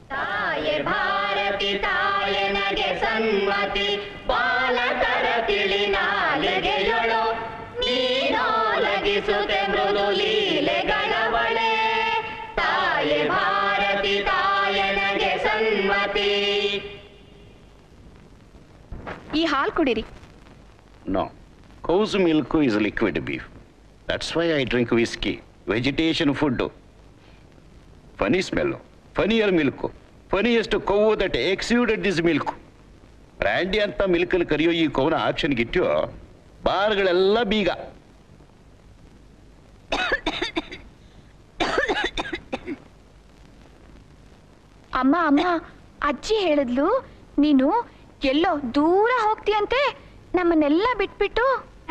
ತಾಯೆ ಭಾರತಿ ತಾಯನಗೆ ಸನ್ಮತಿ ಬಾಲಕರ ತಿಳಿ ನಾಲಿಗೆಯೊಳು ನೀನೋಲಗಿಸುತ್ತೆ ಮೃದು ಲೀಲೆಗಳವಳೆ ತಾಯೆ ಭಾರತಿ ತಾಯನಗೆ ಸನ್ಮತಿ ಈ ಹಾಲು ಕುಡಿರಿ No. Cow's milk is liquid beef. That's why I drink whiskey. Vegetation food. Funny smell. Funnier milk. Funniest cow that exuded this milk. Brandy ಅಂತ ಮಿಲ್ಕಲ್ಲಿ ಕರೆಯೋ ಈ ಕೌನ ಆಕ್ಷನ್ಗಿಟ್ಟು ಬಾರ್ಗಳೆಲ್ಲ ಬೀಗ ಅಮ್ಮ ಅಮ್ಮ ಅಜ್ಜಿ ಹೇಳಿದ್ಲು ನೀನು ಎಲ್ಲೋ ದೂರ ಹೋಗ್ತೀಯಂತೆ ನಮ್ಮನ್ನೆಲ್ಲ ಬಿಟ್ಬಿಟ್ಟು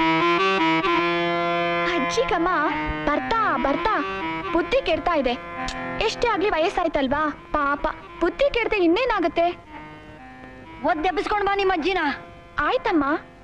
ಅಜ್ಜಿಗಮ್ಮ ಬರ್ತಾ ಬರ್ತಾ ಬುದ್ಧಿ ಕೆಡ್ತಾ ಇದೆ ಎಷ್ಟೇ ಆಗ್ಲಿ ವಯಸ್ಸಾಯ್ತಲ್ವಾ ಪಾಪ ಬುದ್ಧಿ ಕೆಡ್ದೆ ಇನ್ನೇನಾಗತ್ತೆ ಒದ್ದೆಬ್ಬಿಸ್ಕೊಂಡ್ ಬಾ ನಿಮ್ಮ ಅಜ್ಜಿನ ಆಯ್ತಮ್ಮ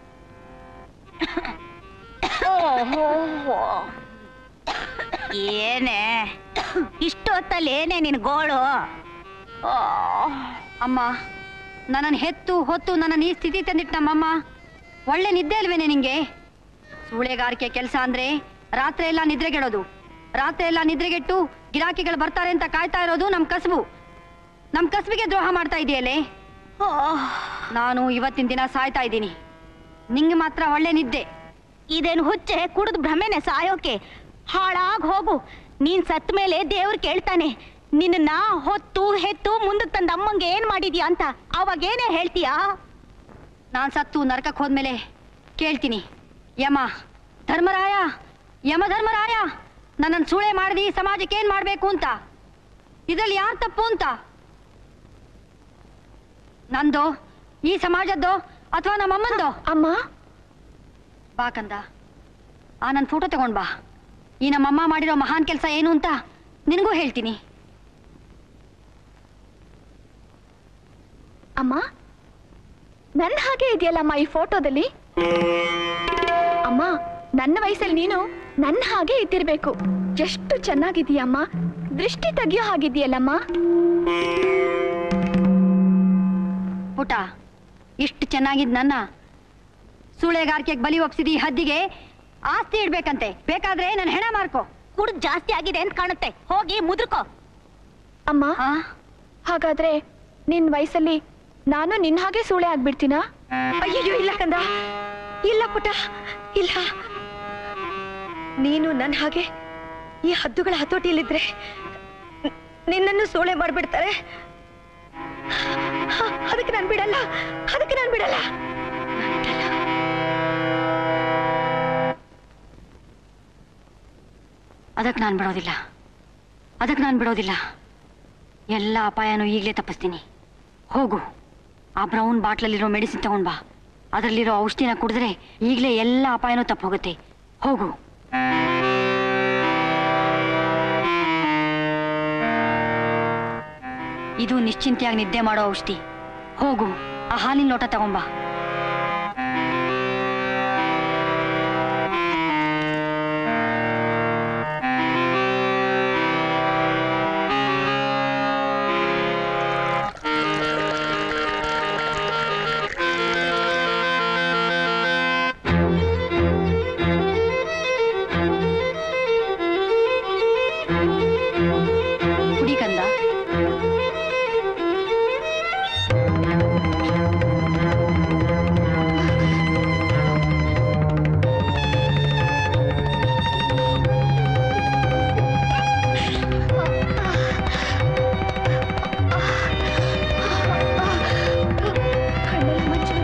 ಏನೇ ಇಷ್ಟೊತ್ತಲ್ಲಿ ಏನೇ ನಿನ್ ಗೋಳು ಆ, ಅಮ್ಮ ನನ್ನನ್ನು ಹೆತ್ತು ಹೊತ್ತು ನನ್ನನ್ನು ಈ ಸ್ಥಿತಿ ತಂದಿಟ್ಟು ನಮ್ಮಮ್ಮ ಒಳ್ಳೆ ನಿದ್ದೆ ಅಲ್ವೇನೆ ನಿಂಗೆ ಸೂಳೆಗಾರಿಕೆ ಕೆಲಸ ಅಂದ್ರೆ ರಾತ್ರಿ ಎಲ್ಲ ನಿದ್ರೆಗೆಡೋದು ರಾತ್ರಿ ಎಲ್ಲ ನಿದ್ರೆಗೆಟ್ಟು ಗಿರಾಕಿಗಳು ಬರ್ತಾರೆ ಅಂತ ಕಾಯ್ತಾ ಇರೋದು ನಮ್ ಕಸಬು ನಮ್ ಕಸಬಿಗೆ ದ್ರೋಹ ಮಾಡ್ತಾ ಇದೆಯಲ್ಲೇ ನಾನು ಇವತ್ತಿನ ದಿನ ಸಾಯ್ತಾ ಇದ್ದೀನಿ ನಿಂಗೆ ಮಾತ್ರ ಒಳ್ಳೆ ನಿದ್ದೆ ಇದೇನು ಹುಚ್ಚೆ ಕುಡಿದು ಭ್ರಮೆನೆ ಸಾಯೋಕೆ ಹಾಳಾಗ್ ಹೋಗು ನೀನ್ ಸತ್ ಮೇಲೆ ದೇವ್ರು ಕೇಳ್ತಾನೆ ನಿನ್ನ ಹೊತ್ತು ಹೆತ್ತು ಮುಂದಕ್ಕೆ ತಂದ ಅಮ್ಮಂಗೆ ಏನ್ ಮಾಡಿದ್ಯಾ ಅಂತ ಅವಾಗ ಏನೇ ಹೇಳ್ತೀಯಾ ನಾನ್ ಸತ್ತು ನರಕಕ್ಕೆ ಹೋದ್ಮೇಲೆ ಕೇಳ್ತೀನಿ ಯಮ ಧರ್ಮರಾಯ ಯಮ ಧರ್ಮರಾಯ ನನ್ನನ್ನು ಸೂಳೆ ಮಾಡಿದಿ ಸಮಾಜಕ್ಕೆ ಏನ್ ಮಾಡ್ಬೇಕು ಅಂತ ಇದ್ರಲ್ಲಿ ಯಾರ್ ತಪ್ಪು ಅಂತ ನಂದು ಈ ಸಮಾಜದ್ದು ಅಥವಾ ನಮ್ಮಮ್ಮಂದು ಅಮ್ಮ ಬಾ ಕಂದ ಆ ನನ್ನ ಫೋಟೋ ತಗೊಂಡ್ ಬಾ ಈ ನಮ್ಮಮ್ಮ ಮಾಡಿರೋ ಮಹಾನ್ ಕೆಲಸ ಏನು ಅಂತ ನಿನಗೂ ಹೇಳ್ತೀನಿ ಅಮ್ಮ ನನ್ನ ಹಾಗೆ ಇದೆಯಲ್ಲಮ್ಮ ಈ ಫೋಟೋದಲ್ಲಿ ಅಮ್ಮ ನನ್ನ ವಯಸ್ಸಲ್ಲಿ ನೀನು ನನ್ನ ಹಾಗೆ ಇದ್ದಿರ್ಬೇಕು ಎಷ್ಟು ಚೆನ್ನಾಗಿದೀಯಮ್ಮ ದೃಷ್ಟಿ ತೆಗಿಯೋ ಹಾಗಿದೆಯಲ್ಲಮ್ಮ ಪುಟ ಇಷ್ಟು ಚೆನ್ನಾಗಿದ್ ನನ್ನ ಸೂಳೆಗಾರಿಕೆಗೆ ಬಲಿ ಒಪ್ಸಿದಿ ಈ ಹದ್ದಿಗೆ ಆಸ್ತಿ ಇಡ್ಬೇಕಂತೆ ಬೇಕಾದ್ರೆ ನನ್ನ ಹೆಣ ಮಾರ್ಕೋ ಕುಡ್ದು ಜಾಸ್ತಿ ಆಗಿದೆ ಅಂತ ಕಾಣುತ್ತೆ ಹೋಗಿ ಮುದ್ರಕೋ ಅಮ್ಮ ಆ ಹಾಗಾದ್ರೆ ನಿನ್ ವಯಸ್ಸಲ್ಲಿ ನಾನು ನಿನ್ನ ಹಾಗೆ ಸೂಳೆ ಆಗ್ಬಿಡ್ತೀನಾ ಅಯ್ಯಯ್ಯೋ ಇಲ್ಲ ಕಂದ ಇಲ್ಲ ಪುಟ ಇಲ್ಲ ನೀನು ನನ್ನ ಹಾಗೆ ಈ ಹದ್ದುಗಳ ಹತೋಟಿಯಲ್ಲಿದ್ರೆ ನ- ನಿನ್ನನ್ನು ಸೋಳೆ ಮಾಡ್ಬಿಡ್ತಾರೆ ಹ, ಅದಕ್ಕೆ ನಾನು ಬಿಡಲ್ಲ ಅದಕ್ಕೆ ನಾನು ಬಿಡಲ್ಲ ಅದಕ್ಕೆ ನಾನು ಬಿಡೋದಿಲ್ಲ ಅದಕ್ಕೆ ನಾನು ಬಿಡೋದಿಲ್ಲ ಎಲ್ಲ ಅಪಾಯನೂ ಈಗಲೇ ತಪ್ಪಿಸ್ತೀನಿ ಹೋಗು ಆ ಬ್ರೌನ್ ಬಾಟ್ಲಲ್ಲಿರೋ ಮೆಡಿಸಿನ್ ತಗೊಂಡ್ ಬಾ ಅದರಲ್ಲಿರೋ ಔಷಧಿನ ಕುಡಿದ್ರೆ ಈಗಲೇ ಎಲ್ಲ ಅಪಾಯನೂ ತಪ್ಪು ಹೋಗುತ್ತೆ ಹೋಗು ಇದು ನಿಶ್ಚಿಂತೆಯಾಗಿ ನಿದ್ದೆ ಮಾಡೋ ಔಷಧಿ ಹೋಗು ಆ ಹಾಲಿನ ಲೋಟ ತಗೊಂಬಾ ಕುಡಿ ಕಂದ ಕಣ್ಣಲ್ಲಿ ಮಂಜು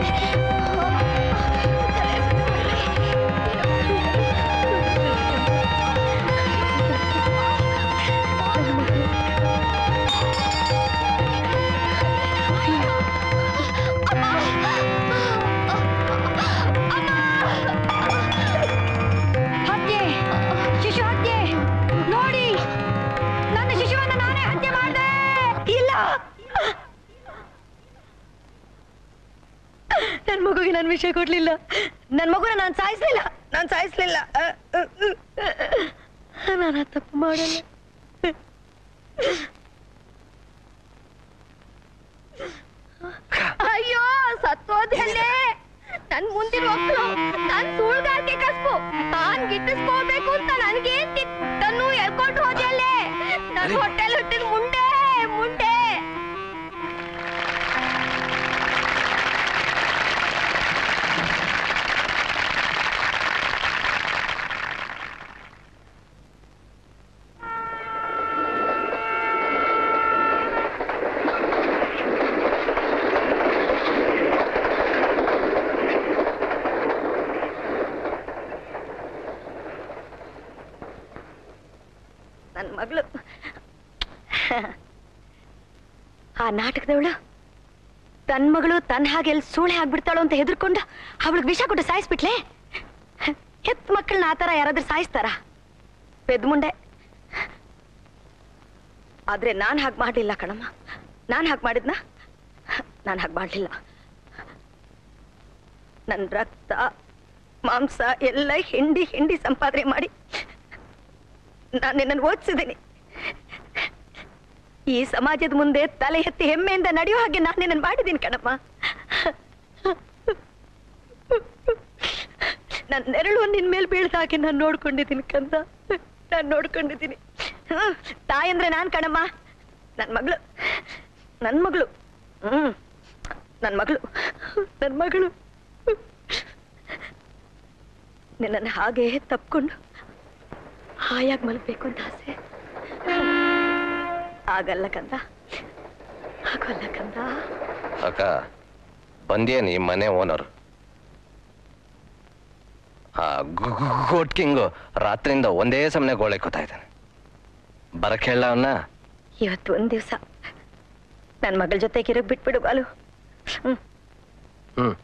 ಹತ್ಯೆ ಶಿಶು ಹತ್ಯೆ ನೋಡಿ ನನ್ನ ಶಿಶುವನ್ನು ನಾನೇ ಹತ್ಯೆ ಮಾಡಿದೆ ಇಲ್ಲ ನನ್ ಮಗುಗೆ ನಾನು ವಿಷಯ ಕೊಡ್ಲಿಲ್ಲ ನನ್ ಮಗುನ ನಾನು ಸಾಯಿಸ್ಲಿಲ್ಲ ನಾನು ಸಾಯಿಸ್ಲಿಲ್ಲ ನಾನು ಆ ತಪ್ಪು ಮಾಡಲ್ಲ ಅಯ್ಯೋ ಸತ್ತೋದ್ರಲ್ಲೇ ನನ್ ಮುಂದಿನ ಮಕ್ಕಳು ನನ್ ಸುಳ್ಗಾರಿಕೆ ಕಸ್ಬು ನಾನ್ ಗಿಟ್ಟಿಸ್ಕೋಬೇಕು ಅಂತ ನನ್ಗೇನ್ ತನ್ನು ಎಳ್ಕೊಂಡು ಹೋದ್ಯಲ್ಲೇ ನನ್ ಹೊಟ್ಟೆಲ್ ಹುಟ್ಟಿದ ಮುಂಡೆ ಮುಂಡೆ ನನ್ನ ಮಗಳು ಆ ನಾಟಕದವಳು ತನ್ನ ಮಗಳು ತನ್ನ ಹಾಗೆ ಎಲ್ಲಿ ಸೂಳೆ ಆಗ್ಬಿಡ್ತಾಳು ಅಂತ ಹೆದರ್ಕೊಂಡು ಅವಳಿಗೆ ವಿಷ ಕೊಟ್ಟು ಸಾಯಿಸ್ಬಿಟ್ಲೆ ಹೆತ್ ಮಕ್ಕಳನ್ನ ಆ ಥರ ಯಾರಾದ್ರೂ ಸಾಯಿಸ್ತಾರ ಪೆದ್ಮುಂಡೆ ಆದ್ರೆ ನಾನು ಹಾಗೆ ಮಾಡಲಿಲ್ಲ ಕಣಮ್ಮ ನಾನು ಹಾಗೆ ಮಾಡಿದ್ನ ನಾನು ಹಾಗೆ ಮಾಡಲಿಲ್ಲ ನನ್ನ ರಕ್ತ ಮಾಂಸ ಎಲ್ಲ ಹಿಂಡಿ ಹಿಂಡಿ ಸಂಪಾದನೆ ಮಾಡಿ ನಾನು ನಿನ್ನನ್ನು ಓದಿಸಿದ್ದೀನಿ ಈ ಸಮಾಜದ ಮುಂದೆ ತಲೆ ಎತ್ತಿ ಹೆಮ್ಮೆಯಿಂದ ನಡೆಯೋ ಹಾಗೆ ನಾನು ನಿನ್ನನ್ನು ಮಾಡಿದ್ದೀನಿ ಕಣಮ್ಮ ನನ್ನ ನೆರಳು ನಿನ್ ಮೇಲೆ ಬೀಳ್ದ ಹಾಗೆ ನಾನು ನೋಡ್ಕೊಂಡಿದ್ದೀನಿ ಕಂದ ನಾನು ನೋಡ್ಕೊಂಡಿದ್ದೀನಿ ಹ್ಮ್, ತಾಯಿ ಅಂದ್ರೆ ನಾನು ಕಣಮ್ಮ ನನ್ನ ಮಗಳು ನನ್ನ ಮಗಳು ಹ್ಮ್ ನನ್ನ ಮಗಳು ನನ್ನ ಮಗಳು ನಿನ್ನನ್ನು ಹಾಗೆ ತಪ್ಕೊಂಡು ಹಾಯಾಗಿ ಮಲಗಬೇಕು ಅಂತ ಆಸೆ ಆಗಲ್ಲ ಕಂದ ಆಗಲ್ಲ ಕಂದ ಅಕ್ಕ ಬಂದೇನು ಈ ಮನೆ ಓನರ್ ಆ ಗೋಟ್ ಕಿಂಗು ರಾತ್ರಿಯಿಂದ ಒಂದೇ ಸಮನೆ ಗೋಳೆ ಕೂತಾ ಇದ್ದಾನೆ ಬರಕ್ ಹೇಳ ಅವನ್ನ ಇವತ್ತು ಒಂದ್ ದಿವಸ ನನ್ನ ಮಗಳ ಜೊತೆ ಕಿರಗ್ ಬಿಟ್ಬಿಡು ಬಾಲು ಹ್ಮ್ ಹ್ಮ್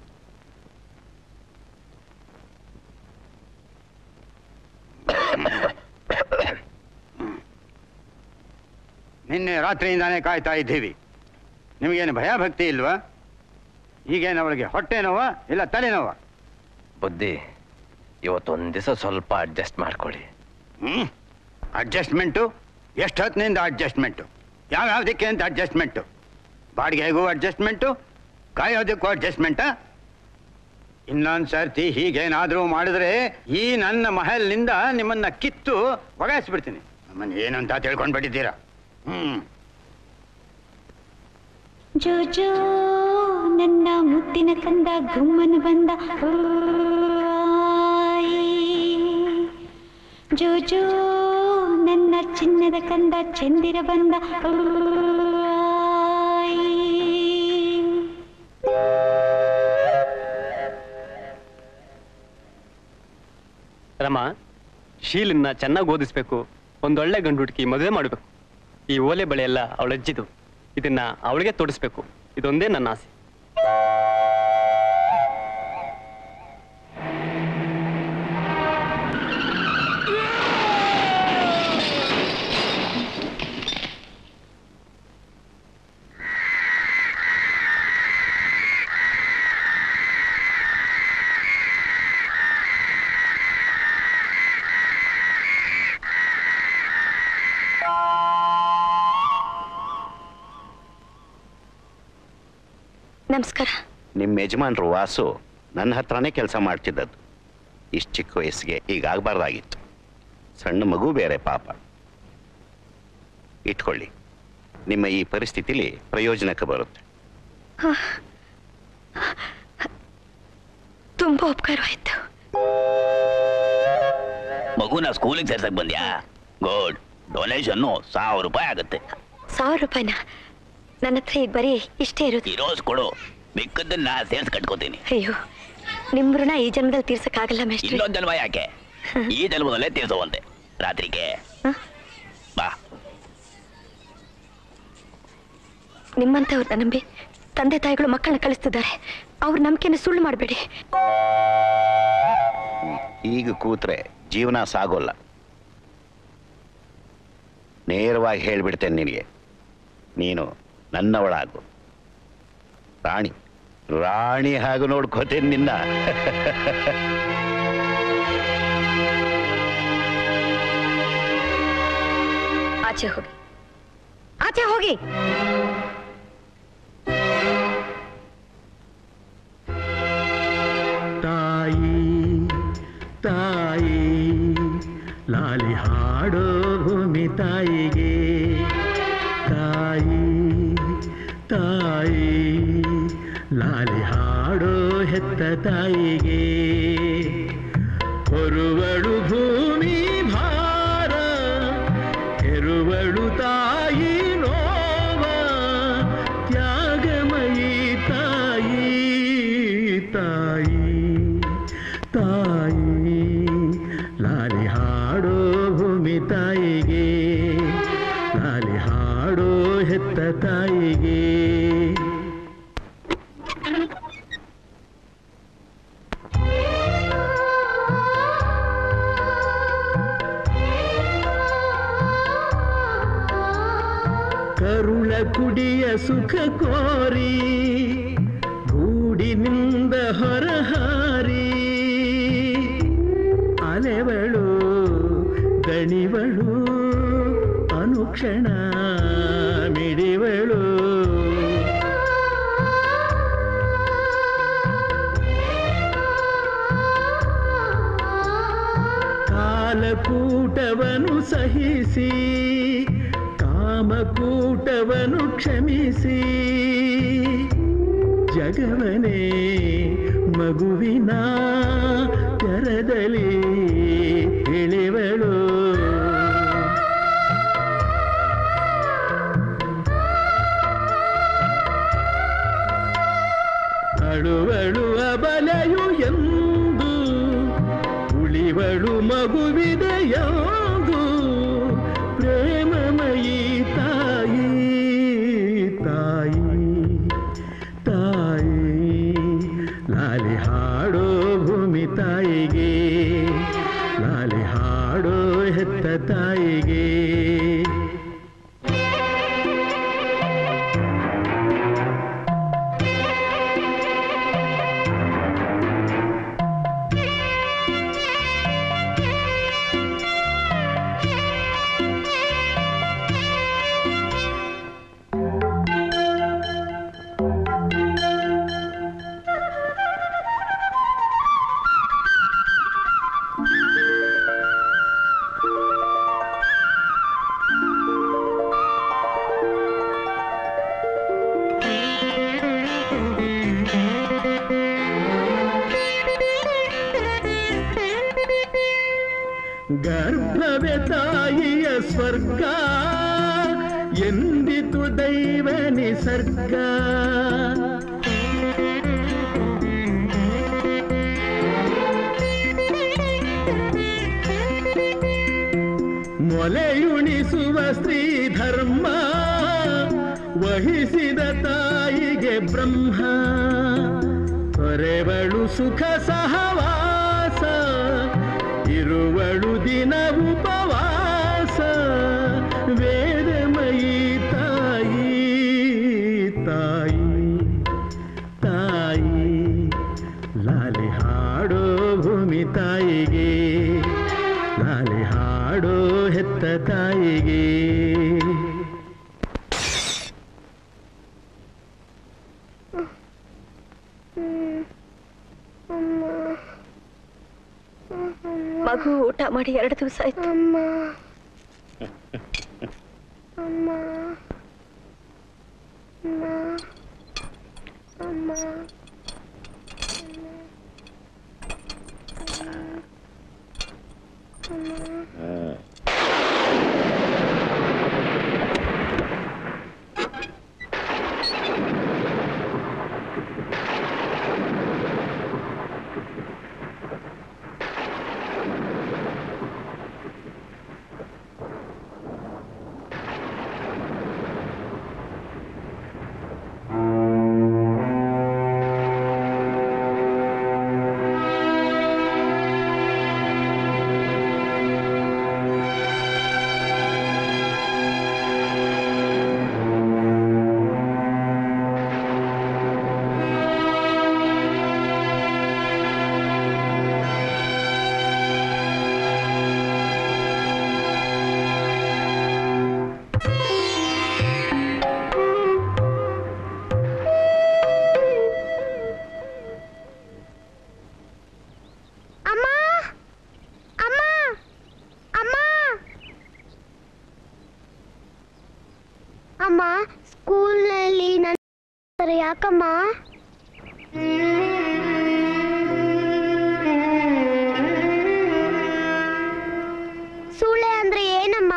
ನಿನ್ನೆ ರಾತ್ರಿಯಿಂದಾನೇ ಕಾಯ್ತಾ ಇದ್ದೀವಿ ನಿಮಗೇನು ಭಯ ಭಕ್ತಿ ಇಲ್ವಾ ಈಗೇನು ಅವಳಿಗೆ ಹೊಟ್ಟೆ ನೋವಾ ಇಲ್ಲ ತಲೆನೋವ ಬುದ್ಧಿ ಇವತ್ತು ಒಂದ್ ದಿವಸ ಸ್ವಲ್ಪ ಅಡ್ಜಸ್ಟ್ ಮಾಡ್ಕೊಳ್ಳಿ ಹ್ಮ್ ಅಡ್ಜಸ್ಟ್ಮೆಂಟು ಎಷ್ಟು ಹೊತ್ತಿನಿಂದ ಅಡ್ಜಸ್ಟ್ಮೆಂಟು ಯಾವ್ಯಾವ್ದಕ್ಕೆ ಅಂತ ಅಡ್ಜಸ್ಟ್ಮೆಂಟು ಬಾಡಿಗೆಗೂ ಅಡ್ಜಸ್ಟ್ಮೆಂಟು ಕಾಯೋದಕ್ಕೂ ಅಡ್ಜಸ್ಟ್ಮೆಂಟಾ ಇನ್ನೊಂದು ಸರ್ತಿ ಹೀಗೇನಾದರೂ ಮಾಡಿದ್ರೆ ಈ ನನ್ನ ಮಹಲ್ನಿಂದ ನಿಮ್ಮನ್ನ ಕಿತ್ತು ಒಗಾಯಿಸ್ಬಿಡ್ತೀನಿ ನಮ್ಮನ್ನು ಏನು ಅಂತ ತಿಳ್ಕೊಂಡ್ಬಿಟ್ಟಿದ್ದೀರಾ ಹ್ಮ್ ಜೋ ಜೋ ನನ್ನ ಮುದ್ದಿನ ಕಂದ ಗುಮ್ಮನ ಬಂದ ಓಯ್. ಜೋ ಜೋ ನನ್ನ ಚಿನ್ನದ ಕಂದ ಚಂದಿರ ಬಂದ ಓಯ್. ರಮ ಶೀಲನ್ನ ಚೆನ್ನಾಗಿ ಓದಿಸ್ಬೇಕು ಒಂದೊಳ್ಳೆ ಗಂಡು ಹುಡುಕಿ ಮದುವೆ ಮಾಡಬೇಕು ಈ ಓಲೆ ಬಳೆ ಎಲ್ಲ ಅವಳ ಅಜ್ಜಿದು ಇದನ್ನ ಅವಳಿಗೆ ತೊಡಿಸ್ಬೇಕು ಇದೊಂದೇ ನನ್ನ ಆಸೆ ನಮಸ್ಕಾರ ನಿಮ್ಮ ಯಜಮಾನ್ರು ವಾಸು ನನ್ನ ಹತ್ರನೇ ಕೆಲಸ ಮಾಡ್ತಿದ್ದದ್ದು ಇಷ್ಟು ಚಿಕ್ಕ ವಯಸ್ಸಿಗೆ ಈಗ ಆಗಬಾರ್ದಾಗಿತ್ತು ಸಣ್ಣ ಮಗು ಬೇರೆ ಪಾಪ ಇಟ್ಕೊಳ್ಳಿ ನಿಮ್ಮ ಈ ಪರಿಸ್ಥಿತಿಲಿ ಪ್ರಯೋಜನಕ್ಕೆ ಬರುತ್ತೆ ತುಂಬಾ ಉಪಕಾರವಾಯ್ತು ಮಗುನ ಸ್ಕೂಲಿಗೆ ಸೇರ್ಸಕ್ ಬಂದ್ಯಾ ಗುಡ್ ಡೊನೇಷನ್ನು ಸಾವಿರ ರೂಪಾಯಿ ಆಗುತ್ತೆ ಸಾವಿರ ರೂಪಾಯಿನ ನನ್ನ ಹತ್ರ ಈಗ ಬರೀ ಇಷ್ಟೇ ಇರೋದು ಇರೋಸ್ ಕೊಡು ಮಿಕ್ಕದನ್ನ ಸೇರ್ಸ್ ಕಟ್ಕೋತೀನಿ ಅಯ್ಯೋ ನಿಮ್ ಋಣ ಈ ಜನ್ಮದಲ್ಲಿ ತೀರ್ಸಕ್ಕಾಗಲ್ಲ ಮೇಷ್ಟ್ರಿ ಇನ್ನೊಂದ್ ಜನ್ಮ ಯಾಕೆ ಈ ಜನ್ಮದಲ್ಲೇ ತೀರ್ಸೋವಂತೆ ರಾತ್ರಿಗೆ ಹ? ಬಾ ನಿಮ್ಮಂಥವ್ರನ್ನ ನಂಬಿ ತಂದೆ ತಾಯಿಗಳು ಮಕ್ಕಳನ್ನ ಕಳಿಸ್ತಿದ್ದಾರೆ ಅವ್ರ ನಂಬಿಕೆನ ಸುಳ್ಳು ಮಾಡಬೇಡಿ ಈಗ ಕೂತ್ರೆ ಜೀವನ ಸಾಗೋಲ್ಲ ನೇರವಾಗಿ ಹೇಳ್ಬಿಡ್ತೇನೆ ನಿನಗೆ ನೀನು ನನ್ನವಳಾಗು ರಾಣಿ ರಾಣಿ ಹಾಗೂ ನೋಡ್ಕೋತೇನೆ ನಿನ್ನ ಆಚೆ ಹೋಗಿ ಆಚೆ ಹೋಗಿ ಲಾಲಿ ಹಾಡೋ ಭೂಮಿ ತಾಯಿಗೆ ತಾಯಿ ತಾಯಿ ಲಾಲಿ ಹಾಡೋ ಹೆತ್ತ ತಾಯಿಗೆ ಹೊರುವಳು ಭೂಮಿ ಭಾರ ಹೆರುವಳು ತಾಯಿ ನೋವ ತ್ಯಾಗಮಯಿ ತಾಯಿ ತಾಯಿ ತಾಯಿ ಲಾಲಿ ಹಾಡೋ ಭೂಮಿ ತಾಯಿಗೆ ಲಾಲಿ ಹಾಡೋ ಹೆತ್ತ ತಾಯಿಗೆ ಕರುಳ ಕುಡಿಯ ಸುಖ ಕೋರಿ ಗೂಡಿನಿಂದ ಹೊರಹಾರಿ ಅಲೆವಳು ದಣಿವಳು ಅನುಕ್ಷಣ ಮಿಡಿವಳು ಕಾಲಕೂಟವನು ಸಹಿಸಿ ಕಾಮಕೂಟವನು ಕ್ಷಮಿಸಿ ಜಗವನೇ ಮಗುವಿನ ತೆರದಲ್ಲಿ ಇಳಿವಳು ಅಳುವಳು ಅಬಲೆಯು ಎಂದು ಉಳಿವಳು ಮಗುವಿದೆಯಾದು ಪ್ರೇಮಮಯಿ ತಾಯಿ ತಾಯಿ ತಾಯಿ ಲಾಲಿ ಹಾಡೋ ಭೂಮಿ ತಾಯಿಗೆ ಲಾಲಿ ಹಾಡೋ ಹೆತ್ತ ತಾಯಿಗೆ ಗರ್ಭವೇ ತಾಯಿಯ ಸ್ವರ್ಗ ಎಂದಿತು ದೈವ ನಿಸರ್ಗ ಮೊಲೆಯುಣಿಸುವ ಸ್ತ್ರೀ ಧರ್ಮ ವಹಿಸಿದ ತಾಯಿಗೆ ಬ್ರಹ್ಮ ಹೊರೆವಳು ಸುಖ ಸಹವಾಸ ಇರುವಳು ದಿನ ಉಪವಾಸ ವೇದಮಯಿ ತಾಯಿ ತಾಯಿ ತಾಯಿ ಲಾಲಿ ಹಾಡೋ ಭೂಮಿ ತಾಯಿಗೆ ಲಾಲಿ ಹಾಡೋ ಹೆತ್ತ ತಾಯಿಗೆ ಮಗು ಊಟ ಮಾಡಿ ಎರಡು ದಿವಸ ಆಯ್ತು ಯಾಕಮ್ಮ ಸೂಳೆ ಅಂದ್ರೆ ಏನಮ್ಮ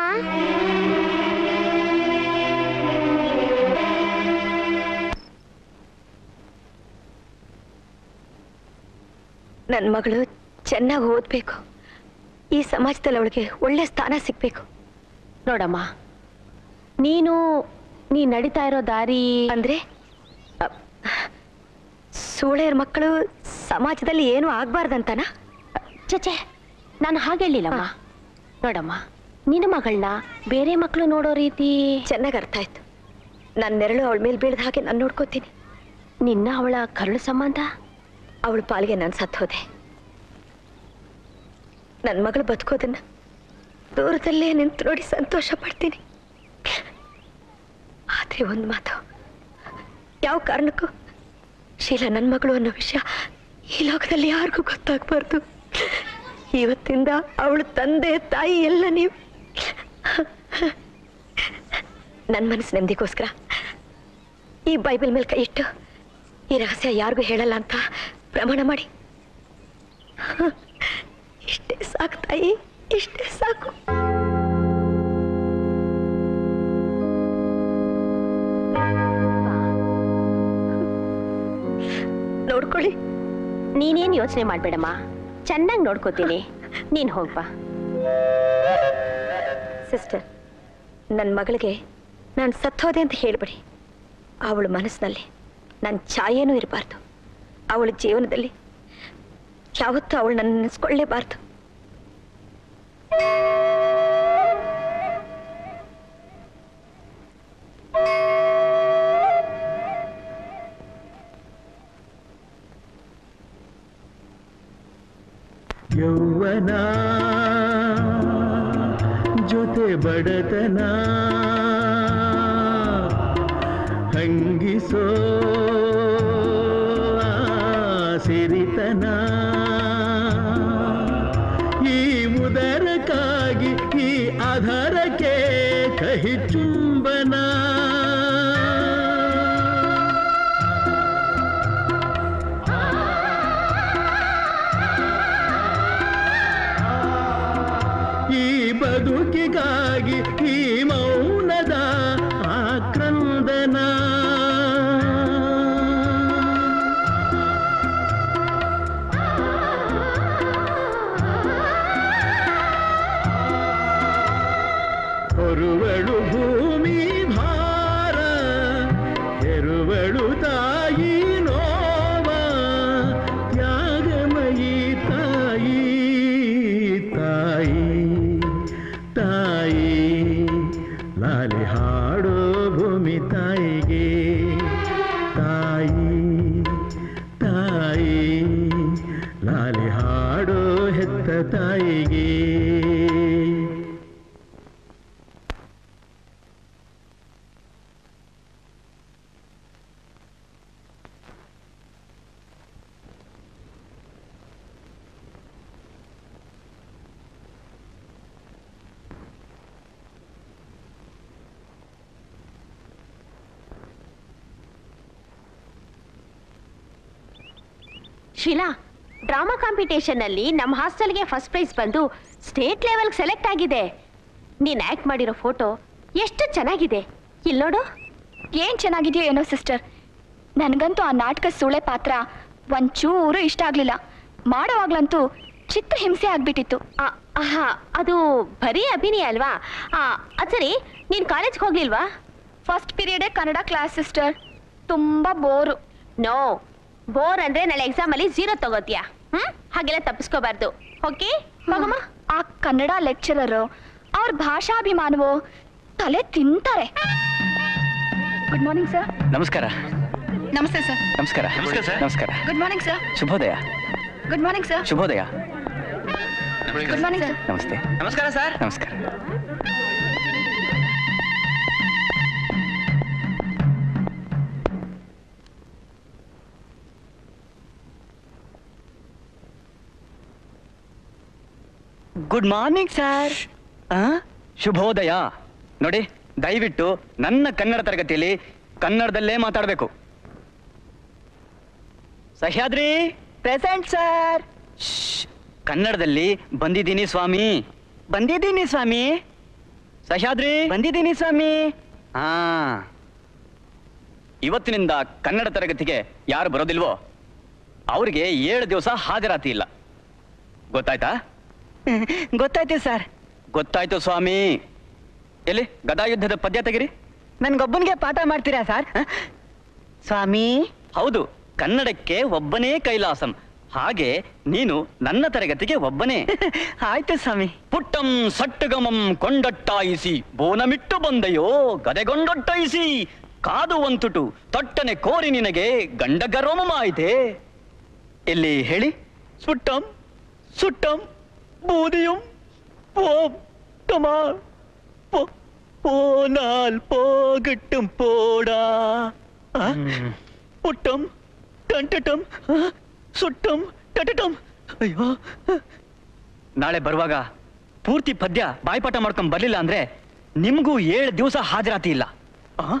ನನ್ನ ಮಗಳು ಚೆನ್ನಾಗಿ ಓದ್ಬೇಕು ಈ ಸಮಾಜದಲ್ಲಿ ಅವಳಿಗೆ ಒಳ್ಳೆ ಸ್ಥಾನ ಸಿಗ್ಬೇಕು ನೋಡಮ್ಮ ನೀನು ನೀ ನಡೀತಾ ಇರೋ ದಾರಿ ಅಂದ್ರೆ ಅ, ಸೂಳೆಯರ್ ಮಕ್ಕಳು ಸಮಾಜದಲ್ಲಿ ಏನು ಆಗ್ಬಾರ್ದಂತನಾ ಚಚೆ ನಾನು ಹಾಗೆ ಹೇಳಿಲ್ಲಮ್ಮ ನೋಡಮ್ಮ ನಿನ್ನ ಮಗಳನ್ನ ಬೇರೆ ಮಕ್ಕಳು ನೋಡೋ ರೀತಿ ಚೆನ್ನಾಗಿ ಅರ್ಥ ಆಯ್ತು ನನ್ನ ನೆರಳು ಅವಳ ಮೇಲೆ ಬೀಳ್ದ ಹಾಗೆ ನಾನು ನೋಡ್ಕೋತೀನಿ ನಿನ್ನ ಅವಳ ಕರುಳು ಸಂಬಂಧ ಅವಳ ಪಾಲಿಗೆ ನಾನು ಸತ್ತು ಹೋದೆ ನನ್ನ ಮಗಳು ಬದುಕೋದನ್ನ ದೂರದಲ್ಲೇ ನಿಂತು ನೋಡಿ ಸಂತೋಷ ಪಡ್ತೀನಿ ಆದ್ರೆ ಒಂದು ಮಾತು ಯಾವ ಕಾರಣಕ್ಕೂ ಶೀಲಾ ನನ್ನ ಮಗಳು ಅನ್ನೋ ವಿಷಯ ಈ ಲೋಕದಲ್ಲಿ ಯಾರಿಗೂ ಗೊತ್ತಾಗಬಾರ್ದು ಇವತ್ತಿಂದ ಅವಳು ತಂದೆ ತಾಯಿ ಎಲ್ಲ ನೀವು ನನ್ನ ಮನಸ್ಸು ನೆಮ್ಮದಿಗೋಸ್ಕರ ಈ ಬೈಬಲ್ ಮೇಲೆ ಕೈ ಇಟ್ಟು ಈ ರಹಸ್ಯ ಯಾರಿಗೂ ಹೇಳಲ್ಲ ಅಂತ ಪ್ರಮಾಣ ಮಾಡಿ ಇಷ್ಟೇ ಸಾಕು ತಾಯಿ ಇಷ್ಟೇ ಸಾಕು ನೋಡ್ಕೊಳ್ಳಿ ನೀನೇನ್ ಯೋಚನೆ ಮಾಡ್ಬೇಡಮ್ಮ ಚೆನ್ನಾಗಿ ನೋಡ್ಕೋತೀನಿ ನೀನ್ ಹೋಗ್ಬಾ ಸಿಸ್ಟರ್ ನನ್ನ ಮಗಳಿಗೆ ನಾನು ಸತ್ತೋದೆ ಅಂತ ಹೇಳ್ಬಿಡಿ ಅವಳ ಮನಸ್ಸಿನಲ್ಲಿ ನನ್ನ ಛಾಯೇನೂ ಇರಬಾರ್ದು ಅವಳ ಜೀವನದಲ್ಲಿ ಯಾವತ್ತೂ ಅವಳು ನನ್ನ ನೆನೆಸ್ಕೊಳ್ಳೇಬಾರ್ದು ಯೌವನ ಜೊತೆ ಬಡತನ ಹಂಗಿಸೋ ಆ ಸಿರಿತನ ಈ ಉದರಕ್ಕಾಗಿ ಈ ಆಧಾರಕ್ಕೆ ಕಹಿ ಚುಂಬನ ಈ ಬದುಕಿಗಾಗಿ ಈ ಮೌನದ ಆಕ್ರಂದನ ಹೊರುವಳು ಭೂಮಿ ಭಾರ ಹೆರುವಳು ತಾಯಿ ನೋವ ತ್ಯಾಗಮಯಿ ತಾಯಿ ತಾಯಿ ತಾಯಿ ಲಾಲಿ ಹಾಡೋ ಭೂಮಿ ತಾಯಿಗೆ ತಾಯಿ ತಾಯಿ ಲಾಲಿ ಹಾಡೋ ಹೆತ್ತ ತಾಯಿಗೆ ಶೀಲಾ ಡ್ರಾಮಾ ಕಾಂಪಿಟೇಷನ್ ಅಲ್ಲಿ ನಮ್ಮ ಹಾಸ್ಟೆಲ್ಗೆ ಫಸ್ಟ್ ಪ್ರೈಸ್ ಬಂದು ಸ್ಟೇಟ್ ಲೆವೆಲ್ ಸೆಲೆಕ್ಟ್ ಆಗಿದೆ ನೀನ್ ಆಕ್ಟ್ ಮಾಡಿರೋ ಫೋಟೋ ಎಷ್ಟು ಚೆನ್ನಾಗಿದೆ ಇಲ್ಲಿ ನೋಡು ಏನ್ ಚೆನ್ನಾಗಿದೆಯೋ ಏನೋ ಸಿಸ್ಟರ್ ನನಗಂತೂ ಆ ನಾಟಕ ಸೂಳೆ ಪಾತ್ರ ಒಂಚೂರು ಇಷ್ಟ ಆಗ್ಲಿಲ್ಲ ಮಾಡೋವಾಗ್ಲಂತೂ ಚಿತ್ರ ಹಿಂಸೆ ಆಗ್ಬಿಟ್ಟಿತ್ತು ಆ, ಆಹಾ, ಅದು ಬರೀ ಅಭಿನಯ ಅಲ್ವಾ ಆ, ಅದ್ ಸರಿ ನೀನ್ ಕಾಲೇಜ್ಗೆ ಹೋಗ್ಲಿಲ್ವಾ ಫಸ್ಟ್ ಪೀರಿಯಡೇ ಕನ್ನಡ ಕ್ಲಾಸ್ ಸಿಸ್ಟರ್ ತುಂಬಾ ಬೋರು ನೋ ಬೋರ್ ಅಂದ್ರೆ ನಾಳೆ ಎಕ್ಸಾಮ್ ಅಲ್ಲಿ ಝೀರೋ ತಗೋತೀಯಾ ಹ್ಮ್ ಹಾಗೆಲ್ಲ ತಪ್ಪಿಸ್ಕೋಬಾರ್ದು ಓಕೆ ಹೋಗಮ್ಮ ಆ ಕನ್ನಡ ಲೆಕ್ಚರರು ಅವ್ರ ಭಾಷಾಭಿಮಾನವು ತಲೆ ತಿಂತಾರೆ ಗುಡ್ ಮಾರ್ನಿಂಗ್ ಸರ್ ನಮಸ್ಕಾರ ನಮಸ್ತೆ ಸರ್ ನಮಸ್ಕಾರ ನಮಸ್ಕಾರ ಗುಡ್ ಮಾರ್ನಿಂಗ್ ಸರ್ ಶುಭೋದಯ ಗುಡ್ ಮಾರ್ನಿಂಗ್ ಸರ್ ಶುಭೋದಯ ಗುಡ್ ಮಾರ್ನಿಂಗ್ ಸರ್ ನಮಸ್ತೆ ನಮಸ್ಕಾರ ಸರ್ ನಮಸ್ಕಾರ ಗುಡ್ ಮಾರ್ನಿಂಗ್ ಸರ್ ಶುಭೋದಯ ನೋಡಿ ದಯವಿಟ್ಟು ನನ್ನ ಕನ್ನಡ ತರಗತಿಯಲ್ಲಿ ಕನ್ನಡದಲ್ಲೇ ಮಾತಾಡಬೇಕು ಸಹ್ಯಾದ್ರಿ ಪ್ರೆಸೆಂಟ್ ಸರ್ ಕನ್ನಡದಲ್ಲಿ ಬಂದಿದ್ದೀನಿ ಸ್ವಾಮಿ ಬಂದಿದ್ದೀನಿ ಸ್ವಾಮಿ ಸಹ್ಯಾದ್ರಿ ಬಂದಿದ್ದೀನಿ ಸ್ವಾಮಿ ಹಾ ಇವತ್ತಿನಿಂದ ಕನ್ನಡ ತರಗತಿಗೆ ಯಾರು ಬರೋದಿಲ್ವೋ ಅವ್ರಿಗೆ ಏಳು ದಿವಸ ಹಾಜರಾತಿ ಇಲ್ಲ ಗೊತ್ತಾಯ್ತಾ ಗೊತ್ತಾಯ್ತು ಸರ್ ಗೊತ್ತಾಯ್ತು ಸ್ವಾಮಿ ಎಲ್ಲಿ ಗದಾಯುದ್ಧದ ಪದ್ಯ ತೆಗಿರಿ ನನ್ಗೊಬ್ಬನಿಗೆ ಪಾಠ ಮಾಡ್ತೀರಾ ಸರ್ ಸ್ವಾಮಿ ಹೌದು ಕನ್ನಡಕ್ಕೆ ಒಬ್ಬನೇ ಕೈಲಾಸಂ ಹಾಗೆ ನೀನು ನನ್ನ ತರಗತಿಗೆ ಒಬ್ಬನೇ ಆಯ್ತು ಸ್ವಾಮಿ ಪುಟ್ಟಂ ಸಟ್ಟಗಮಂ ಕೊಂಡಟ್ಟಾಯಿಸಿ ಬೋನಮಿಟ್ಟು ಬಂದೆಯೋ ಗದೆಗೊಂಡೊಟ್ಟಾಯಿಸಿ ಕಾದುವಂತುಟು ತೊಟ್ಟನೆ ಕೋರಿ ನಿನಗೆ ಗಂಡ ಗರ್ವಮಾಯಿತೆ ಎಲ್ಲಿ ಹೇಳಿ ಸುಟ್ಟಂ ಸುಟ್ಟಂ ಬೂದಿಯಂ போம் டமா போ போனால் போகட்டும் போடா ஆ? புட்டம் ಟಂಟಟಂ ಸುಟ್ಟಂ ಟಟಟಂ ಅಯ್ಯೋ ನಾಳೆ ಬರುವಾಗ ಪೂರ್ತಿ ಪದ್ಯ ಬಾಯ್ಪಾಠ ಮಾಡ್ಕೊಂಡ್ ಬರ್ಲಿಲ್ಲ ಅಂದ್ರೆ ನಿಮ್ಗೂ ಏಳು ದಿವಸ ಹಾಜರಾತಿ ಇಲ್ಲ ಆ?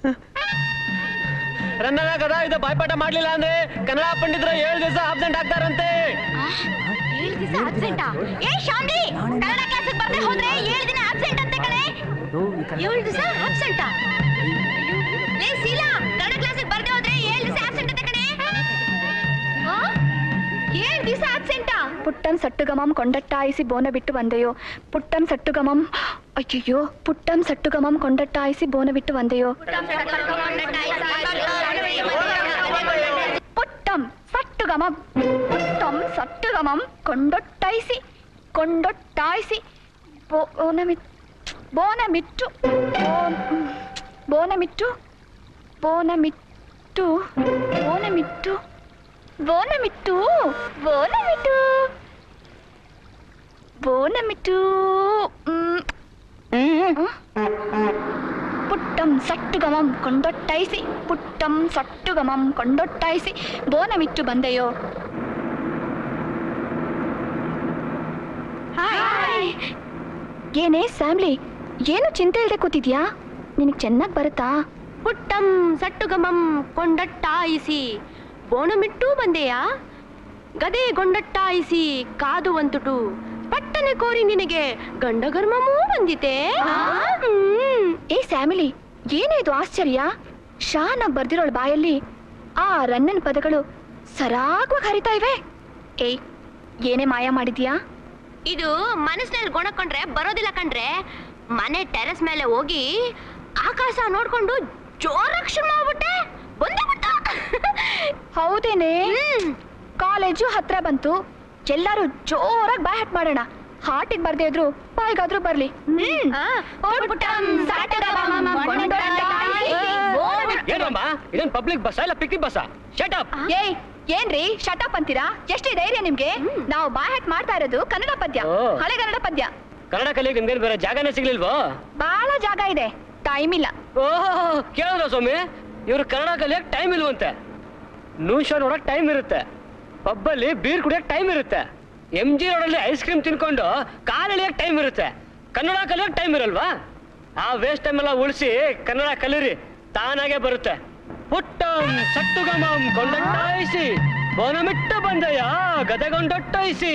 ರನ್ನನ ಗದಾ ಇದು ಬಾಯ್ಪಾಠ ಮಾಡ್ಲಿಲ್ಲ ಅಂದ್ರೆ ಕನ್ನಡ ಪಂಡಿತರ ಏಳು ದಿವಸ ಆಬ್ಸೆಂಟ್ ಆಗ್ತಾರಂತೆ ಏಳು ದಿವಸ ಆಬ್ಸೆಂಟಾ ಏ ಶಾಮ್ಲಿ ಕನ್ನಡ ಕ್ಲಾಸಿಗೆ ಬರ್ದೆ ಹೋದ್ರೆ ಏಳು ದಿನ ಆಬ್ಸೆಂಟ್ ಅಂತೆ ಕಣೆ ಏಳು ದಿವಸ ಆಬ್ಸೆಂಟಾ ಲೇ ಶೀಲಾ ಕನ್ನಡ ಕ್ಲಾಸಿಗೆ ಬರ್ದೆ ಹೋದ್ರೆ ಏಳು ದಿವಸ ಆಬ್ಸೆಂಟ್ ಅಂತೆ ಕಣೆ ಆ? ಏಳು ದಿವಸ ಆಬ್ಸೆಂಟಾ ಪುಟ್ಟಂ ಸಟ್ಟುಗಮಂ ಕೊಂಡಟ್ಟಾಯಿಸಿ ಬೋನ ಬಿಟ್ಟು ಬಂದೆಯೋ ಪುಟ್ಟಂ ಸಟ್ಟುಗಮಂ ಅಯ್ಯಯ್ಯೋ ಪುಟ್ಟಂ ಸಟ್ಟುಗಮಂ ಕೊಂಡಟ್ಟಾಯಿಸಿ ಬೋನ ಬಿಟ್ಟು ಬಂದೆಯೋ ಪುಟ್ಟಂ ಸಟ್ಟುಗಮಂ ಪುಟ್ಟಂ ಸಟ್ಟುಗಮಂ ಕೊಂಡೊಟ್ಟಾಯಿಸಿ ಕೊಂಡೊಟ್ಟಾಯಿಸಿ ಬೋನಮಿ ಬೋನಮಿಟ್ಟು ಬೋನ್- ಬೋನಮಿಟ್ಟು ಬೋನಮಿಟ್ಟು ಬೋನಮಿಟ್ಟು ಬೋನಮಿಟ್ಟು ಬೋನಮಿಟ್ಟು ಬೋನಮಿಟ್ಟು ಮ್, ಮ್. ಪುಟ್ಟಂ ಸಟ್ಟುಗಮಂ ಕೊಂಡೊಟ್ಟಾಯಿಸಿ ಪುಟ್ಟಂ ಸಟ್ಟುಗಮಂ ಕೊಂಡೊಟ್ಟಾಯಿಸಿ ಬೋನಮಿಟ್ಟು ಬಂದೆಯೋ ಹಾಯ್ ಏನೇ ಸ್ಯಾಮ್ಲಿ ಏನು ಚಿಂತೆ ಇಲ್ಲದೆ ಕೂತಿದ್ಯಾ ನಿನಗೆ ಚೆನ್ನಾಗಿ ಬರುತ್ತಾ ಪುಟ್ಟಂ ಸಟ್ಟುಗಮಂ ಕೊಂಡಟ್ಟಾಯಿಸಿ ಬೋಣಮಿಟ್ಟು ಬಂದೆಯಾ ಗದೆ ಗೊಂಡಟ್ಟಾಯಿಸಿ ಕಾದುವಂತುಟು ಪಟ್ಟನೆ ಕೋರಿ ನಿನಗೆ ಗಂಡಗರ್ಮಮೂ ಬಂದಿತೆ ಹ್ಮ್. ಏ ಸ್ಯಾಮಿಲಿ ಏನೇ ಇದು ಆಶ್ಚರ್ಯ ಶಾನ ಬರ್ದಿರೋಳ ಬಾಯಲ್ಲಿ ಆ ರನ್ನನ್ ಪದಗಳು ಸರಾಗವಾಗಿ ಹರಿತಾ ಇವೆ ಏಯ್ ಏನೇ ಮಾಯ ಮಾಡಿದ್ಯಾ ಇದು ಮನಸ್ಸಿನಲ್ಲಿ ಗೊಣಕೊಂಡ್ರೆ ಬರೋದಿಲ್ಲ ಕಣ್ರೆ ಮನೆ ಟೆರೆಸ್ ಮೇಲೆ ಹೋಗಿ ಆಕಾಶ ನೋಡ್ಕೊಂಡು ಜೋರಾಗಿ ಶುರು ಮಾಡ್ಬಿಟ್ಟೆ ಬಂದೇ ಬಿಟ್ಟ ಹೌದೇನೆ ಕಾಲೇಜು ಹತ್ರ ಬಂತು ಎಲ್ಲರೂ ಜೋರಾಗಿ ಬಾಯ್ ಹಟ್ ಮಾಡೋಣ ಹಾಟಿಗೆ ಬರ್ದೇ ಇದ್ರು ಬಾಯ್ಗಾದ್ರೂ ಬರ್ಲಿ ಏನಮ್ಮ ಇದನ್ ಪಬ್ಲಿಕ್ ಬಸ್ ಇಲ್ಲ ಪಿಕ್ನಿಕ್ ಬಸ್ ಶಟ್ ಅಪ್ ಏಯ್ ಏನ್ರಿ ಶಟಪ್ ಅಂತೀರಾ ಎಷ್ಟೇ ಧೈರ್ಯ ನಿಮ್ಗೆ ನಾವು ಬಾಯ್ ಹಟ್ ಮಾಡ್ತಾ ಇರೋದು ಕನ್ನಡ ಪದ್ಯ ಓ. ಹಳೆಗನ್ನಡ ಪದ್ಯ ಕನ್ನಡ ಕಲಿಯಕ್ಕೆ ನಿಮ್ಗೇನು ಬೇರೆ ಜಾಗನೇ ಸಿಗ್ಲಿಲ್ವೋ ಬಹಳ ಜಾಗ ಇದೆ ಟೈಮ್ ಇಲ್ಲ ಓಹ್ ಕೇಳಿದ್ರ ಸ್ವಾಮಿ ಇವ್ರು ಕನ್ನಡ ಕಲಿಯಕ್ ಟೈಮ್ ಇಲ್ವಂತೆ ನೂನ್ ಶೋ ನೋಡಕ್ ಟೈಮ್ ಇರುತ್ತೆ ಪಬ್ಬಲ್ಲಿ ಬೀರ್ ಕುಡಿಯಕ್ ಟೈಮ್ ಇರುತ್ತೆ ಎಂ ಜಿ ರೋಡಲ್ಲಿ ಐಸ್ ಕ್ರೀಮ್ ತಿನ್ಕೊಂಡು ಕಾಲ್ ಎಳಿಯಕ್ ಟೈಮ್ ಇರುತ್ತೆ ಕನ್ನಡ ಕಲಿಯಕ್ ಟೈಮ್ ಇರಲ್ವಾ ಆ ವೇಸ್ಟ್ ಟೈಮ್ ಎಲ್ಲ ಉಳಿಸಿ ಕನ್ನಡ ಕಲೀರಿ ತಾನಾಗೆ ಬರುತ್ತೆ ಪುಟ್ಟಂ ಸಟ್ಟುಗಮಂ ಕೊಂಡೊಟ್ಟಾಯಿಸಿ ಬೋನಮಿಟ್ಟ ಬಂದಯ್ಯ ಗದೆಗೊಂಡೊಟ್ಟಾಯಿಸಿ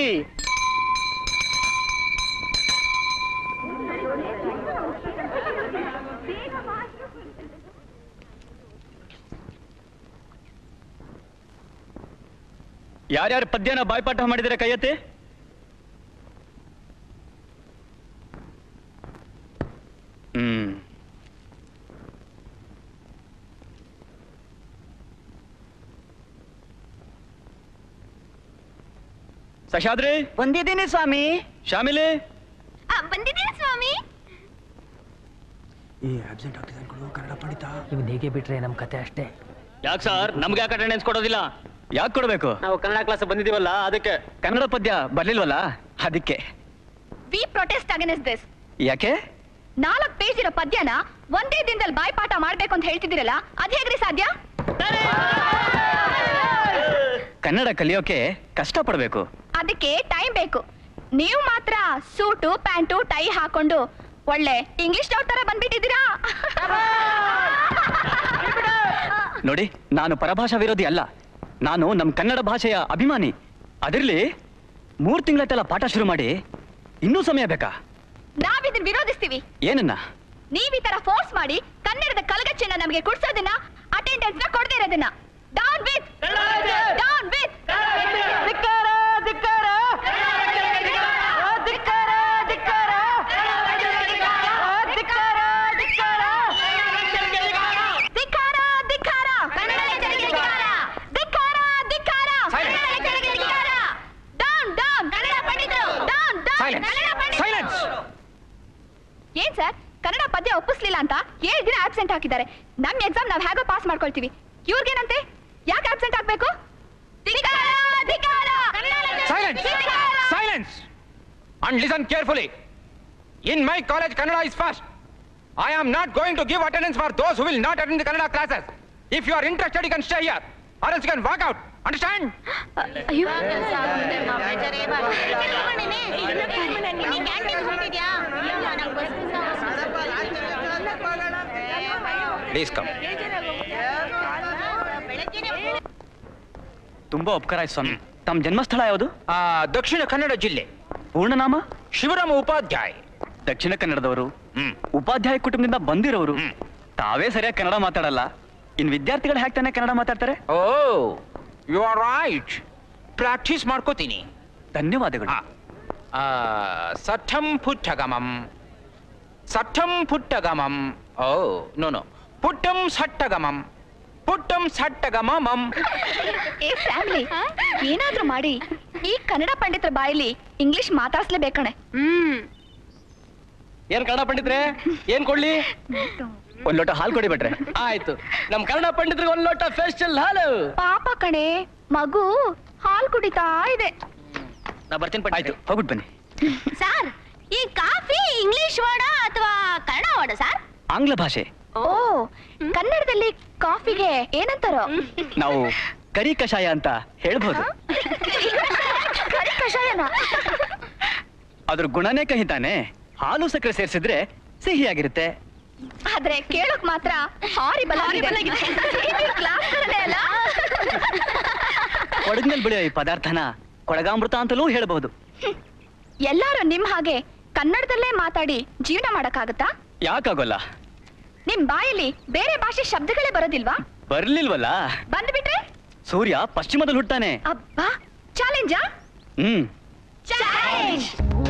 ಯಾರ್ಯಾರು ಪದ್ಯನ ಬಾಯ್ಪಾಠ ಮಾಡಿದರೆ ಕೈಯತ್ತೆ ಹ್ಮ್ ಸಶಾದ್ರಿ ಬಂದಿದ್ದೀನಿ ಸ್ವಾಮಿ ಶಾಮಿಲಿ ಬಂದಿದ್ದೀನಿ ಸ್ವಾಮಿ ಇವನ್ ಹೇಗೆ ಬಿಟ್ರೆ ನಮ್ ಕತೆ ಅಷ್ಟೇ ಯಾಕೆ ಸರ್ ನಮ್ಗೆ ಯಾಕೆ ಅಟೆಂಡೆನ್ಸ್ ಕೊಡೋದಿಲ್ಲ ಯಾಕೆ ಕೊಡ್ಬೇಕು ನಾವು ಕನ್ನಡ ಕ್ಲಾಸ್ ಬಂದಿದ್ದೀವಲ್ಲ ಅದಕ್ಕೆ ಕನ್ನಡ ಪದ್ಯ ಬರ್ಲಿಲ್ವಲ್ಲ ಅದಕ್ಕೆ ವಿ ಪ್ರೊಟೆಸ್ಟ್ ಅಗೇನ್ಸ್ಟ್ ದಿಸ್ ಯಾಕೆ ನಾಲ್ಕು ಪೇಜ್ ಇರೋ ಪದ್ಯನ ಒಂದೇ ದಿನದಲ್ಲಿ ಬಾಯ್ಪಾಠ ಮಾಡ್ಬೇಕು ಅಂತ ಹೇಳ್ತಿದ್ದೀರಲ್ಲ ಅದ್ ಹೇಗ್ರಿ ಸಾಧ್ಯ ಕನ್ನಡ ಕಲಿಯೋಕೆ ಕಷ್ಟ ಪಡ್ಬೇಕು ಅದಕ್ಕೆ ಟೈಮ್ ಬೇಕು ನೀವು ಮಾತ್ರ ಸೂಟು ಪ್ಯಾಂಟು ಟೈ ಹಾಕೊಂಡು ಒಳ್ಳೆ ಇಂಗ್ಲಿಷ್ ಡೌಟ್ ತರ ಬಂದ್ಬಿಟ್ಟಿದ್ದೀರಾ ನೋಡಿ ನಾನು ಪರಭಾಷಾ ವಿರೋಧಿ ಅಲ್ಲ ನಾನು ನಮ್ಮ ಕನ್ನಡ ಭಾಷೆಯ ಅಭಿಮಾನಿ ಅದರಲ್ಲಿ ಮೂರು ತಿಂಗಳಾಯ್ತಲ್ಲ ಪಾಠ ಶುರು ಮಾಡಿ ಇನ್ನೂ ಸಮಯ ಬೇಕಾ ನಾವಿದನ್ನ ವಿರೋಧಿಸ್ತೀವಿ ಏನನ್ನ ನೀವ್ ಈ ತರ ಫೋರ್ಸ್ ಮಾಡಿ ಕನ್ನಡದ ಕಲಗಚ್ಚನ್ನ ನಮಗೆ ಕೊಡ್ಸೋದನ್ನ ಅಟೆಂಡೆನ್ಸ್ ನ ಕೊಡದೇ ಇರೋದನ್ನ ಡೌನ್ ವಿತ್ ಡೌನ್ ವಿತ್ ಧಿಕ್ಕಾರ ಧಿಕ್ಕಾರ ಧಿಕ್ಕಾರ ಧಿಕ್ಕಾರ ಧಿಕ್ಕಾರ ಧಿಕ್ಕಾರ ಧಿಕ್ಕಾರ ಧಿಕ್ಕಾರ ಧಿಕ್ಕಾರ ಧಿಕ್ಕಾರ ಡೌನ್ ಡೌನ್ ಕನ್ನಡ ಪಂಡಿತರು ಡೌನ್ ಡೌನ್ ಸೈಲೆನ್ಸ್ ಏನ್ ಸರ್ ಕನ್ನಡ ಪದ್ಯ ಒಪ್ಪಿಸ್ಲಿಲ್ಲ ಅಂತ ಏಳು ದಿನ ಆಬ್ಸೆಂಟ್ ಹಾಕಿದ್ದಾರೆ ನಮ್ ಎಕ್ಸಾಮ್ ನಾವ್ ಹೇಗೋ ಪಾಸ್ ಮಾಡ್ಕೊಳ್ತೀವಿ ಇವ್ರಿಗೇನಂತೆ ಯಾಕೆ ಆಬ್ಸೆಂಟ್ ಹಾಕ್ಬೇಕು ಧಿಕ್ಕಾರ, ಧಿಕ್ಕಾರ. Silence! ಧಿಕ್ಕಾರ. Silence! And listen carefully. In my college, Kannada is first. I am not going to give attendance for those who will not attend the Kannada classes. If you are interested, you can stay here. Or else you can walk out. Understand? ಅಯ್ಯೋ Please come. ತುಂಬಾ ಉಪಕಾರ ಆಯ್ತು ಸ್ವಾಮಿ ತಮ್ಮ ಜನ್ಮಸ್ಥಳ ಯಾವುದು ಆ, ದಕ್ಷಿಣ ಕನ್ನಡ ಜಿಲ್ಲೆ ಪೂರ್ಣನಾಮ ಶಿವರಾಮ ಉಪಾಧ್ಯಾಯ್ ದಕ್ಷಿಣ ಕನ್ನಡದವರು ಹ್ಮ್. ಉಪಾಧ್ಯಾಯ ಕುಟುಂಬದಿಂದ ಬಂದಿರೋರು ಹ್ಮ್. ತಾವೇ ಸರಿಯಾಗಿ ಕನ್ನಡ ಮಾತಾಡಲ್ಲ ಇನ್ ವಿದ್ಯಾರ್ಥಿಗಳು ಹೇಗೆ ತಾನೇ ಕನ್ನಡ ಮಾತಾಡ್ತಾರೆ oh you are right practice ಮಾಡ್ಕೋತೀನಿ ಧನ್ಯವಾದಗಳು ಆ, ಸಠಂ ಪುಟ್ಟಗಮಂ ಸಠಂ ಪುಟ್ಟಗಮಂ ಓ ನೋ ನೋ ಪುಟ್ಟಂ ಸಟ್ಟಗಮಂ ಪುಟ್ಟಂ ಸಟ್ಟಗಮಮಂ ಏ ಫ್ಯಾಮಿಲಿ ಏನಾದ್ರೂ ಮಾಡಿ ಈ ಕನ್ನಡ ಪಂಡಿತರ ಬಾಯಲ್ಲಿ ಇಂಗ್ಲಿಷ್ ಮಾತಾಡ್ಸ್ಲೇಬೇಕಣೆ ಹ್ಮ್ ಏನ್ ಕನ್ನಡ ಪಂಡಿತ್ರೆ ಏನ್ ಕೊಡ್ಲಿ ಒಂದ್ ಲೋಟ ಹಾಲು ಕೊಡಿ ಬಿಟ್ರೆ ಆಯ್ತು ನಮ್ ಕನ್ನಡ ಪಂಡಿತ್ರಿಗೆ ಒಂದ್ ಲೋಟ ಫೆಸ್ಟಲ್ ಹಾಲು ಪಾಪ ಕಣೆ ಮಗು ಹಾಲ್ ಕುಡಿತಾ ಇದೆ ನಾ ಬರ್ತೀನಿ ಆಯ್ತು ಹೋಗ್ಬಿಟ್ಟು ಬನ್ನಿ ಸರ್ ಈ ಕಾಫಿ ಇಂಗ್ಲಿಷ್ ವರ್ಡ ಅಥವಾ ಕನ್ನಡ ವರ್ಡ ಸರ್ ಆಂಗ್ಲ ಭಾಷೆ ಓ ಕನ್ನಡದಲ್ಲಿ ಕಾಫಿಗೆ ಏನಂತಾರೋ ನಾವು ಕರಿ ಕಷಾಯ ಅಂತ ಹೇಳ್ಬೋದು ಕರಿ ಕಷಾಯನ ಅದ್ರ ಗುಣನೇ ಕಹಿ ತಾನೆ ಹಾಲು ಸಕ್ಕರೆ ಸೇರಿಸಿದ್ರೆ ಸಿಹಿಯಾಗಿರುತ್ತೆ ಆದ್ರೆ ಕೇಳೋಕ್ ಮಾತ್ರ ಹಾರಿಬಲ್ ಕ್ಲಾಸ್ ಅಲ್ಲ ಕೊಡಗಿನಲ್ಲಿ ಬೆಳೆಯೋ ಈ ಪದಾರ್ಥನ ಕೊಡಗಾಮೃತ ಅಂತಲೂ ಹೇಳ್ಬಹುದು ಎಲ್ಲಾರು ನಿಮ್ ಹಾಗೆ ಕನ್ನಡದಲ್ಲೇ ಮಾತಾಡಿ ಜೀವನ ಮಾಡಕ್ಕಾಗತ್ತಾ ಯಾಕಾಗೋಲ್ಲ ನಿಮ್ ಬಾಯಲ್ಲಿ ಬೇರೆ ಭಾಷೆ ಶಬ್ದಗಳೇ ಬರೋದಿಲ್ವಾ ಬರ್ಲಿಲ್ವಲ್ಲ ಬಂದ್ಬಿಟ್ರೆ ಸೂರ್ಯ ಪಶ್ಚಿಮದಲ್ಲಿ ಹುಟ್ಟಾನೆ ಅಬ್ಬಾ ಚಾಲೆಂಜಾ ಹ್ಮ್ ಚಾಲೆಂಜ್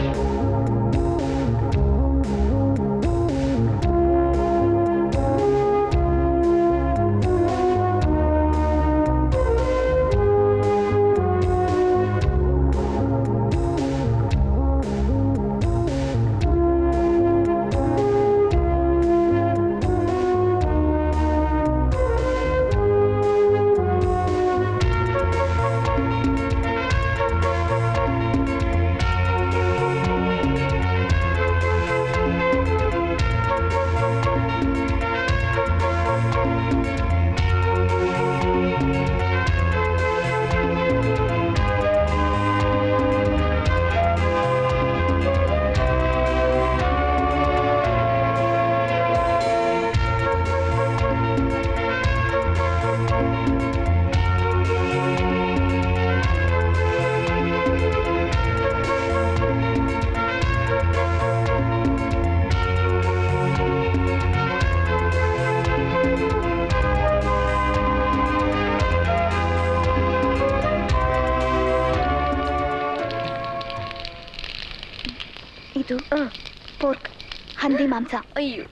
ಇದು ಪೋರ್ಕ್ ಹಂದಿ ಮಾಂಸ ಅಯ್ಯೋ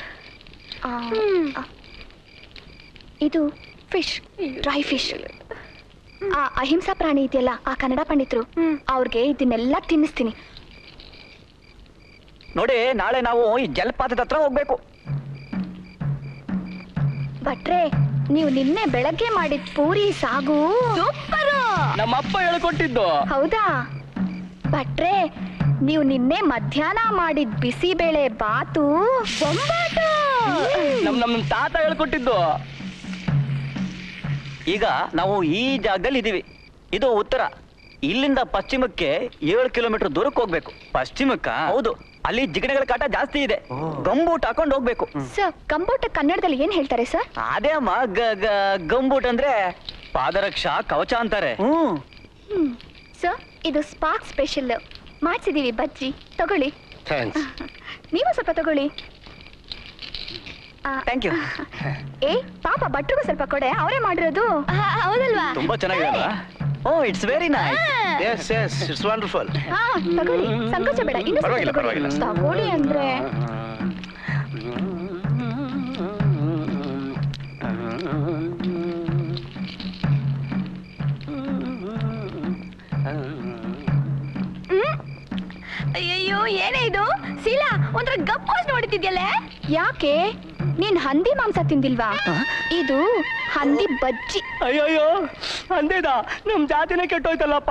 ಇದು ಫಿಶ್ ಡ್ರೈ ಫಿಶ್ ಆ ಅಹಿಂಸಾ ಪ್ರಾಣಿ ಇದೆಯಲ್ಲ ಆ ಕನ್ನಡ ಪಂಡಿತರು ಅವ್ರಿಗೆ ಇದನ್ನೆಲ್ಲ ತಿನ್ನಿಸ್ತೀನಿ ನೋಡಿ ನಾಳೆ ನಾವು ಈ ಜಲಪಾತದ ಹತ್ರ ಹೋಗ್ಬೇಕು ಭಟ್ರೆ ನೀವು ನಿನ್ನೆ ಬೆಳಗ್ಗೆ ಮಾಡಿದ ಪೂರಿ ಸಾಗು ಸೂಪರು ನಮ್ಮ ಅಪ್ಪ ಹೇಳ್ಕೊಟ್ಟಿದ್ದು ಹೌದಾ ಭಟ್ರೆ ನೀವು ನಿನ್ನೆ ಮಧ್ಯಾಹ್ನ ಮಾಡಿದ ಬಿಸಿಬೇಳೆ ಬಾತು ಬೊಂಬಾಟು ನಮ್ ನಮ್ ನಮ್ ತಾತ ಹೇಳ್ಕೊಟ್ಟಿದ್ದು ಈಗ ನಾವು ಈ ಜಾಗದಲ್ಲಿ ಇದೀವಿ ಇದು ಉತ್ತರ ಇಲ್ಲಿಂದ ಪಶ್ಚಿಮಕ್ಕೆ ಏಳು ಕಿಲೋಮೀಟರ್ ದೂರಕ್ಕೆ ಹೋಗ್ಬೇಕು ಪಶ್ಚಿಮಕ್ಕ ಹೌದು ಅಲ್ಲಿ ಜಿಗಣೆಗಳ ಕಾಟ ಜಾಸ್ತಿ ಇದೆ ಗಂಬೂಟ್ ಹಾಕೊಂಡು ಹೋಗ್ಬೇಕು ಸರ್ ಕಂಬೋಟ ಕನ್ನಡದಲ್ಲಿ ಏನ್ ಹೇಳ್ತಾರೆ ಸರ್ ಅದೇ ಅಮ್ಮ ಗ- ಗ- ಗಂಬೂಟ್ ಅಂದ್ರೆ ಪಾದರಕ್ಷಾ ಕವಚ ಅಂತಾರೆ ಹ್ಮ್ ಸೊ ಇದು ಸ್ಪಾರ್ಕ್ ಸ್ಪೆಷಲ್ ಮಾಡ್ಸಿದೀವಿ ಬಜ್ಜಿ ತಗೊಳ್ಳಿ ಥ್ಯಾಂಕ್ಸ್ ನೀವು ಸ್ವಲ್ಪ ತಗೊಳ್ಳಿ ಥ್ಯಾಂಕ್ ಯು ಏ ಪಾಪ ಭಟ್ರಿಗೂ ಸ್ವಲ್ಪ ಕೊಡೆ ಅವರೇ ಮಾಡಿರೋದು ಹೌದಲ್ವಾ ತುಂಬಾ ಚೆನ್ನಾಗಿದೆ ಅಲ್ವಾ oh it's very nice yes yes it's wonderful ಹಾ ತಗೊಳ್ಳಿ ಸಂಕೋಚ ಬೇಡ ಇನ್ನು ಸ್ವಲ್ಪ ಪರವಾಗಿಲ್ಲ, ತಗೊಳ್ಳಿ. ಪರವಾಗಿಲ್ಲ. ತಗೊಳ್ಳಿ ಅಂದ್ರೆ ಅಯ್ಯಯ್ಯೋ ಏನೇ ಇದು ಶೀಲಾ ಒಂಥರ ಗಪ್ಪೋಸ್ ನೋಡ್ತಿದ್ಯಲ್ಲ ಯಾಕೆ ನೀನ್ ಹಂದಿ ಮಾಂಸ ತಿಂದಿಲ್ವಾ ಇದು ಹಂದಿ ಬಜ್ಜಿ ಅಯ್ಯೋಯ್ಯೋ ಅಂದೇದ ನಮ್ ಜಾತಿನೇ ಕೆಟ್ಟೋಯ್ತಲ್ಲಪ್ಪ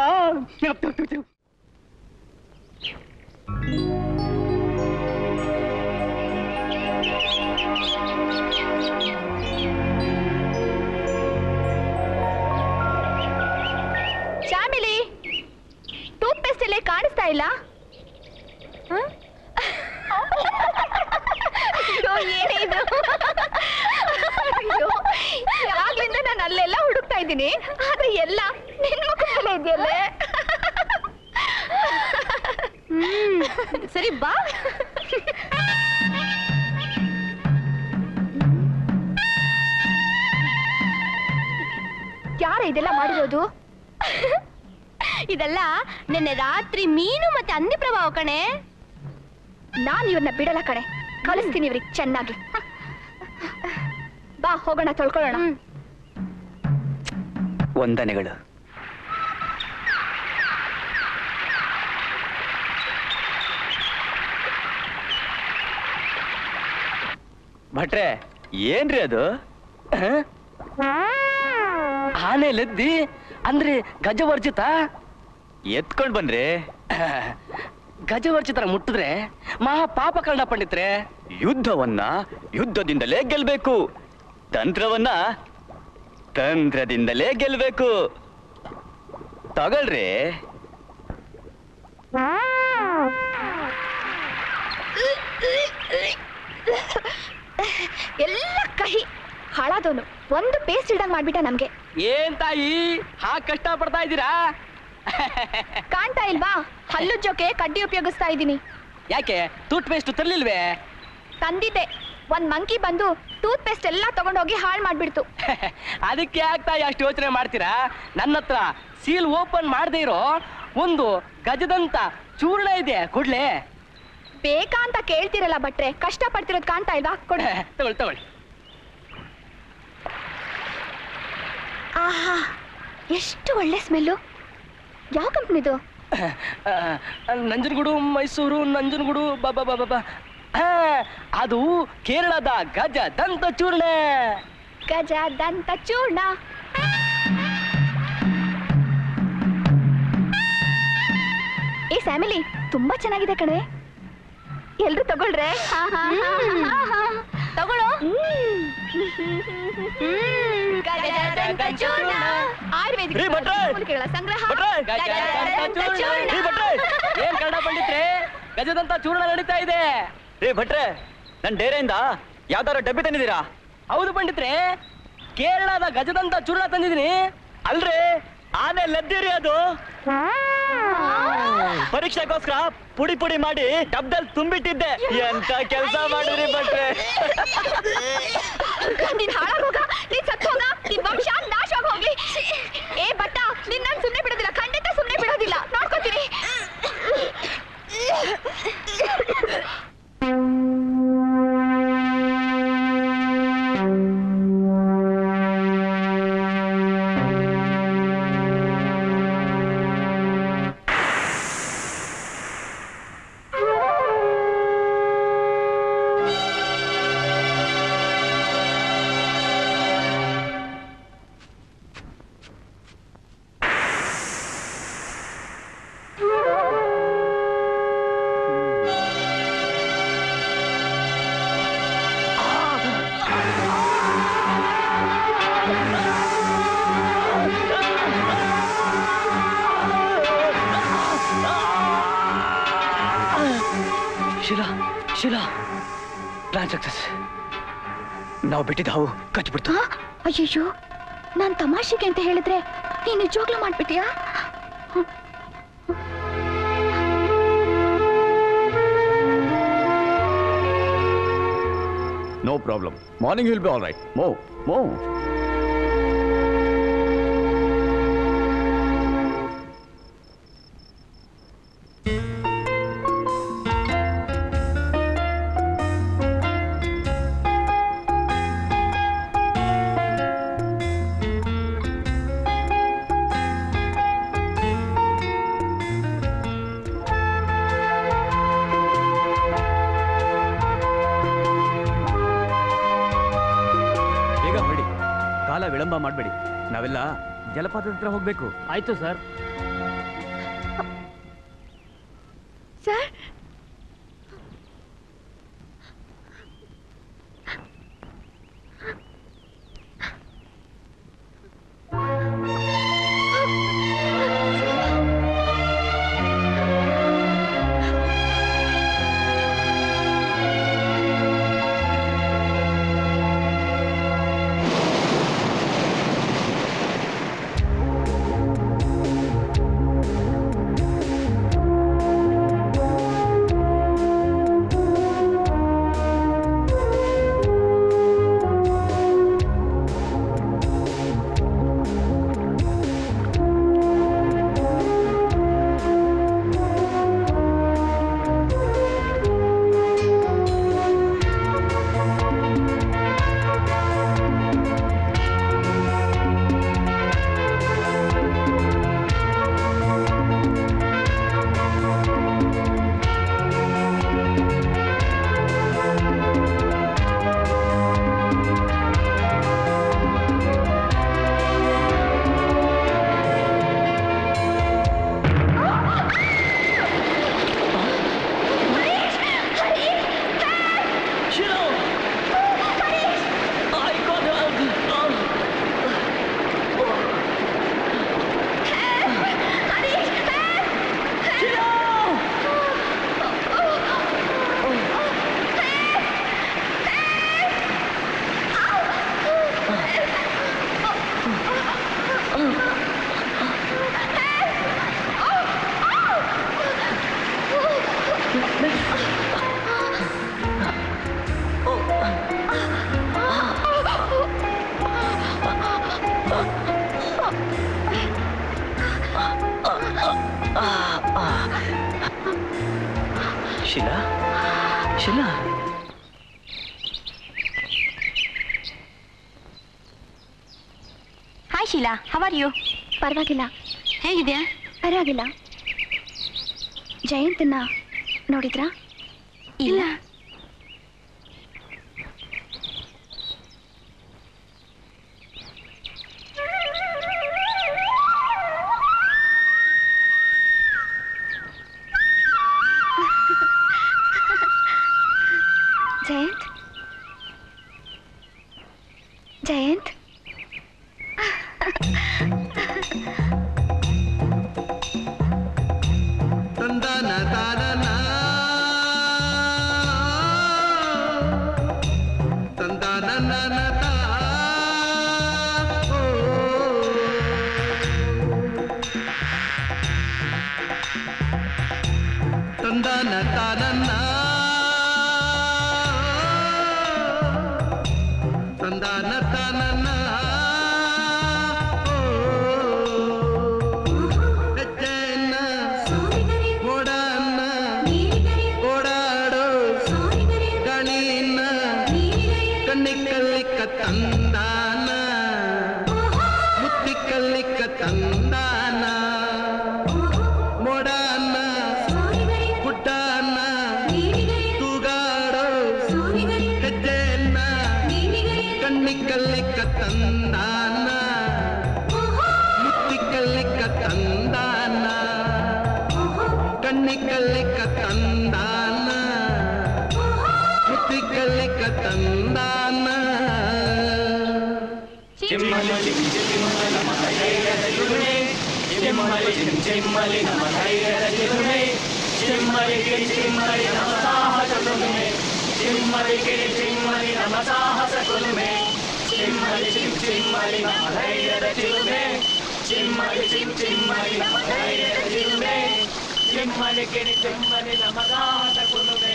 ಶಾಮಿಲಿ ಟೂತ್ ಪೇಸ್ಟ್ ಎಲ್ಲ ಕಾಣಿಸ್ತಾ ಇಲ್ಲ ಹ? ಅಯ್ಯೋ, ಏನೇ ಇದು ಅಯ್ಯೋ, ಯಾವಾಗ್ಲಿಂದ ನಾನು ಅಲ್ಲೆಲ್ಲ ಹುಡುಕ್ತಾ ಇದ್ದೀನಿ ಆದ್ರೆ ಎಲ್ಲ ನಿನ್ ಮುಖದಲ್ಲೇ ಇದೆಯಲ್ಲೇ ಹ್ಮ್, ಸರಿ ಬಾ ಯಾರ ಇದೆಲ್ಲ ಮಾಡಿರೋದು ಇದೆಲ್ಲ ನಿನ್ನೆ ರಾತ್ರಿ ಮೀನು ಮತ್ತೆ ಹಂದಿ ಪ್ರಭಾವ ಕಣೆ ನಾನ್ ಇವ್ರನ್ನ ಬಿಡಲ್ಲ ಕಣೆ ಕಲಿಸ್ತೀನಿ ಇವ್ರಿಗೆ ಚೆನ್ನಾಗಿ ಬಾ ಹೋಗೋಣ ತೊಳ್ಕೊಳ್ಳೋಣ ವಂದನೆಗಳು ಭಟ್ರೆ ಏನ್ರಿ ಅದು ಆನೆ ಲದ್ದಿ ಅಂದ್ರೆ ಗಜವರ್ಜಿತ ಎತ್ಕೊಂಡ್ ಬಂದ್ರಿ ಗಜವರ್ಜಿತರ ಮುಟ್ಟಿದ್ರೆ ಮಹಾ ಪಾಪ ಕರ್ಣ ಪಂಡಿತ್ರೆ ಯುದ್ಧವನ್ನ ಯುದ್ಧದಿಂದಲೇ ಗೆಲ್ಬೇಕು ತಂತ್ರವನ್ನ ತಂತ್ರದಿಂದಲೇ ಗೆಲ್ಬೇಕು ತಗೊಳ್ರಿ ಎಲ್ಲ ಕಹಿ ಹಾಳಾದವನು ಒಂದು ಪೇಸ್ಟ್ ಇಡಂಗ್ ಮಾಡ್ಬಿಟ್ಟ ನಮ್ಗೆ ಏನ್ ತಾಯಿ ಹಾ ಕಷ್ಟ ಪಡ್ತಾ ಇದ್ದೀರಾ ಕಾಣ್ತಾ ಇಲ್ವಾ ಹಲ್ಲುಜ್ಜೋಕೆ ಕಡ್ಡಿ ಉಪಯೋಗಿಸ್ತಾ ಇದ್ದೀನಿ ಯಾಕೆ ಟೂತ್ ಪೇಸ್ಟ್ ತರ್ಲಿಲ್ವೇ ತಂದಿದ್ದೆ ಒಂದ್ ಮಂಕಿ ಬಂದು ಟೂತ್ ಪೇಸ್ಟ್ ಎಲ್ಲ ತಗೊಂಡೋಗಿ ಹಾಳು ಮಾಡ್ಬಿಡ್ತು ಅದಕ್ಕೆ ಆಗ್ತಾ ಅಷ್ಟು ಯೋಚನೆ ಮಾಡ್ತೀರಾ ನನ್ನ ಹತ್ರ ಸೀಲ್ ಓಪನ್ ಮಾಡದೇ ಇರೋ ಒಂದು ಗಜದಂತ ಚೂರ್ಣ ಇದೆ ಕೊಡ್ಲೆ ಬೇಕಾ ಅಂತ ಕೇಳ್ತಿರಲ್ಲ ಭಟ್ರೆ ಕಷ್ಟ ಪಡ್ತಿರೋದ್ ಕಾಣ್ತಾ ಇಲ್ವಾ ಕೊಡು ತಗೊಳ್ಳಿ ತಗೊಳ್ಳಿ ಆಹಾ ಎಷ್ಟು ಒಳ್ಳೆ ಸ್ಮೆಲ್ಲು ಯಾವ ಕಂಪ್ನಿದು ಆ, ನಂಜನಗೂಡು ಮೈಸೂರು ನಂಜನಗೂಡು ಬಾಬಾ ಬಾಬಾ ಬಾ ಆ, ಅದು ಕೇರಳದ ಗಜ ದಂತ ಚೂರ್ಣ ಗಜ ದಂತ ಚೂರ್ಣ ಏ ಫ್ಯಾಮಿಲಿ ತುಂಬಾ ಚೆನ್ನಾಗಿದೆ ಕಣೆ ಎಲ್ರು ತಗೊಳ್ರೆ ತಗೊಳ್ಳೋ ಗಜದಂತ ಚೂರ್ಣ ಆಯುರ್ವೇದಿಕ್ ರೀ ಭಟ್ರೆ! ಮೂಲಿಕೆಗಳ ಸಂಗ್ರಹ ಭಟ್ರೆ! ಗಜದಂತ ಚೂರ್ಣ. ರೀ ಭಟ್ರೆ! ಏನ್ ಕನ್ನಡ ಪಂಡಿತ್ರೆ ಗಜದಂತ ಚೂರ್ಣ ನಡೀತಾ ಇದೆ ರೀ ಭಟ್ರೆ ನನ್ ಡೇರೆಯಿಂದ ಯಾವ್ದಾರ ಡಬ್ಬಿ ತಂದಿದ್ದೀರಾ ಹೌದು ಪಂಡಿತ್ರೆ ಕೇರಳದ ಗಜದಂತ ಚೂರ್ಣ ತಂದಿದ್ದೀನಿ ಅಲ್ರಿ ಆನೆ ಲದ್ದಿರಿ ಅದು ಪರೀಕ್ಷೆಗೋಸ್ಕರ ಪುಡಿ ಪುಡಿ ಮಾಡಿ ಡಬ್ದಲ್ಲಿ ತುಂಬಿಟ್ಟಿದ್ದೆ ಎಂತ ಕೆಲಸ ಮಾಡಿದ್ರಿ ಭಟ್ರೆ ನೀನ್ ಹಾಳಾಗೋಗ ನೀನ್ ಸತ್ತೋಗ ನಿನ್ ವಂಶ ನಾಶ ಹೋಗ್ಲಿ ಏ ಬಟ್ಟ ನಿನ್ನ ನಾನ್ ಸುಮ್ನೆ ಬಿಡೋದಿಲ್ಲ ಖಂಡಿತ ಸುಮ್ನೆ ಬಿಡೋದಿಲ್ಲ ನೋಡ್ಕೊತೀನಿ ಶಿಲಾ ಶಿಲಾ ಪ್ಲಾನ್ ಸಕ್ಸಸ್ ನಾವು ಬಿಟ್ಟಿದ್ದ ಹಾವು ಕಚ್ಚಿಬಿಡ್ತು ಅಯ್ಯಯ್ಯೋ ನಾನ್ ತಮಾಷೆಗೆ ಅಂತ ಹೇಳಿದ್ರೆ ನೀನ್ ನಿಜವಾಗ್ಲೂ ಮಾಡ್ಬಿಟ್ಟಿಯಾ No problem. Morning you'll be all right. Move, move. ಬೇಗ ಬಿಡಿ ಕಾಲ ವಿಳಂಬ ಮಾಡಬೇಡಿ ನಾವೆಲ್ಲ ಜಲಪಾತದ ಹತ್ರ ಹೋಗ್ಬೇಕು ಆಯ್ತು sir sir Sheela Sheela hi Sheela how are you ಪರವಾಗಿಲ್ಲ ಹೇಗಿದ್ಯಾ ಪರವಾಗಿಲ್ಲ ಜಯಂತನ್ನ ನೋಡಿದ್ರಾ ಇಲ್ಲ ಜಯಂತ್ ಜಯಂತ್ ತಂದಾನ ತಾನನ ತಂದಾನ ನನ ತಾ ಓ. ತಂದಾನ ತಾನನ್ನ ತಂದಾನ ತಾನನ್ನ ಓ. ಹೆಜ್ಜೆಯನ್ನ ಓಡನ್ನ ಓಡಾಡೋ ಗಳಿನ ಕಣ್ಣಿಕ್ಕಲ್ಲಿಕ್ಕ ತಂದಾನ ಮುತ್ತಿಕ್ಕಲ್ಲಿಕ್ಕ ತಂದಾನ ಮೋಡನ್ನ ಗುಡ್ಡನ್ನ ತೂಗಾಡೋ ಹೆಜ್ಜೆಯನ್ನ ಕಣ್ಣಿಕ್ಕಲ್ಲಿಕ್ಕ ತಂದಾನ ಮುತ್ತಿಕ್ಕಲ್ಲಿಕ್ಕ ತಂದಾನ ಕಣ್ಣಿಕ್ಕಲ್ಲಿಕ್ಕ ತಂದಾನ ಮುತ್ತಿಕ್ಕಲ್ಲಿಕ್ಕ ತಂದಾನ ಚಿಮ್ಮಲಿಗೆ ಚಿಮ್ಮಲಿ ನಮ ಸಾಹಸ ಕುಲುಮೆ ಚಿಮ್ಮಲಿ ಚಿಮ್ ಚಿಮ್ಮಲಿ ನಮ್ಮ ಧೈರ್ಯದ ಚಿಲುಮೆ ಚಿಮ್ಮಲಿ ಚಿಮ್ ಚಿಮ್ಮಲಿ ನಮ್ಮ ಧೈರ್ಯದ ಚಿಲುಮೆ ಚಿಮ್ಮಲಿ ಕಿಣಿ ಚಿಮ್ಮಲಿ ನಮ್ಮ ದಾಹದ ಕುಲುಮೆ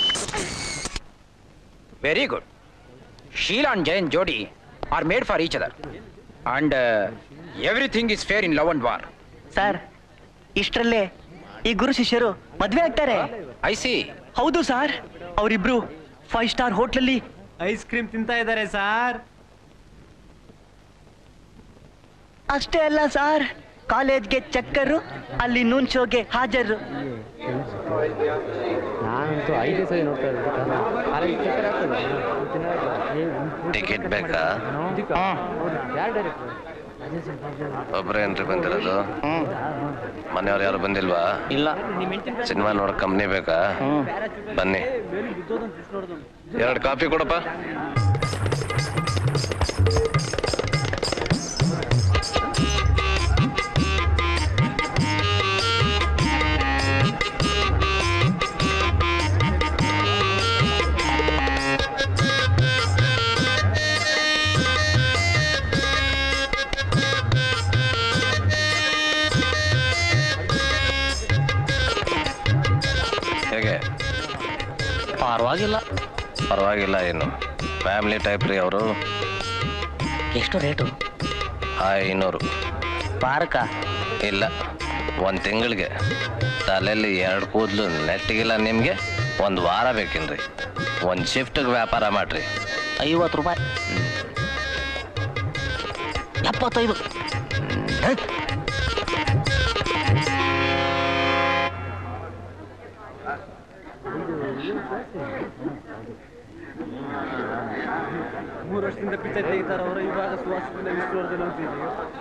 Very good. Sheila and Jayan Jodi are made for each other. And uh, everything is fair in love and war. Sir ಇಷ್ಟರಲ್ಲೇ ಈ ಗುರು ಶಿಷ್ಯರು ಮದ್ವೆ ಆಗ್ತಾರೆ ಐ ಸಿ ಹೌದು ಸರ್ ಅವರಿಬ್ರು ಫೈವ್ ಸ್ಟಾರ್ ಹೋಟ್ಲಲ್ಲಿ ಐಸ್ ಕ್ರೀಮ್ ತಿಂತಾ ಇದ್ದಾರೆ ಸಾರ್ ಅಷ್ಟೇ ಅಲ್ಲ ಸರ್ ಕಾಲೇಜ್ಗೆ ಚಕ್ಕರು ಅಲ್ಲಿ ನೂನ್ ಶೋಗೆ ಹಾಜರು ನಾನಂತೂ ಐದೇ ಸರಿ ನೋಡ್ತಾ ಇದ್ದೆ ಟಿಕೆಟ್ ಬೇಕಾ ಯಾರು ಡೈರೆಕ್ಟರ್ ಒಬ್ರೇ ಏನ್ರಿ ಬಂದಿರೋದು ಮನೆಯವ್ರು ಯಾರು ಬಂದಿಲ್ವಾ ಇಲ್ಲ ಸಿನಿಮಾ ನೋಡ ಕಂಪ್ನಿ ಬೇಕಾ ಬನ್ನಿ ಎರಡು ಕಾಫಿ ಕೊಡಪ್ಪ ಹೇಗೆ ಪರವಾಗಿಲ್ಲ ಪರವಾಗಿಲ್ಲ ಏನು ಫ್ಯಾಮಿಲಿ ಟೈಪ್ ರೀ ಅವರು ಎಷ್ಟು ರೇಟು ಐನೂರು ಪಾರ್ಕ ಇಲ್ಲ ಒಂದು ತಿಂಗಳಿಗೆ ತಲೆಯಲ್ಲಿ ಎರಡು ಕೂದಲು ನೆಟ್ಟಿಗಿಲ್ಲ ನಿಮಗೆ ಒಂದು ವಾರ ಬೇಕೇನ್ರಿ ಒಂದು ಶಿಫ್ಟಿಗೆ ವ್ಯಾಪಾರ ಮಾಡ್ರಿ ಐವತ್ತು ರೂಪಾಯಿ ಎಪ್ಪತ್ತೈದು ಮೂರು ವರ್ಷದಿಂದ ಪಿಕ್ಚರ್ ತೆಗಿತಾರ ಅವರು ಇವಾಗ ಸುವಾಸದಿಂದ ಇಷ್ಟು ವರ್ಷ ಅಂತಿದ್ದೀವಿ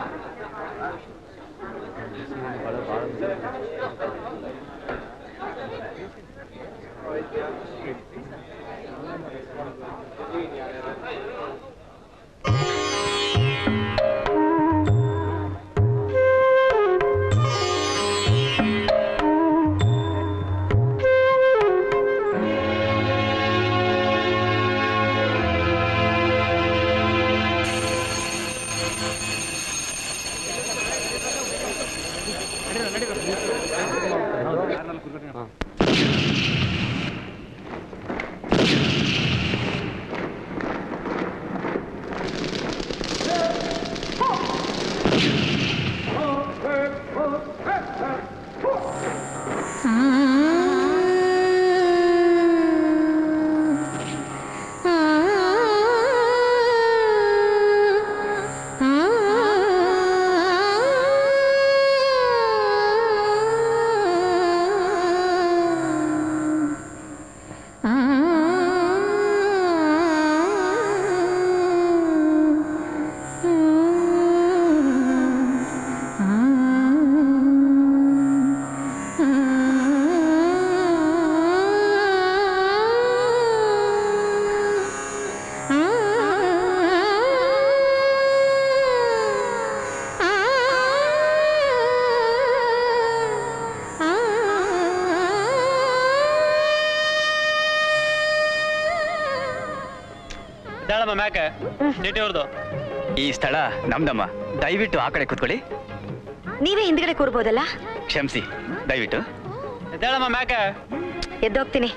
ಇದ್ದಾಳಮ್ಮ ಮ್ಯಾಕೆ ಚೀಟಿ ಅವ್ರದ್ದು ಈ ಸ್ಥಳ ನಮ್ದಮ್ಮ ದಯವಿಟ್ಟು ಆ ಕಡೆ ಕೂತ್ಕೊಳ್ಳಿ ನೀವೇ ಹಿಂದ್ಗಡೆ ಕೂರ್ಬೋದಲ್ಲ ಕ್ಷಮಿಸಿ ದಯವಿಟ್ಟು ಇದ್ದಾಳಮ್ಮ ಮ್ಯಾಕೆ ಎದ್ದೋಗ್ತೀನಿ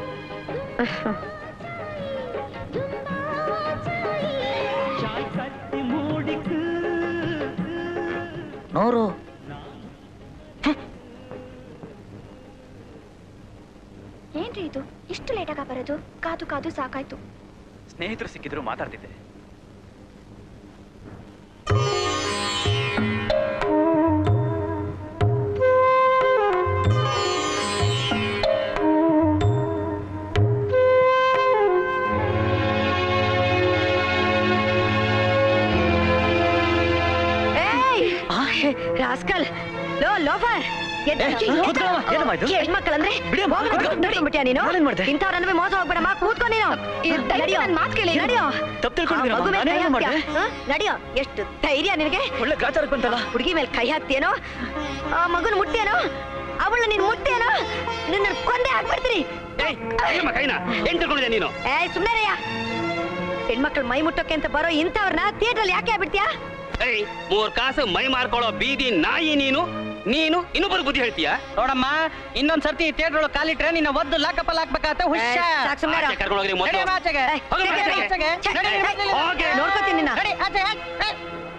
ನೂರು ಏನ್ರಿ ಇದು ಇಷ್ಟು ಲೇಟಾಗ ಬರೋದು ಕಾದು ಕಾದು ಸಾಕಾಯ್ತು ಸ್ನೇಹಿತರು ಸಿಕ್ಕಿದ್ರು ಮಾತಾಡ್ತಿದ್ದೆ ಏಯ್ ರಾಸ್ಕಲ್ ಲೋ ಲೋಫರ್ ಹೆಣ್ಮಕ್ಳಂದ್ರೆ ಬಿಟ್ಬಿಟ್ಯಾ ನೀನು ಇಂಥವ್ರನ್ನ ಮೋಸ ಹೋಗ್ಬೇಡಮ್ಮ ಕೂತ್ಕೊ ನೀನು ನಡಿಯೋ ಮಾತು ಕೇಳಿ ನಡಿಯೋ ತಪ್ಪು ತಿಳ್ಕೊಂಡಿದ್ದೀರಾ ಮಗು ಮೇಲೆ ನಾನೇನು ಕೈ ಮಾಡ್ದೆ? ಹಾಕ್ತ್ಯಾ? ಹ? ನಡಿಯೋ ಎಷ್ಟು ಧೈರ್ಯ ನಿನಗೆ ಒಳ್ಳೆ ಗಾಚಾರಕ್ಕೆ ಬಂತಲ್ಲ ಹುಡುಗಿ ಮೇಲೆ ಕೈ ಹಾಕ್ತೇನೋ ಆ ಮಗುನ ಮುಟ್ಟೇನೋ ಅವಳ ನೀನ್ ಮುಟ್ಟೇನೋ ನಿನ್ನ ಕೊಂದೆ ಹಾಕ್ಬಿಡ್ತೀನಿ ಕೈನ ಏನ್ ತಿಳ್ಕೊಂಡಿದ್ಯಾ ನೀನು ಏಯ್ ಸುಮ್ಮನೆ ಹೆಣ್ಮಕ್ಳು ಮೈ ಮುಟ್ಟೋಕೆ ಅಂತ ಬರೋ ಇಂಥವ್ರನ್ನ ಥಿಯೇಟ್ರಲ್ಲಿ ಯಾಕೆ ಬಿಡ್ತೀಯಾ ಏಯ್ ಮೂರ್ ಕಾಸು ಮೈ ಮಾರ್ಕೊಳ್ಳೋ ಬೀದಿ ನಾಯಿ ನೀನು ನೀನು ಇನ್ನೊಬ್ಬರು ಬುದ್ಧಿ ಹೇಳ್ತೀಯ ನೋಡಮ್ಮ ಇನ್ನೊಂದ್ ಸರ್ತಿ ಥಿಯೇಟರ್ ಒಳಗೆ ಕಾಲಿಟ್ರೆ ನಿನ್ನ ಒದ್ದು ಲಾಕಪ್ಪಲ್ಲಿ ಹಾಕ್ಬೇಕಾಗತ್ತೆ ಹುಷಾರ್ ಏ, ಸಾಕ್ ಸುಮ್ನೆ ಇರು. ಆಚೆ ಕರ್ಕೊಂಡು ಹೋಗ್ರಿ ಮೊದ್ಲು. ನಡಿ ಅಮ್ಮ ಆಚೆಗೆ. ಏಯ್, ಹೋಗಿ ನಡಿ, ನಡಿ ನಡಿ. ಆಚೆಗೆ. ಛೆ, ನಡಿ, ಏಯ್, ನಡಿ, ಹೋಗಿ. ನೋಡ್ಕೊತೀನಿ ನಿನ್ನ. ನಡಿ, ಆಚೆಗೆ, ಆಚೆ, ಏಯ್.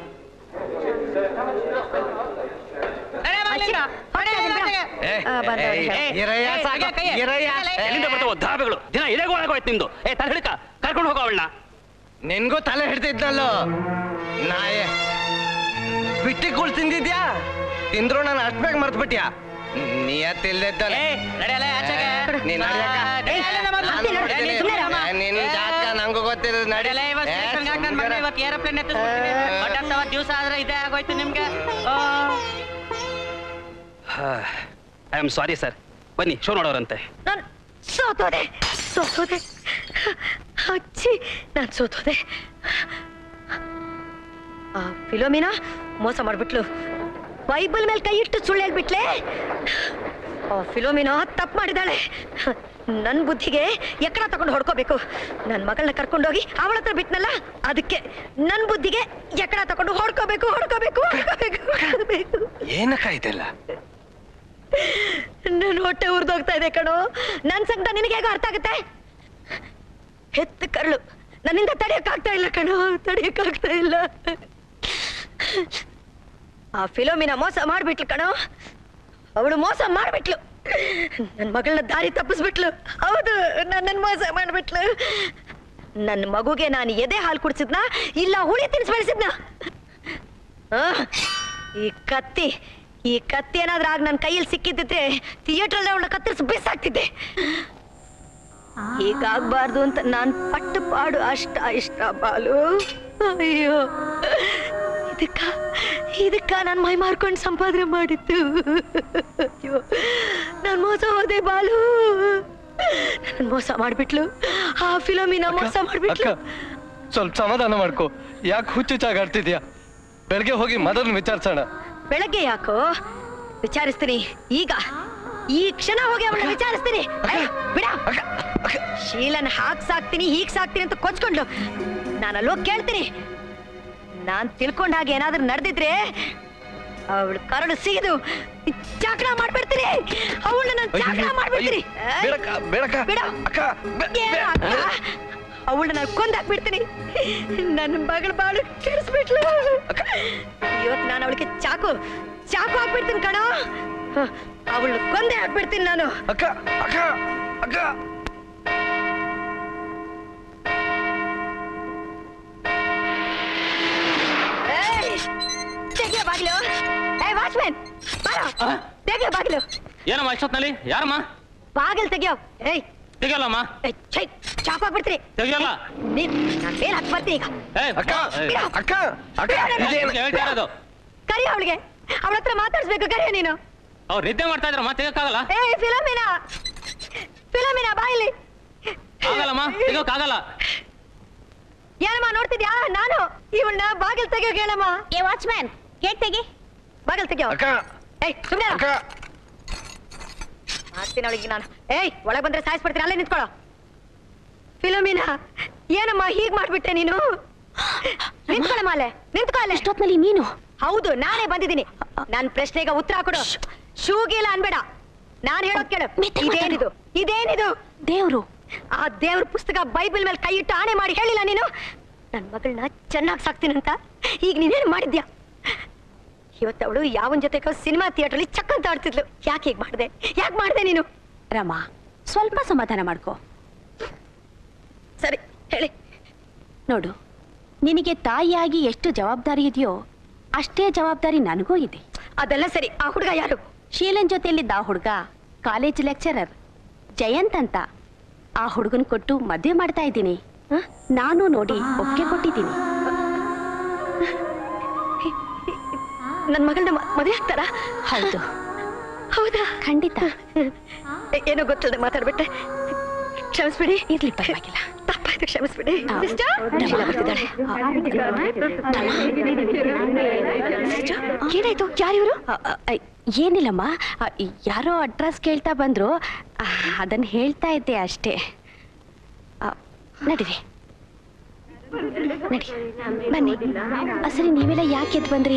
ನಡಿ ಅಮ್ಮ, ಅಲ್ಲಿಂದ. ನಡಿ, ನಡಿ, ಆಚೆಗೆ. ಆ, ಬಂದವ್ರೆ. ಏಯ್, ಇರಯ್ಯ ಏಯ್, ಸಾಕು, ಕೈ, ಕೈ. ಇರಯ್ಯ. ಏಯ್, ಎಲ್ಲಿಂದ ಬರ್ತಾವ ದಾಬೆಗಳು ದಿನ ಎಲೆಗೋಳಾಗೋಯ್ತು ನಿಮ್ದು ಏ ತಲೆ ಹಿಡ್ಕ ಕರ್ಕೊಂಡು ಹೋಗೋ ಅವಳನ್ನ ನಿನ್ಗೂ ತಲೆ ಹಿಡ್ತಿದ್ನಲ್ಲೋ ನಾಯೆ ಬಿಟ್ಟಿಗಳು ತಿಂದಿದ್ಯಾ ತಿಂದ್ರು ನಾನು ಅಷ್ಟ್ ಬೇಗ ಮರ್ತ್ ಬಿಟ್ಯಾ ನಿಯತ್ತಿಲ್ದಿದ್ದಲ್ಲ ಏಯ್, ನಡಿಯಲ್ಲ, ಆಚೆಗೆ. ನೀನ್ ನಡಿಯಕ್ಕ? ಏಯ್, ಅಲ್ಲಿಂದ ಮೊದ್ಲು. ನಾನ್ ಏಯ್, ನೋಡ್ತೀನಿ. ನೀನ್ ಸುಮ್ನೆ ಇರಮ್ಮ. ಏ, ನಿನ್ ಜಾತಕ ನಂಗೂ ಗೊತ್ತಿರೋದು ನಡಿ ನಡಿಯಲ್ಲ, ಇವತ್ತು ಏ, ಸ್ಟೇಷನ್ಗೆ ಹಾಕ್ ನನ್ ಮಗನ ಇವತ್ತು ಏರೋಪ್ಲೇನ್ ಎತ್ತಿಸ್ಬಿಡ್ತೀನಿ. ಹೊಟ್ಟೆ ದಿವಸ ಆದ್ರೆ ಇದೇ ಆಗೋಯ್ತು ನಿಮ್ಗೆ ಆ. ಐ ಆಮ್ ಸಾರಿ ಸರ್ ಬನ್ನಿ ಶೋ ನೋಡೋರಂತೆ ನಾನು ಸೋತೋದೆ ಸೋತೋದೆ ಅಚ್ಚಿ ನಾನು ಸೋತೋದೆ ಆ ಫಿಲೋಮಿನಾ ಮೋಸ ಮಾಡ್ಬಿಟ್ಲು ಬೈಬಲ್ ಮೇಲೆ ಕೈ ಇಟ್ಟು ಸುಳ್ಳು ಹೇಳ್ಬಿಟ್ಲೆ ಆ ಫಿಲೋಮಿನಾ ತಪ್ಪು ಮಾಡಿದಾಳೆ ನನ್ನ ಬುದ್ಧಿಗೆ ಎಕ್ಕಡ ತಗೊಂಡು ಹೊಡ್ಕೋಬೇಕು ನನ್ನ ಮಗಳನ್ನ ಕರ್ಕೊಂಡೋಗಿ ಅವಳ ಹತ್ರ ಬಿಟ್ನಲ್ಲ ಅದಕ್ಕೆ ನನ್ನ ಬುದ್ಧಿಗೆ ಎಕ್ಕಡ ತಗೊಂಡು ಹೊಡ್ಕೋಬೇಕು ಹೊಡ್ಕೋಬೇಕು ಹೊಡ್ಕೋಬೇಕು ಹೊಡ್ಕೋಬೇಕು ಏನಕ್ಕ ಇದೆಲ್ಲ ನನ್ನ ಹೊಟ್ಟೆ ಉರ್ದೋಗ್ತಾ ಇದೆ ಕಣೋ ನನ್ ಸಂಕಟ ನಿನಗೆ ಹೇಗೋ ಅರ್ಥ ಆಗುತ್ತೆ ಹೆತ್ತ ಕರಳು ನನ್ನಿಂದ ತಡೆಯಕ್ಕಾಗ್ತಾ ಇಲ್ಲ ಕಣೋ ತಡೆಯಕ್ಕಾಗ್ತಾ ಇಲ್ಲ ಆ ಫಿಲೋಮಿನ ಮೋಸ ಮಾಡ್ಬಿಟ್ಲು ಕಣೋ ಅವಳು ಮೋಸ ಮಾಡ್ಬಿಟ್ಲು ನನ್ನ ಮಗಳನ್ನ ದಾರಿ ತಪ್ಪಿಸ್ಬಿಟ್ಲು ಹೌದು ನನ್ನನ್ನು ಮೋಸ ಮಾಡ್ಬಿಟ್ಲು ನನ್ನ ಮಗುಗೆ ನಾನು ಎದೆ ಹಾಲು ಕುಡಿಸಿದ್ನ ಇಲ್ಲ ಹುಳಿ ತಿನ್ಸಿ ಬೆಳೆಸಿದ್ನ ಈ ಕತ್ತಿ ಈ ಕತ್ತಿ ಏನಾದ್ರೂ ಆಗ ನನ್ನ ಕೈಯಲ್ಲಿ ಸಿಕ್ಕಿದ್ದಿದ್ರೆ ಥಿಯೇಟ್ರಲ್ಲಿ ಅವಳ ಕತ್ತರಿಸಿ ಬಿಸಾಕ್ತಿದ್ದೆ ಹೀಗಾಗ್ಬಾರ್ದು ಅಂತ ನಾನ್ ಪಟ್ಟು ಪಾಡು ಅಷ್ಟ ಇಷ್ಟ ಬಾಲು ಅಯ್ಯೋ ಇದಕ್ಕ ಇದಕ್ಕ ನಾನು ಮೈ ಮಾರ್ಕೊಂಡು ಸಂಪಾದನೆ ಮಾಡಿದ್ದು ಅಯ್ಯೋ ನಾನು ಮೋಸ ಹೋದೆ ಬಾಲು ನನ್ನ ಮೋಸ ಮಾಡ್ಬಿಟ್ಲು ಆ ಫಿಲಮಿನ ಮೋಸ ಮಾಡ್ಬಿಟ್ಲು ಸ್ವಲ್ಪ ಸಮಾಧಾನ ಮಾಡ್ಕೋ ಯಾಕೆ ಹುಚ್ಚುಚ್ಚಾಗಾಡ್ತಿದ್ಯಾ ಬೆಳಗ್ಗೆ ಹೋಗಿ ಮದನ್ ವಿಚಾರಿಸೋಣ ಬೆಳಗ್ಗೆ ಯಾಕೋ ವಿಚಾರಿಸ್ತೀನಿ ಈಗ ಈ ಕ್ಷಣ ಹೋಗಿ ಅವಳನ್ನ ವಿಚಾರಿಸ್ತೀನಿ ಏ, ಬಿಡ ಶೀಲನ್ ಹಾಕ್ ಸಾಕ್ತೀನಿ ಹೀಗ್ ಸಾಕ್ತೀನಿ ಅಂತ ಕೊಚ್ಕೊಂಡ್ಲು ನಾನು ಅಲ್ಲೋಗಿ ಕೇಳ್ತೀನಿ ನಾನ್ ತಿಳ್ಕೊಂಡ ಹಾಗೆ ಏನಾದ್ರೂ ನಡೆದಿದ್ರೆ ಅವಳು ಕರಡು ಸಿಗಿದು ಚಾಕಣ ಮಾಡ್ಬಿಡ್ತೀನಿ ಅವಳನ್ನ ನಾನು ಚಾಕಣ ಮಾಡ್ಬಿಡ್ತೀನಿ ಬೇಡಕ್ಕ ಬೇಡಕ್ಕ ಬಿಡ ಅವಳನ್ನ ನಾನು ಕೊಂದಾಕ್ಬಿಡ್ತೀನಿ ನನ್ನ ಮಗಳ ಬಾಳು ಕೆಡಿಸ್ಬಿಟ್ಲು ಇವತ್ತು ನಾನು ಅವಳಿಗೆ ಚಾಕು ಚಾಕು ಹಾಕ್ಬಿಡ್ತೀನಿ ಕಣೋ ಅವಳು ಕೊಂದೇ ಹಾಕ್ಬಿಡ್ತೀನಿ ನಾನು ಅಕ್ಕ ಅಕ್ಕ ಅಕ್ಕ ಏಯ್, ತೆಗಿಯೋ ಬಾಗಿಲು ಏಯ್ ವಾಚ್ಮ್ಯಾನ್ ಬಾರೋ ತೆಗಿಯೋ ಬಾಗಿಲು ಏನಮ್ಮ ಇಷ್ಟೊತ್ನಲ್ಲಿ ಯಾರಮ್ಮ ಬಾಗಿಲು ತೆಗಿಯೋ ಏಯ್ ತೆಗಿಯಲ್ಲಮ್ಮ ಏಯ್, ಛೈ, ಚಾಕು ಹಾಕ್ಬಿಡ್ತೀನಿ ತೆಗಿಯಲ್ಲ ನೀನ್ ನಾನು ಬೇರೆ ಹಾಕಿ ಬರ್ತೀನಿ ಈಗ ಏ ಅಕ್ಕ ಬಿಡ. ಅಕ್ಕ ಅಕ್ಕ ಬಿಡ, ಇದೇನು ಹೇಳ್ತಾ ಇರೋದು ಕರಿ ಅವಳಿಗೆ ಅವಳ ಹತ್ರ ಮಾತಾಡ್ಸ್ಬೇಕು ಕರಿಯ ನೀನು ಅವ್ರು ನಿದ್ದೆ ಮಾಡ್ತಾ ಇದ್ರಮ್ಮ ತೆಗಕ್ಕಾಗಲ್ಲ ಏಯ್ ಫಿಲಮಿನಾ ಫಿಲಮಿನಾ ಬಾಯಿಲಿ ಆಗಲ್ಲಮ್ಮ ತೆಗೋಕ್ಕಾಗಲ್ಲ ಏನಮ್ಮ ನೋಡ್ತಿದ್ಯಾ ನಾನು ಇವಳನ್ನ ಬಾಗಿಲು ತೆಗಿಯೋ ಹೇಳಮ್ಮ ಏ ವಾಚ್ಮ್ಯಾನ್ ಗೇಟ್ ತೆಗಿ ಬಾಗಿಲು ತೆಗಿಯೋ ಅಕ್ಕ ಏಯ್ ಸುಮ್ಮನೆ ಅಕ್ಕ ಮಾಡ್ತೀನಿ ಅವಳಿಗೆ ನಾನು ಏಯ್ ಒಳಗೆ ಬಂದ್ರೆ ಸಾಯಿಸ್ಬಿಡ್ತೀನಿ ಅಲ್ಲೇ ನಿಂತ್ಕೊಳ್ಳೋ ಫಿಲಮಿನಾ ಏನಮ್ಮ ಹೀಗ್ ಮಾಡ್ಬಿಟ್ಟೆ ನೀನು ನಿಂತ್ಕೊಳ್ಳಮ್ಮ ಅಲ್ಲೇ ನಿಂತ್ಕೊ ಅಲ್ಲೇ ಎಷ್ಟೊತ್ನಲ್ಲಿ ನೀನು ಹೌದು ನಾನೇ ಬಂದಿದ್ದೀನಿ ನನ್ನ ಪ್ರಶ್ನೆಗೆ ಉತ್ತರ ಕೊಡು ಶೂಗಿಲ್ಲ ಅನ್ಬೇಡ ನಾನ್ ಹೇಳೋದ್ ಕೇಳು ಮೆತ್ತಗೆ ಮಾತಾಡು. ಇದೇನಿದು ಇದೇನಿದು ದೇವ್ರು ಆ ದೇವ್ರ ಪುಸ್ತಕ ಬೈಬಲ್ ಮೇಲೆ ಕೈ ಇಟ್ಟು ಆಣೆ ಮಾಡಿ ಹೇಳಿಲ್ಲ ನೀನು ನನ್ನ ಮಗಳನ್ನ ಚೆನ್ನಾಗಿ ಸಾಕ್ತೀನಂತ ಈಗ ನೀನೇನು ಮಾಡಿದ್ಯಾ ಇವತ್ತವಳು ಯಾವನ್ ಜೊತೆ ಸಿನಿಮಾ ಥಿಯೇಟ್ರಲ್ಲಿ ಚಕ್ಕಂತ ಆಡ್ತಿದ್ಲು ಯಾಕೆ ಹೀಗೆ ಮಾಡಿದೆ ಯಾಕೆ ಮಾಡಿದೆ ನೀನು ರಮ ಸ್ವಲ್ಪ ಸಮಾಧಾನ ಮಾಡ್ಕೋ ಸರಿ ಹೇಳಿ ನೋಡು ನಿನಗೆ ತಾಯಿಯಾಗಿ ಎಷ್ಟು ಜವಾಬ್ದಾರಿ ಇದೆಯೋ ಅಷ್ಟೇ ಜವಾಬ್ದಾರಿ ನನಗೂ ಇದೆ ಅದೆಲ್ಲ ಸರಿ ಆ ಹುಡುಗ ಯಾರು ಶೀಲನ್ ಜೊತೆಯಲ್ಲಿದ್ದ ಆ ಹುಡುಗ ಕಾಲೇಜ್ ಲೆಕ್ಚರರ್ ಜಯಂತ್ ಅಂತ ಆ ಹುಡುಗನ್ ಕೊಟ್ಟು ಮದುವೆ ಮಾಡ್ತಾ ಇದ್ದೀನಿ ಹ? ನಾನು ನೋಡಿ ಒಪ್ಪಿಗೆ ಕೊಟ್ಟಿದ್ದೀನಿ ನನ್ನ ಮಗಳನ್ನ ಮ- ಮದುವೆ ಆಗ್ತಾರಾ ಹೌದು ಹೌದಾ ಖಂಡಿತ ಏ- ಏನೋ ಗೊತ್ತಿಲ್ಲದೆ ಮಾತಾಡ್ಬಿಟ್ಟೆ ಕ್ಷಮಿಸ್ಬಿಡಿ ಇರ್ಲಿ ಪರವಾಗಿಲ್ಲ ತಪ್ಪಾಯ್ತು ಕ್ಷಮಿಸ್ಬಿಡಿ ಆ, ಸಿಸ್ಟರ್ ಶೀಲಾ ಬರ್ತಿದ್ದಾಳೆ ಸಿಸ್ಟರ್, ಏನಾಯ್ತು ಯಾರಿವರು ಅ, ಅ, ಅ, ಏನಿಲ್ಲಮ್ಮ ಅ, ಯಾರೋ ಅಡ್ರೆಸ್ ಕೇಳ್ತಾ ಬಂದ್ರು ಆ, ಅದನ್ನ ಹೇಳ್ತಾ ಇದ್ದೆ ಅಷ್ಟೇ ಆ, ನಡೀರಿ ನಡಿ ಬನ್ನಿ ಅಸರಿ ನೀವೆಲ್ಲ ಯಾಕೆ ಎದ್ದು ಬಂದ್ರಿ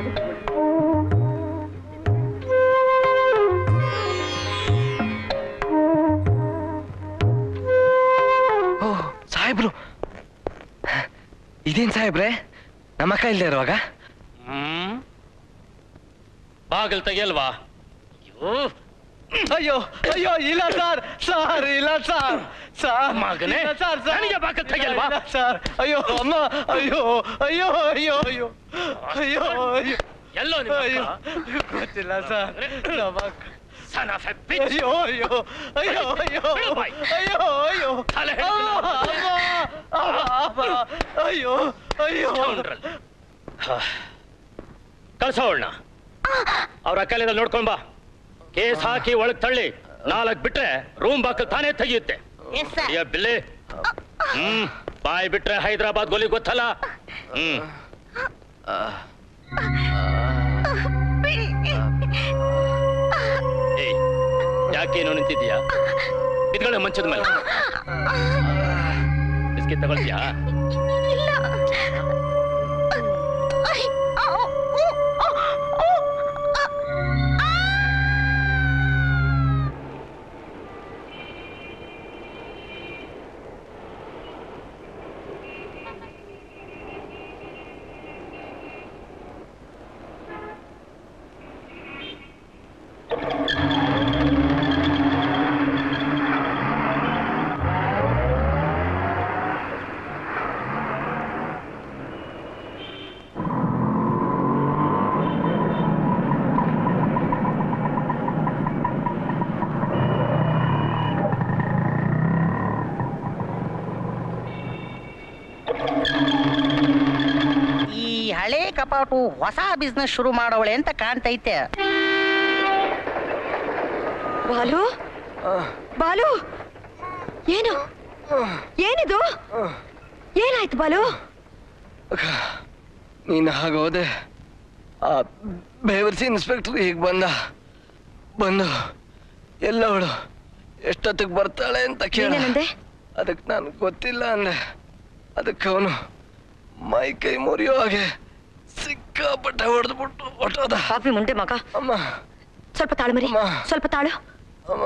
ಓ ಸಾಹೇಬ್ರು ಇದೇನ್ ಸಾಹೇಬ್ರೆ ನಮ್ಮ ಅಕ್ಕ ಇಲ್ಲದೆ ಇರುವಾಗ ಹ್ಮ್ ಬಾಗಿಲು ತೆಗಿಯಲ್ವಾ ಅಯ್ಯೋ ಅಯ್ಯೋ ಇಲ್ಲ ಸರ್ ಸರ್ ಇಲ್ಲ ಸರ್ ಸರ್ ಮಗನೇ, ಇಲ್ಲ ಸರ್ ಸರ್ ನನಗೆ ಬಾಕಲ್ ತೆಗೆಯಲ್ವಾ? ಇಲ್ಲ ಸರ್ ಅಯ್ಯೋ ಅಮ್ಮ ಅಯ್ಯೋ ಅಯ್ಯೋ ಅಯ್ಯೋ ಅಯ್ಯೋ ಅಯ್ಯೋ ಅಯ್ಯೋ ಎಲ್ಲೋ ನಿಮ್ಮ ಅಯ್ಯೋ ಅಕ್ಕ? ಗೊತ್ತಿಲ್ಲ ಸರ್ ನಮ್ಮ ಅಕ್ಕ Son of a bitch. ಅಯ್ಯೋ ಅಯ್ಯೋ ಅಯ್ಯೋ ಅಯ್ಯೋ ಬಿಡು ಬಾಯ್. ಅಯ್ಯೋ ಅಯ್ಯೋ ತಲೆ ಅಮ್ಮ, ಹಿಡ್ದು ಅಮ್ಮ, ಅಮ್ಮ, ಅಯ್ಯೋ ಅಯ್ಯೋ Scoundrel. ಕಳ್ಸೋಳ್ನ ಅವ್ರ ಅಕ್ಕಲಿಂದ ನೋಡ್ಕೊಂಡ್ ಬಾ ಕೇಸ್ ಹಾಕಿ ಒಳಗ್ ತಳ್ಳಿ ನಾಲ್ಕ್ ಬಿಟ್ರೆ ರೂಮ್ ಬಾಕಲ್ ತಾನೇ ತೆಗಿಯುತ್ತೆ ಅಯ್ಯ ಬಿಲ್ಲಿ ಹ್ಮ್ ಬಾಯ್ ಬಿಟ್ರೆ ಹೈದರಾಬಾದ್ ಗೋಲಿ ಗೊತ್ತಲ್ಲ ಹ್ಮ್ ಏಯ್ ಯಾಕೇನು ನಿಂತಿದ್ಯಾ ಇದ್ಗಳ ಮಂಚದ ಮೇಲೆ ಬಿಸ್ಕಿಟ್ ತಗೊಳ್ತೀಯಾ ಈ ಹಳೆ ಕಪಾಟು ಹೊಸ ಬಿಸ್ನೆಸ್ ಶುರು ಮಾಡೋಳೆ ಅಂತ ಕಾಣ್ತೈತೆ ಬಾಲು ಬಾಲು ಏನು ಏನಿದು ಏನಾಯ್ತು ಬಾಲು ನೀನು ಹಾಗೋದೆ ಆ ಬೇವರ್ಸಿ ಇನ್ಸ್ಪೆಕ್ಟರ್ ಈಗ ಬಂದ ಬಂದು ಎಲ್ಲವಳು ಎಷ್ಟೊತ್ತಿಗೆ ಬರ್ತಾಳೆ ಅಂತ ಕೇಳ ನೀನೇನಂದೆ? ಅದಕ್ಕೆ ನಾನು ಗೊತ್ತಿಲ್ಲ ಅಂದೆ ಅದಕ್ಕೆ ಅವನು ಮೈ ಕೈ ಮುರಿಯೋ ಹಾಗೆ ಸಿಕ್ಕಾಪಟ್ಟೆ ಹೊಡೆದ್ಬಿಟ್ಟು ಹೊಟ್ಟೋದ ಕಾಫಿ ಮುಂಡೆ ಮಗ ಅಮ್ಮ ಸ್ವಲ್ಪ ತಾಳು ಮರಿ ಸ್ವಲ್ಪ ತಾಳು ಅಮ್ಮ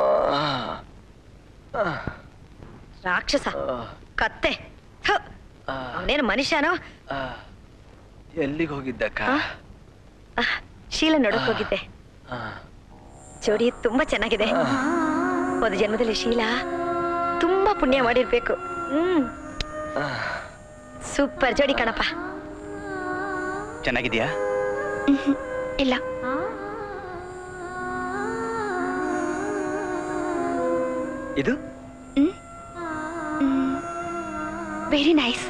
ರಾಕ್ಷಸ ಕತ್ತೆ ಅವನೇನು ಮನುಷ್ಯನೋ ಎಲ್ಲಿಗೆ ಹೋಗಿದ್ದಕ್ಕ ಆ, ಶೀಲ ನೋಡಕ್ ಹೋಗಿದ್ದೆ ಜೋಡಿ ತುಂಬಾ ಚೆನ್ನಾಗಿದೆ ಒಂದು ಜನ್ಮದಲ್ಲಿ ಶೀಲ ತುಂಬಾ ಪುಣ್ಯ ಮಾಡಿರ್ಬೇಕು ಹ್ಮ್ ಸೂಪರ್ ಜೋಡಿ ಕಣಪ್ಪ ಚೆನ್ನಾಗಿದ್ಯಾ ಇಲ್ಲ ಇದು ವೆರಿ ನೈಸ್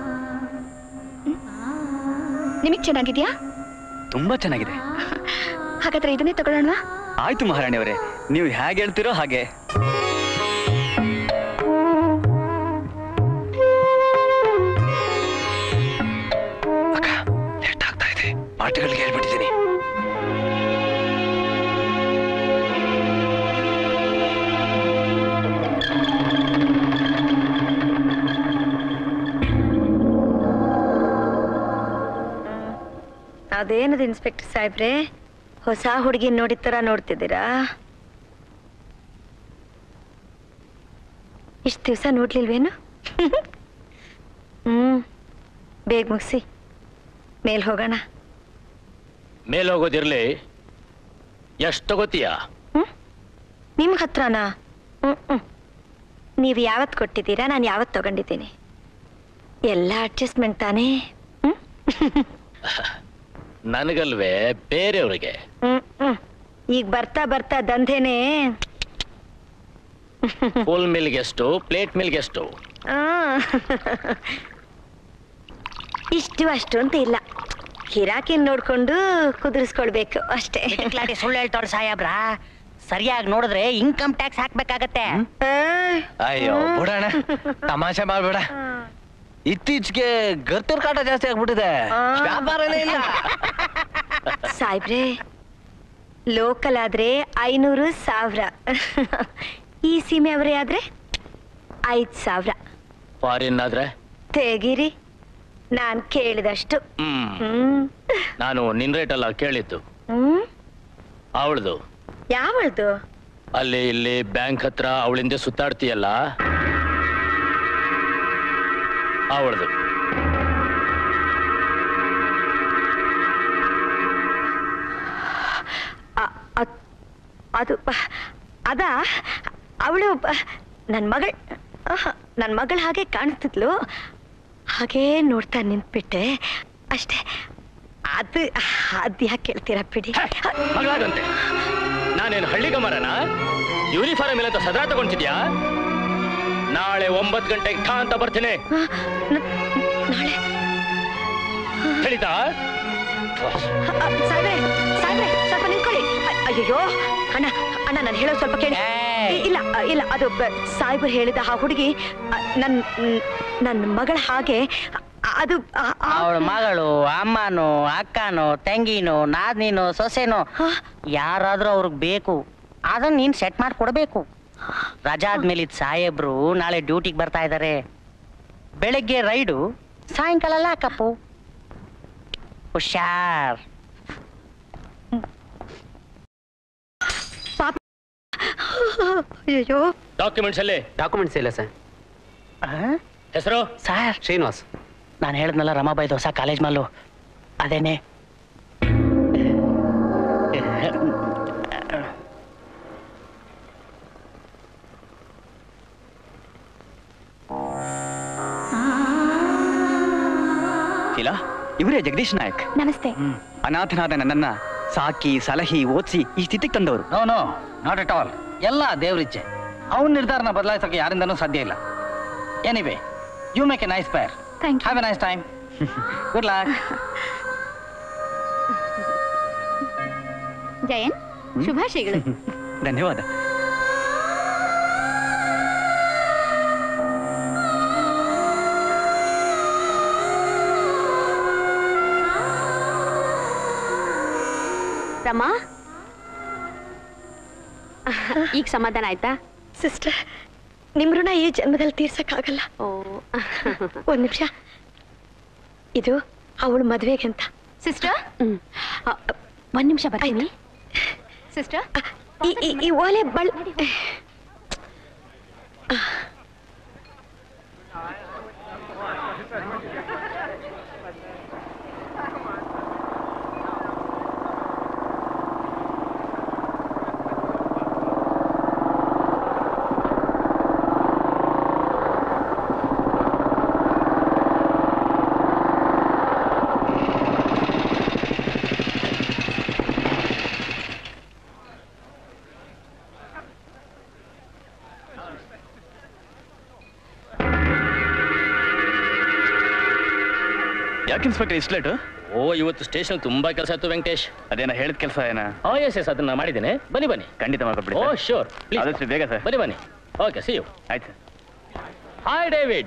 ನಿಮಗ್ ಚೆನ್ನಾಗಿದ್ಯಾ ತುಂಬಾ ಚೆನ್ನಾಗಿದೆ ಹಾಗಾದ್ರೆ ಇದನ್ನೇ ತಗೊಳ್ಳೋಣ ಆಯ್ತು ಮಹಾರಾಣಿಯವರೇ ನೀವು ಹೇಗೆ ಹೇಳ್ತೀರೋ ಹಾಗೆ ಲೇಟ್ ಆಗ್ತಾ ಇದೆ ಪಾರ್ಟಿಗಳಿಗೆ ಹೇಳ್ಬಿಟ್ಟಿದ್ದೀನಿ ಅದೇನದು ಇನ್ಸ್ಪೆಕ್ಟರ್ ಸಾಹೇಬ್ರೆ ಹೊಸ ಹುಡುಗಿ ನೋಡಿದ ತರ ನೋಡ್ತಿದ್ದೀರಾ ಇಷ್ಟು ದಿವಸ ನೋಡ್ಲಿಲ್ವೇನು ಹ್ಮ್ ಬೇಗ ಮುಗಿಸಿ ಮೇಲ್ ಹೋಗೋಣ ಮೇಲ್ ಹೋಗೋದಿರ್ಲಿ ಎಷ್ಟು ತಗೋತೀಯಾ ನಿಮ್ಗೆ ಹತ್ರನಾ ಹ್ಮ್ ಹ್ಮ್ ನೀವು ಯಾವತ್ತು ಕೊಟ್ಟಿದ್ದೀರಾ ನಾನು ಯಾವತ್ತು ತಗೊಂಡಿದ್ದೀನಿ ಎಲ್ಲ ಅಡ್ಜಸ್ಟ್ಮೆಂಟ್ ತಾನೇ ನನಗಲ್ವೇ ಬೇರೆಯವ್ರಿಗೆ ಹ್ಮ್ ಹ್ಮ್ ಈಗ ಬರ್ತಾ ಬರ್ತಾ ದಂಧೆನೇ ಫುಲ್ ಮಿಲ್ಗೆ ಎಷ್ಟು ಪ್ಲೇಟ್ ಮಿಲ್ಗೆ ಎಷ್ಟು ಆ. ಇಷ್ಟು ಅಷ್ಟು ಅಂತ ಇಲ್ಲ ಗಿರಾಕಿನ್ ನೋಡ್ಕೊಂಡು ಕುದುರಿಸ್ಕೊಳ್ಬೇಕು ಅಷ್ಟೇ ಕ್ಲಾಟಿ ಸುಳ್ಳು ಹೇಳ್ತಾಳೆ ಸಾಹೇಬ್ರ ಸರಿಯಾಗಿ ನೋಡಿದ್ರೆ ಇನ್ಕಮ್ ಟ್ಯಾಕ್ಸ್ ಹಾಕ್ಬೇಕಾಗತ್ತೆ ಅಯ್ಯೋ ಬಿಡಣ ತಮಾಷೆ ಮಾಡ್ಬೇಡ ಇತ್ತೀಚೆಗೆ ಗರ್ತಿರ್ ಕಾಟ ಜಾಸ್ತಿ ಆಗ್ಬಿಟ್ಟಿದೆ ವ್ಯಾಪಾರನೇ ಇಲ್ಲ ಸಾಯ್ಬ್ರೆ ಲೋಕಲ್ ಆದ್ರೆ ಐನೂರು ಸಾವಿರ ಈ ಸೀಮೆ ಅವರೇ ಆದ್ರೆ ಐದ್ ಸಾವಿರ ಫಾರಿನ್ ಆದ್ರೆ ತೆಗೀರಿ ನಾನ್ ಕೇಳಿದಷ್ಟು ಹ್ಮ್ ಹ್ಮ್ ನಾನು ನಿನ್ ರೇಟ್ ಅಲ್ಲ ಕೇಳಿದ್ದು ಹ್ಮ್ ಅವಳದು ಯಾವಳ್ದು ಅಲ್ಲಿ ಇಲ್ಲಿ ಬ್ಯಾಂಕ್ ಹತ್ರ ಅವಳಿಂದ ಸುತ್ತಾಡ್ತೀಯಲ್ಲ ಅವಳದು ಅ- ಅದ್- ಅದು ಬ- ಅದ ಅವಳು ನನ್ನ ಮಗಳ ನನ್ನ ಮಗಳ ಹಾಗೆ ಕಾಣ್ತಿದ್ಲು ಹಾಗೇ ನೋಡ್ತಾ ನಿಂತ್ಬಿಟ್ಟೆ ಅಷ್ಟೇ ಅದು ಅದು ಯಾಕೆ ಕೇಳ್ತೀರಾ ಬಿಡಿ ಮಗಳಾಗಂತೆ ನಾನೇನು ಹಳ್ಳಿಗ ಮರನ ಯೂನಿಫಾರ್ಮ್ ಮೇಲೆ ಅಂತ ಸದಾ ತಗೊಂತಿದ್ಯಾ ನಾಳೆ ಒಂಬತ್ತು ಗಂಟೆಗೆ ಠಾ ಅಂತ ಬರ್ತೀನಿ ನಾಳೆ ಹೇಳಿತಾ ಸಾಯ್ಬ್ರೆ ಸಾಯ್ಬ್ರೆ ಸ್ವಲ್ಪ ನಿಂತ್ಕೊಳ್ಳಿ ಅ- ಅಯ್ಯಯ್ಯೋ ಅಣ್ಣ ಅಣ್ಣ ನಾನು ಹೇಳೋದು ಸ್ವಲ್ಪ ಕೇಳಿ ಇ- ಇಲ್ಲ ಅ, ಇಲ್ಲ ಅದು ಬ- ಸಾಯ್ಬರು ಹೇಳಿದ ಆ ಹುಡುಗಿ ಅ, ನನ್ ನನ್ನ ಮಗಳ ಹಾಗೆ ಅ- ಅದು ಆ- ಆ- ಅವಳ ಮಗಳು ಅಮ್ಮನೋ ಅಕ್ಕನೋ ತಂಗಿನೋ ನಾದ್ನಿನೋ ಸೊಸೆನೋ ಯಾರಾದ್ರೂ ಅವ್ರಿಗೆ ಬೇಕು ಅದನ್ನ ನೀನ್ ಸೆಟ್ ಮಾಡಿ ಕೊಡ್ಬೇಕು ರಜಾ ಆದ್ಮೇಲೆ ಇದ್ ಸಾಹೇಬ್ರು ನಾಳೆ ಡ್ಯೂಟಿಗೆ ಬರ್ತಾ ಇದ್ದಾರೆ ಬೆಳಗ್ಗೆ ರೈಡು ಸಾಯಂಕಾಲ ಲಾಕಪ್ಪು ಹುಷಾರ್ ಅಯ್ಯಯ್ಯೋ ಡಾಕ್ಯುಮೆಂಟ್ಸ್ ಅಲ್ಲಿ ಡಾಕ್ಯುಮೆಂಟ್ಸ್ ಇಲ್ಲ ಸರ್ ಹೆಸರು ಸರ್ ಶ್ರೀನಿವಾಸ್ ನಾನು ಹೇಳಿದ್ನಲ್ಲ ರಮಾಬಾಯ್ದು ಹೊಸ ಕಾಲೇಜ್ ಮಾಲು ಅದೇನೆ ಇಲ್ಲ ಇವರೇ ಜಗದೀಶ್ ನಾಯಕ್ ನಮಸ್ತೆ ಅನಾಥನಾದ ನನ್ನನ್ನ ಸಾಕಿ ಸಲಹಿ ಓದಿಸಿ ಈ ಸ್ಥಿತಿಗೆ ತಂದವರು no no not at all ಎಲ್ಲ ದೇವ್ರಿಚ್ಛೆ ಅವನ ನಿರ್ಧಾರನ ಬದಲಾಯಿಸೋಕೆ ಯಾರಿಂದನೂ ಸಾಧ್ಯ ಇಲ್ಲ anyway you make a nice pair thank have a nice time good luck Jayan ಶುಭಾಶಯಗಳು ಧನ್ಯವಾದ ರಮಾ ಈಗ ಸಮಾಧಾನ ಆಯ್ತಾ ಸಿಸ್ಟರ್ ನಿಮ್ ಋಣ ಈ ಜನ್ಮದಲ್ಲಿ ತೀರ್ಸಕ್ಕಾಗಲ್ಲ ಓ ಒಂದ್ ನಿಮಿಷ ಇದು ಅವಳು ಮದ್ವೆಗೆ ಅಂತ ಸಿಸ್ಟರ್ ಒಂದ್ ನಿಮಿಷ ಬರ್ತೀನಿ ಸಿಸ್ಟರ್ ಈ- ಈ- ಈ ಓಲೆ ಬಳ್ ಯಾಕೆ ಇನ್ಸ್ಪೆಕ್ಟರ್ ಇಷ್ಟು ಲೇಟು ಓ ಇವತ್ತು ಸ್ಟೇಷನ್ ತುಂಬಾ ಕೆಲಸ ಇತ್ತು ವೆಂಕಟೇಶ್ ಅದೇನ ಹೇಳಿದ ಕೆಲಸ ಏನ ಓ ಎಸ್ ಎಸ್ ಅದನ್ನ ಮಾಡಿದ್ದೇನೆ ಬನ್ನಿ ಬನ್ನಿ ಖಂಡಿತ ಮಾಡ್ಕೊಟ್ಬಿಡಿ ಓ ಶೋರ್ ಆದಷ್ಟು ಬೇಗ ಸರ್ ಬನ್ನಿ ಬನ್ನಿ ಓಕೆ ಸಿ ಯು ಆಯ್ತು hi David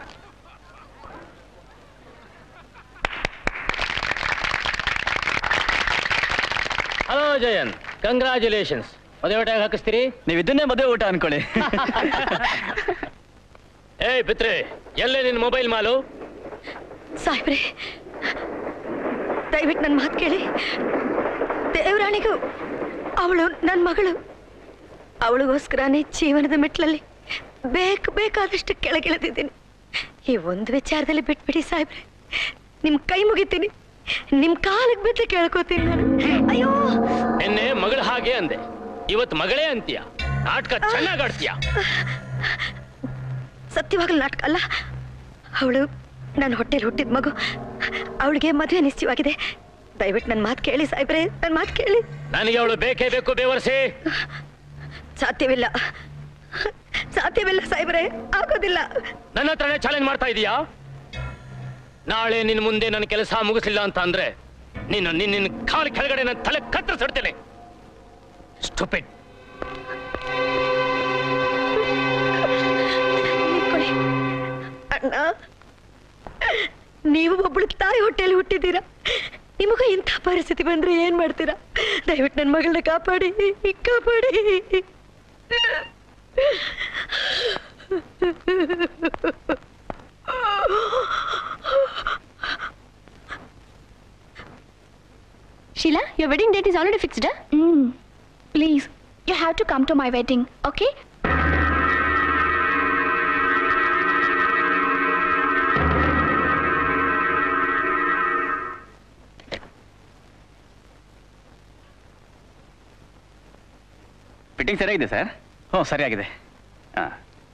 hello Jayan congratulations ಮದುವೆ ಊಟ ಹಾಕಿಸ್ತೀರಿ ನೀವು ಇದನ್ನೇ ಮದುವೆ ಊಟ ಅನ್ಕೊಳ್ಳಿ ಏಯ್ ಪಿತ್ರೆ ಎಲ್ಲೇ ನಿನ್ನ ಮೊಬೈಲ್ ಮಾಲು ಸಾಹೇಬ್ರೆ ದಯವಿಟ್ಟು ನನ್ನ ಮಾತು ಕೇಳಿ ದೇವರಾಣಿಗೂ ಅವಳು ನನ್ನ ಮಗಳು ಅವಳಿಗೋಸ್ಕರನೇ ಜೀವನದ ಮೆಟ್ಲಲ್ಲಿ ಬೇಕು ಬೇಕಾದಷ್ಟು ಕೆಳಗಿಳಿದಿದ್ದೀನಿ ಈ ಒಂದು ವಿಚಾರದಲ್ಲಿ ಬಿಟ್ಬಿಡಿ ಸಾಹೇಬ್ರೆ ನಿಮ್ ಕೈ ಮುಗಿತೀನಿ ನಿಮ್ ಕಾಲಿಗೆ ಬಿದ್ದು ಕೇಳ್ಕೊತೀನಿ ನಾನು ಅಯ್ಯೋ ನಿನ್ನೆ ಮಗಳ ಹಾಗೆ ಅಂದೆ ಇವತ್ತು ಮಗಳೇ ಅಂತೀಯ ನಾಟಕ ಚೆನ್ನಾಗ್ ಆಡ್ತೀಯ ಸತ್ಯವಾಗಲು ನಾಟಕ ಅಲ್ಲ ಅವಳು ನನ್ನ ಹೊಟ್ಟೆಲಿ ಹುಟ್ಟಿದ ಮಗು ಅವಳಿಗೆ ಮದುವೆ ನಿಶ್ಚಯವಾಗಿದೆ ದಯವಿಟ್ಟು ನನ್ನ ಮಾತು ಕೇಳಿ ಸಾಹೇಬ್ರೆ ನನ್ನ ಮಾತು ಕೇಳಿ ನನಗೆ ಅವಳು ಬೇಕೇ ಬೇಕು ಬೇವರ್ಸಿ ಸಾಧ್ಯವಿಲ್ಲ ಸಾಧ್ಯವಿಲ್ಲ ಸಾಹೇಬ್ರೆ ಆಗೋದಿಲ್ಲ ನನ್ನ ಹತ್ರನೇ ಚಾಲೆಂಜ್ ಮಾಡ್ತಾ ಇದೀಯಾ ನಾಳೆ ನಿನ್ ಮುಂದೆ ನನ್ನ ಕೆಲಸ ಮುಗಿಸ್ಲಿಲ್ಲ ಅಂತ ಅಂದ್ರೆ ನೀನು ನಿನ್ನ ನಿನ್ನ ಕಾಲು ಕೆಳಗಡೆ ನನ್ನ ತಲೆ ಕತ್ತರಿಸಿಡ್ತೇನೆ ಸ್ಟುಪಿಡ್ ನಿಂತ್ಕೊಳ್ಳಿ. ಅಣ್ಣ ನೀವು ಒಬ್ಬಳು ತಾಯಿ ಹೊಟ್ಟೆಯಲ್ಲಿ ಹುಟ್ಟಿದ್ದೀರಾ ನಿಮಗೂ ಇಂಥ ಪರಿಸ್ಥಿತಿ ಬಂದ್ರೆ ಏನ್ ಮಾಡ್ತೀರಾ ದಯವಿಟ್ಟು ನನ್ನ ಮಗಳನ್ನ ಕಾಪಾಡಿ ಕಾಪಾಡಿ Sheela your wedding date is already fixed mm. please you have to come to my wedding okay fitting ಸರಿಯಾಗಿದೆ ಸರ್ ಹ್ಞೂ ಸರಿಯಾಗಿದೆ ಹಾಂ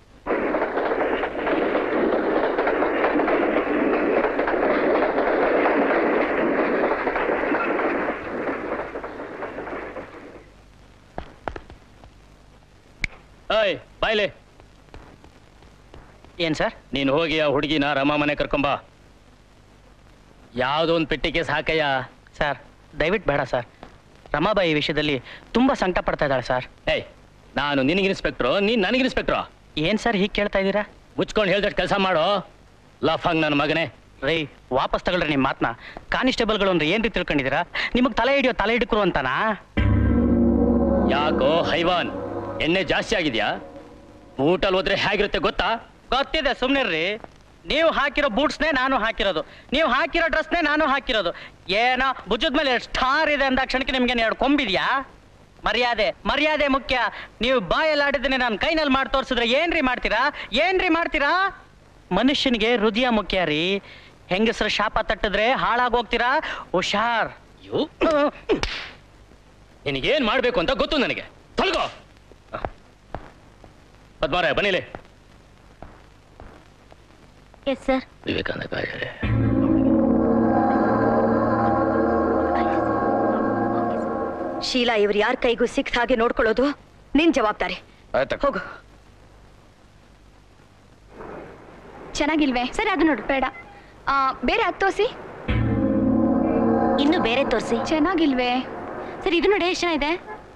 ಏಯ್ ಬಾಯ್ಲೆ ಏನ್ ಸರ್ ನೀನು ಹೋಗಿ ಆ ಹುಡುಗಿನ ರಮ ಮನೆ ಕರ್ಕೊಂಬಾ ಯಾವುದೋ ಒಂದು ಪೆಟ್ಟಿ ಕೇಸ್ ಹಾಕಯ್ಯ ಸರ್ ದಯವಿಟ್ಟು ಬೇಡ ಸರ್ ರಮಾಬಾಯಿ ವಿಷಯದಲ್ಲಿ ತುಂಬಾ ಸಂಕಟ ಪಡ್ತಾ ಇದ್ದಾಳೆ ಸರ್ ಏಯ್ ನಾನು ನಿನಗೆ ಇನ್ಸ್ಪೆಕ್ಟ್ರು ನೀನ್ ನನಗೆ ಇನ್ಸ್ಪೆಕ್ಟ್ರು ಏನ್ ಸರ್ ಹೀಗೆ ಕೇಳ್ತಾ ಇದ್ದೀರಾ ಮುಚ್ಕೊಂಡು ಹೇಳ್ದಟ್ಟು ಕೆಲಸ ಮಾಡೋ ಲಫಂಗ್ ನನ್ನ ಮಗನೇ ರೈ ವಾಪಸ್ ತಗೊಳ್ರಿ ನಿಮ್ಮ ಮಾತನ್ನ ಕಾನಿಸ್ಟೇಬಲ್ಗಳು ಅಂದ್ರೆ ಏನ್ರಿ ತಿಳ್ಕೊಂಡಿದ್ದೀರಾ ನಿಮಗೆ ತಲೆ ಹಿಡಿಯೋ ತಲೆ ಹಿಡ್ಕರು ಅಂತಾನಾ ಯಾಕೋ ಹೈವಾನ್ ಎಣ್ಣೆ ಜಾಸ್ತಿ ಆಗಿದ್ಯಾ ಊಟಲ್ ಹೋದ್ರೆ ಹೇಗಿರುತ್ತೆ ಗೊತ್ತಾ ಗೊತ್ತಿದೆ ಸುಮ್ನಿರ್ರಿ ನೀವು ಹಾಕಿರೋ ಬೂಟ್ಸ್ನೇ ನಾನು ಹಾಕಿರೋದು ನೀವು ಹಾಕಿರೋ ಡ್ರೆಸ್ನೇ ನಾನು ಹಾಕಿರೋದು ಏನೋ ಭುಜದ ಮೇಲೆ ಸ್ಟಾರ್ ಇದೆ ಅಂದ ಕ್ಷಣಕ್ಕೆ ನಿಮ್ಗೆ ಎರಡು ಕೊಂಬಿದ್ಯಾ ಮರ್ಯಾದೆ ಮರ್ಯಾದೆ ಮುಖ್ಯ ನೀವು ಬಾಯಲ್ಲಿ ಆಡಿದ್ದನ್ನೇ ನಾನು ಕೈನಲ್ಲಿ ಮಾಡಿ ತೋರಿಸಿದ್ರೆ ಏನ್ರಿ ಮಾಡ್ತೀರಾ ಏನ್ರಿ ಮಾಡ್ತೀರಾ ಮನುಷ್ಯನಿಗೆ ಹೃದಯ ಮುಖ್ಯ ರೀ ಹೆಂಗಸರ ಶಾಪ ತಟ್ಟಿದ್ರೆ ಹಾಳಾಗೋಗ್ತೀರಾ ಹುಷಾರ್ ನಿನಗೇನ್ ಮಾಡ್ಬೇಕು ಅಂತ ಗೊತ್ತು ನನಗೆ ತೊಲಗೋ ಪದ್ಮಾರೆ ಬನ್ನಿಲೆ ಎಸ್ ಸರ್ ವಿವೇಕಾನಂದ ಕಾಯ್ದೆ ಶೀಲಾ ಇವ್ರು ಯಾರ ಕೈಗೂ ಸಿಕ್ತ ಹಾಗೆ ನೋಡ್ಕೊಳ್ಳೋದು ನಿನ್ ಜವಾಬ್ದಾರಿ ಹೋಗು ಚೆನ್ನಾಗಿಲ್ವೇ ಸರಿ ಅದು ನೋಡು ಬೇಡ ಆ, ಬೇರೆ ಅದು ತೋರಿಸಿ ಇನ್ನು ಬೇರೆ ತೋರಿಸಿ ಚೆನ್ನಾಗಿಲ್ವೇ ಸರಿ ಇದು ನೋಡಿ ಎಷ್ಟು ಚೆನ್ನಾಗಿದೆ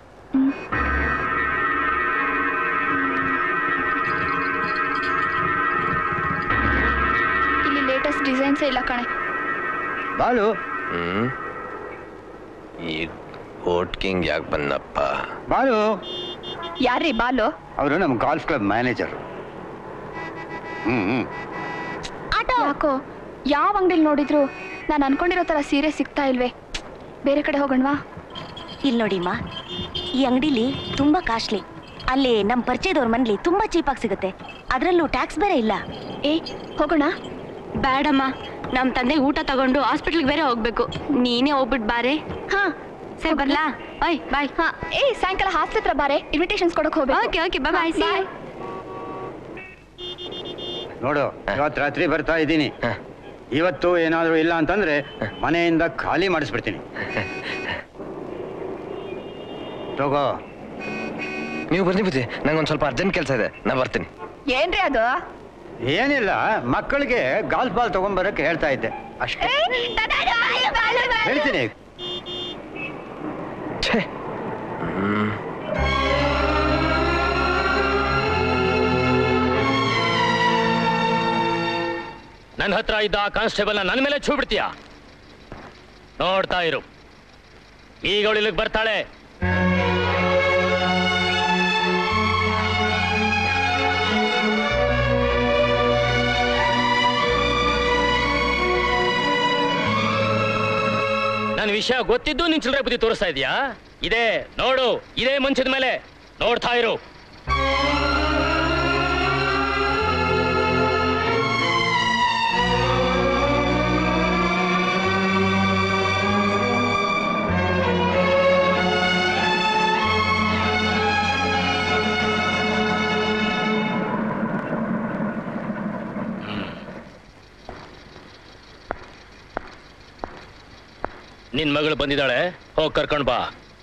ಇಲ್ಲಿ ಲೇಟೆಸ್ಟ್ ಡಿಸೈನ್ಸೇ ಇಲ್ಲ ಕಣೆ ಬಾಲು ಹ್ಮ್ ಈ ಓಟ್ ಕಿಂಗ್ ಯಾಕೆ ಬಂದಪ್ಪ ಬಾಲು ಯಾರ್ರೀ ಬಾಲು ಅವರು ನಮ್ಮ golf club manager hmm hmm ಯಾಕೋ ಯಾವ ಅಂಗಡಿಲಿ ನೋಡಿದ್ರು ನಾನು ಅನ್ಕೊಂಡಿರೋ ತರ ಸೀರೆ ಸಿಗ್ತಾ ಇಲ್ವೇ ಬೇರೆ ಕಡೆ ಹೋಗೋಣವಾ ಇಲ್ಲಿ ನೋಡಿಮ್ಮ ಈ ಅಂಗಡಿಲಿ ತುಂಬಾ ಕಾಸ್ಟ್ಲಿ ಅಲ್ಲಿ ನಮ್ಮ ಪರಿಚಯದವ್ರ ಮನೇಲಿ ತುಂಬಾ ಚೀಪಾಗಿ ಸಿಗುತ್ತೆ ಅದರಲ್ಲೂ ಟ್ಯಾಕ್ಸ್ ಬೇರೆ ಇಲ್ಲ ಏ ಹೋಗೋಣ ಬೇಡಮ್ಮ ನಮ್ಮ ತಂದೆ ಊಟ ತಗೊಂಡು ಹಾಸ್ಪಿಟ್ಲಿಗೆ ಬೇರೆ ಹೋಗ್ಬೇಕು ನೀನೇ ಹೋಗ್ಬಿಟ್ಟು ಬಾರೆ ಹಾ ಸರಿ ಬರ್ಲಾ ಬಾಯ್ ಬಾಯ್ ಹಾ ಏ ಸಾಯಂಕಾಲ ಹಾಸ್ಟೆಲ್ ಹತ್ರ ಬಾರೆ ಇನ್ವಿಟೇಷನ್ಸ್ ಕೊಡಕ್ ಹೋಗ್ಬೇಕು ಓಕೆ ಓಕೆ ಬಾಯ್ ಬಾಯ್ ನೋಡು ಇವತ್ತು ರಾತ್ರಿ ಬರ್ತಾ ಇದ್ದೀನಿ ಇವತ್ತು ಏನಾದರೂ ಇಲ್ಲ ಅಂತಂದ್ರೆ ಮನೆಯಿಂದ ಖಾಲಿ ಮಾಡಿಸ್ಬಿಡ್ತೀನಿ ತಗೋ ನೀವು ಬನ್ನಿ ಬುದ್ಧಿ ನಂಗೊಂದು ಸ್ವಲ್ಪ ಅರ್ಜೆಂಟ್ ಕೆಲಸ ಇದೆ ನಾ ಬರ್ತೀನಿ ಏನ್ರಿ ಅದು ಏನಿಲ್ಲ ಮಕ್ಕಳಿಗೆ ಗಾಲ್ಫ್ ಬಾಲ್ ತಗೊಂಡ್ಬರಕ್ಕೆ ಹೇಳ್ತಾ ಇದ್ದೆ ಅಷ್ಟೇ ಹೇಳ್ತೀನಿ ನನ್ನ ಹತ್ರ ಇದ್ದ ಕಾನ್ಸ್ಟೇಬಲ್ನ ನನ್ನ ಮೇಲೆ ಛೂ ಬಿಡ್ತೀಯ ನೋಡ್ತಾ ಇರು ಈಗ ಅವಳು ಇಲ್ಲಿಗೆ ಬರ್ತಾಳೆ ನನ್ನ ವಿಷಯ ಗೊತ್ತಿದ್ದು ನಿನ್ ಚಿಲ್ಲರೆ ಬುದ್ಧಿ ತೋರಿಸ್ತಾ ಇದೀಯಾ ಇದೇ ನೋಡು ಇದೇ ಮಂಚದ ಮೇಲೆ ನೋಡ್ತಾ ಇರು ನಿನ್ ಮಗಳು ಬಂದಿದ್ದಾಳೆ ಹೋಗಿ ಕರ್ಕೊಂಡ್ ಬಾ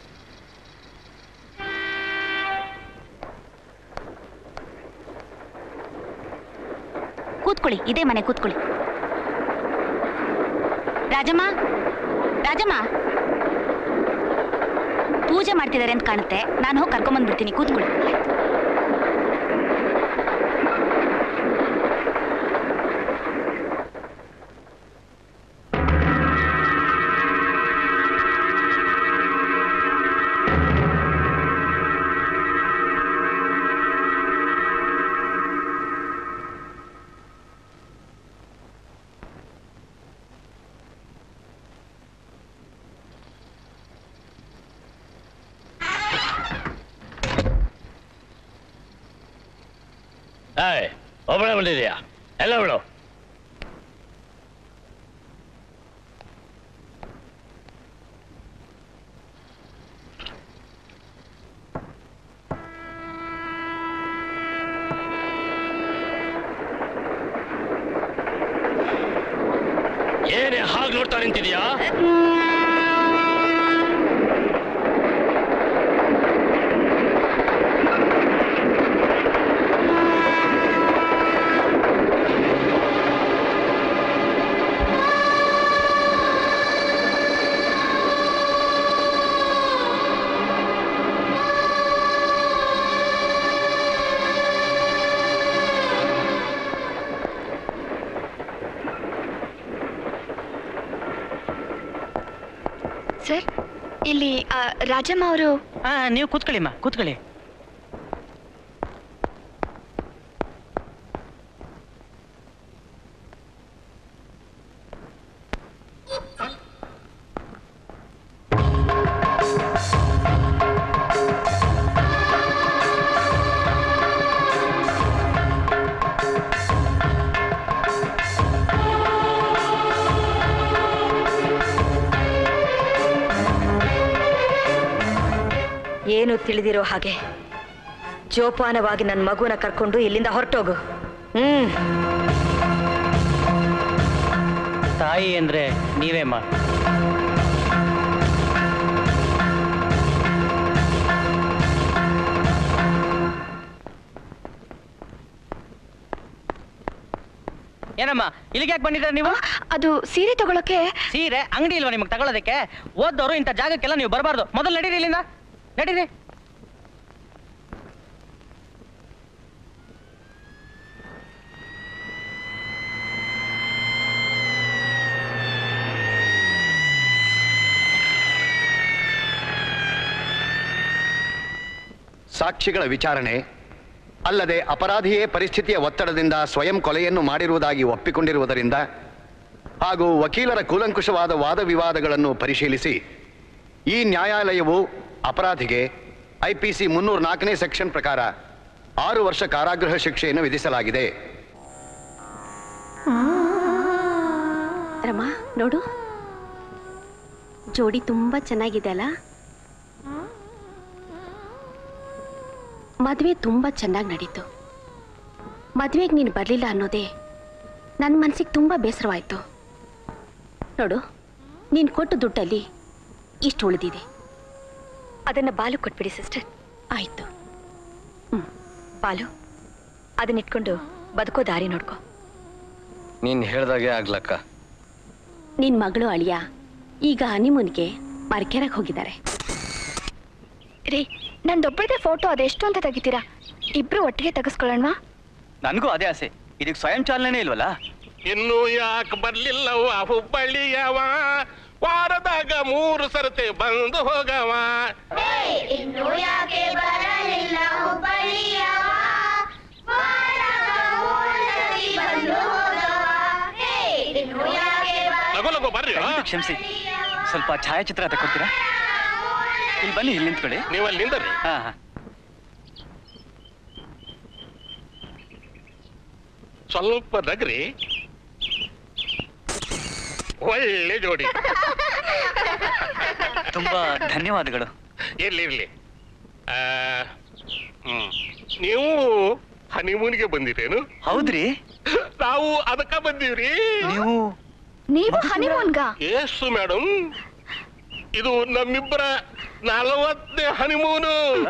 ಕೂತ್ಕೊಳ್ಳಿ ಇದೇ ಮನೆ ಕೂತ್ಕೊಳ್ಳಿ ರಾಜಮ್ಮ ರಾಜಮ್ಮ ಪೂಜೆ ಮಾಡ್ತಿದ್ದಾರೆ ಅಂತ ಕಾಣುತ್ತೆ ನಾನು ಹೋಗಿ ಕರ್ಕೊಂಬಂದ್ಬಿಡ್ತೀನಿ ಕೂತ್ಕೊಳ್ಳಿ ಏಯ್ ಒಬ್ಬಳೆ ಬಂದಿದ್ಯಾ ಎಲ್ಲ ಬಿಡು ಏನೇ ಹಾಗೆ ನೋಡ್ತಾ ನಿಂತಿದ್ಯಾ ಸರ್ ಇಲ್ಲಿ ಆ, ರಾಜಮ್ಮ ಅವರು ಹಾ ನೀವು ಕೂತ್ಕೊಳ್ಳಿಮ್ಮ ಕೂತ್ಕೊಳ್ಳಿ ಏನು ತಿಳಿದಿರೋ ಹಾಗೆ ಜೋಪಾನವಾಗಿ ನನ್ನ ಮಗುನ ಕರ್ಕೊಂಡು ಇಲ್ಲಿಂದ ಹೊರಟೋಗು ಹ್ಮ್ ತಾಯಿ ಅಂದ್ರೆ ನೀವೇಮ್ಮ ಏನಮ್ಮ ಇಲ್ಲಿಗೆ ಯಾಕೆ ಬಂದಿದ್ದೀರಾ ನೀವು ಅದು ಸೀರೆ ತಗೊಳಕ್ಕೆ ಸೀರೆ ಅಂಗಡಿ ಇಲ್ವಾ ನಿಮಗೆ ತಗೊಳ್ಳೋದಕ್ಕೆ ಓದ್ದವರು ಇಂಥ ಜಾಗಕ್ಕೆಲ್ಲ ನೀವು ಬರಬಾರ್ದು ಮೊದಲು ನಡೀರಿ ಇಲ್ಲಿಂದ ನಡೀರಿ ಸಾಕ್ಷಿಗಳ ವಿಚಾರಣೆ ಅಲ್ಲದೆ ಅಪರಾಧಿಯೇ ಪರಿಸ್ಥಿತಿಯ ಒತ್ತಡದಿಂದ ಸ್ವಯಂ ಕೊಲೆಯನ್ನು ಮಾಡಿರುವುದಾಗಿ ಒಪ್ಪಿಕೊಂಡಿರುವುದರಿಂದ ಹಾಗೂ ವಕೀಲರ ಕೂಲಂಕುಷವಾದ ವಾದ ವಿವಾದಗಳನ್ನು ಪರಿಶೀಲಿಸಿ ಈ ನ್ಯಾಯಾಲಯವು ಅಪರಾಧಿಗೆ ಐಪಿಸಿ ಮುನ್ನೂರ ನಾಲ್ಕನೇ ಸೆಕ್ಷನ್ ಪ್ರಕಾರ ಆರು ವರ್ಷ ಕಾರಾಗೃಹ ಶಿಕ್ಷೆಯನ್ನು ವಿಧಿಸಲಾಗಿದೆ ರಮಾ ನೋಡು ಜೋಡಿ ತುಂಬಾ ಚೆನ್ನಾಗಿದೆ ಅಲ್ಲ ಮದುವೆ ತುಂಬಾ ಚೆನ್ನಾಗಿ ನಡೀತು ಮದುವೆಗೆ ನೀನು ಬರಲಿಲ್ಲ ಅನ್ನೋದೇ ನನ್ನ ಮನಸ್ಸಿಗೆ ತುಂಬಾ ಬೇಸರವಾಯಿತು ನೋಡು ನೀನು ಕೊಟ್ಟು ದುಡ್ಡಲ್ಲಿ ಇಷ್ಟು ಉಳಿದಿದೆ ಅದನ್ನ ಬಾಲು ಕೊಟ್ಬಿಡಿ ಸಿಸ್ಟರ್ ಆಯ್ತು ಬಾಲು ಅದನ್ನ ಇಟ್ಕೊಂಡು ಬದುಕೋ ದಾರಿ ನೋಡ್ಕೋ ನೀನ್ ಹೇಳ್ದಾಗೆ ಆಗ್ಲಕ್ಕ ನಿನ್ ಮಗಳು ಅಳಿಯ ಈಗ ಹನಿಮೂನ್ಗೆ ಮರ್ಕೆರಕ್ಕೆ ಹೋಗಿದ್ದಾರೆ ರೀ ನಂದೊಬ್ಬಳದೇ ಫೋಟೋ ಅದೆಷ್ಟು ಅಂತ ತೆಗಿತೀರಾ ಇಬ್ರು ಒಟ್ಟಿಗೆ ತೆಗೆಸ್ಕೊಳ್ಳೋಣವಾ ನನಗೂ ಅದೇ ಆಸೆ ಇದಕ್ಕೆ ಸ್ವಯಂ ಚಾಲನೆ ಇಲ್ವಲ್ಲ ಇನ್ನು ಯಾಕೆ ಬರ್ಲಿಲ್ಲವ ಹುಬ್ಬಳ್ಳಿಯವ ವಾರದಾಗ ಮೂರು ಸರ್ತಿ ಬಂದು ಹೋಗವ ಇನ್ನು ಯಾಕೆ ಬರಲಿಲ್ಲ ಹುಬ್ಬಳ್ಳಿಯವ ಬಂದು ಹೋಗವ ಹೇ, ಇನ್ನು ಯಾಕೆ ಲಗು ಲಗು ಬರ್ರಿ ದಯವಿಟ್ಟು ಕ್ಷಮಿಸಿ ಸ್ವಲ್ಪ ಛಾಯಾಚಿತ್ರ ತಗೊಳ್ತೀರಾ ಇಲ್ಲಿ ಬನ್ನಿ ಇಲ್ಲಿ ನಿಂತ್ಕೊಳ್ಳಿ ನೀವು ಅಲ್ಲಿ ನಿಂದರಿ ಹಾ ಹಾ ಸ್ವಲ್ಪ ನಗ್ರಿ ಒಳ್ಳೆ ಜೋಡಿ ತುಂಬಾ ಧನ್ಯವಾದಗಳು ಇರ್ಲಿ ಇರ್ಲಿ ಆ, ಹ್ಮ್. ನೀವು ಹನಿಮೂನ್ಗೆ ಬಂದಿರೇನು ಹೌದ್ರಿ ನಾವು ಅದಕ್ಕ ಬಂದೀವ್ರಿ ನೀವು ನೀವು ಹನಿಮೂನ್ಗ ಎಷ್ಟು ಮೇಡಮ್ ಇದು ನಮ್ಮಿಬ್ಬರ ನಲವತ್ತನೇ ಹನಿಮೂನು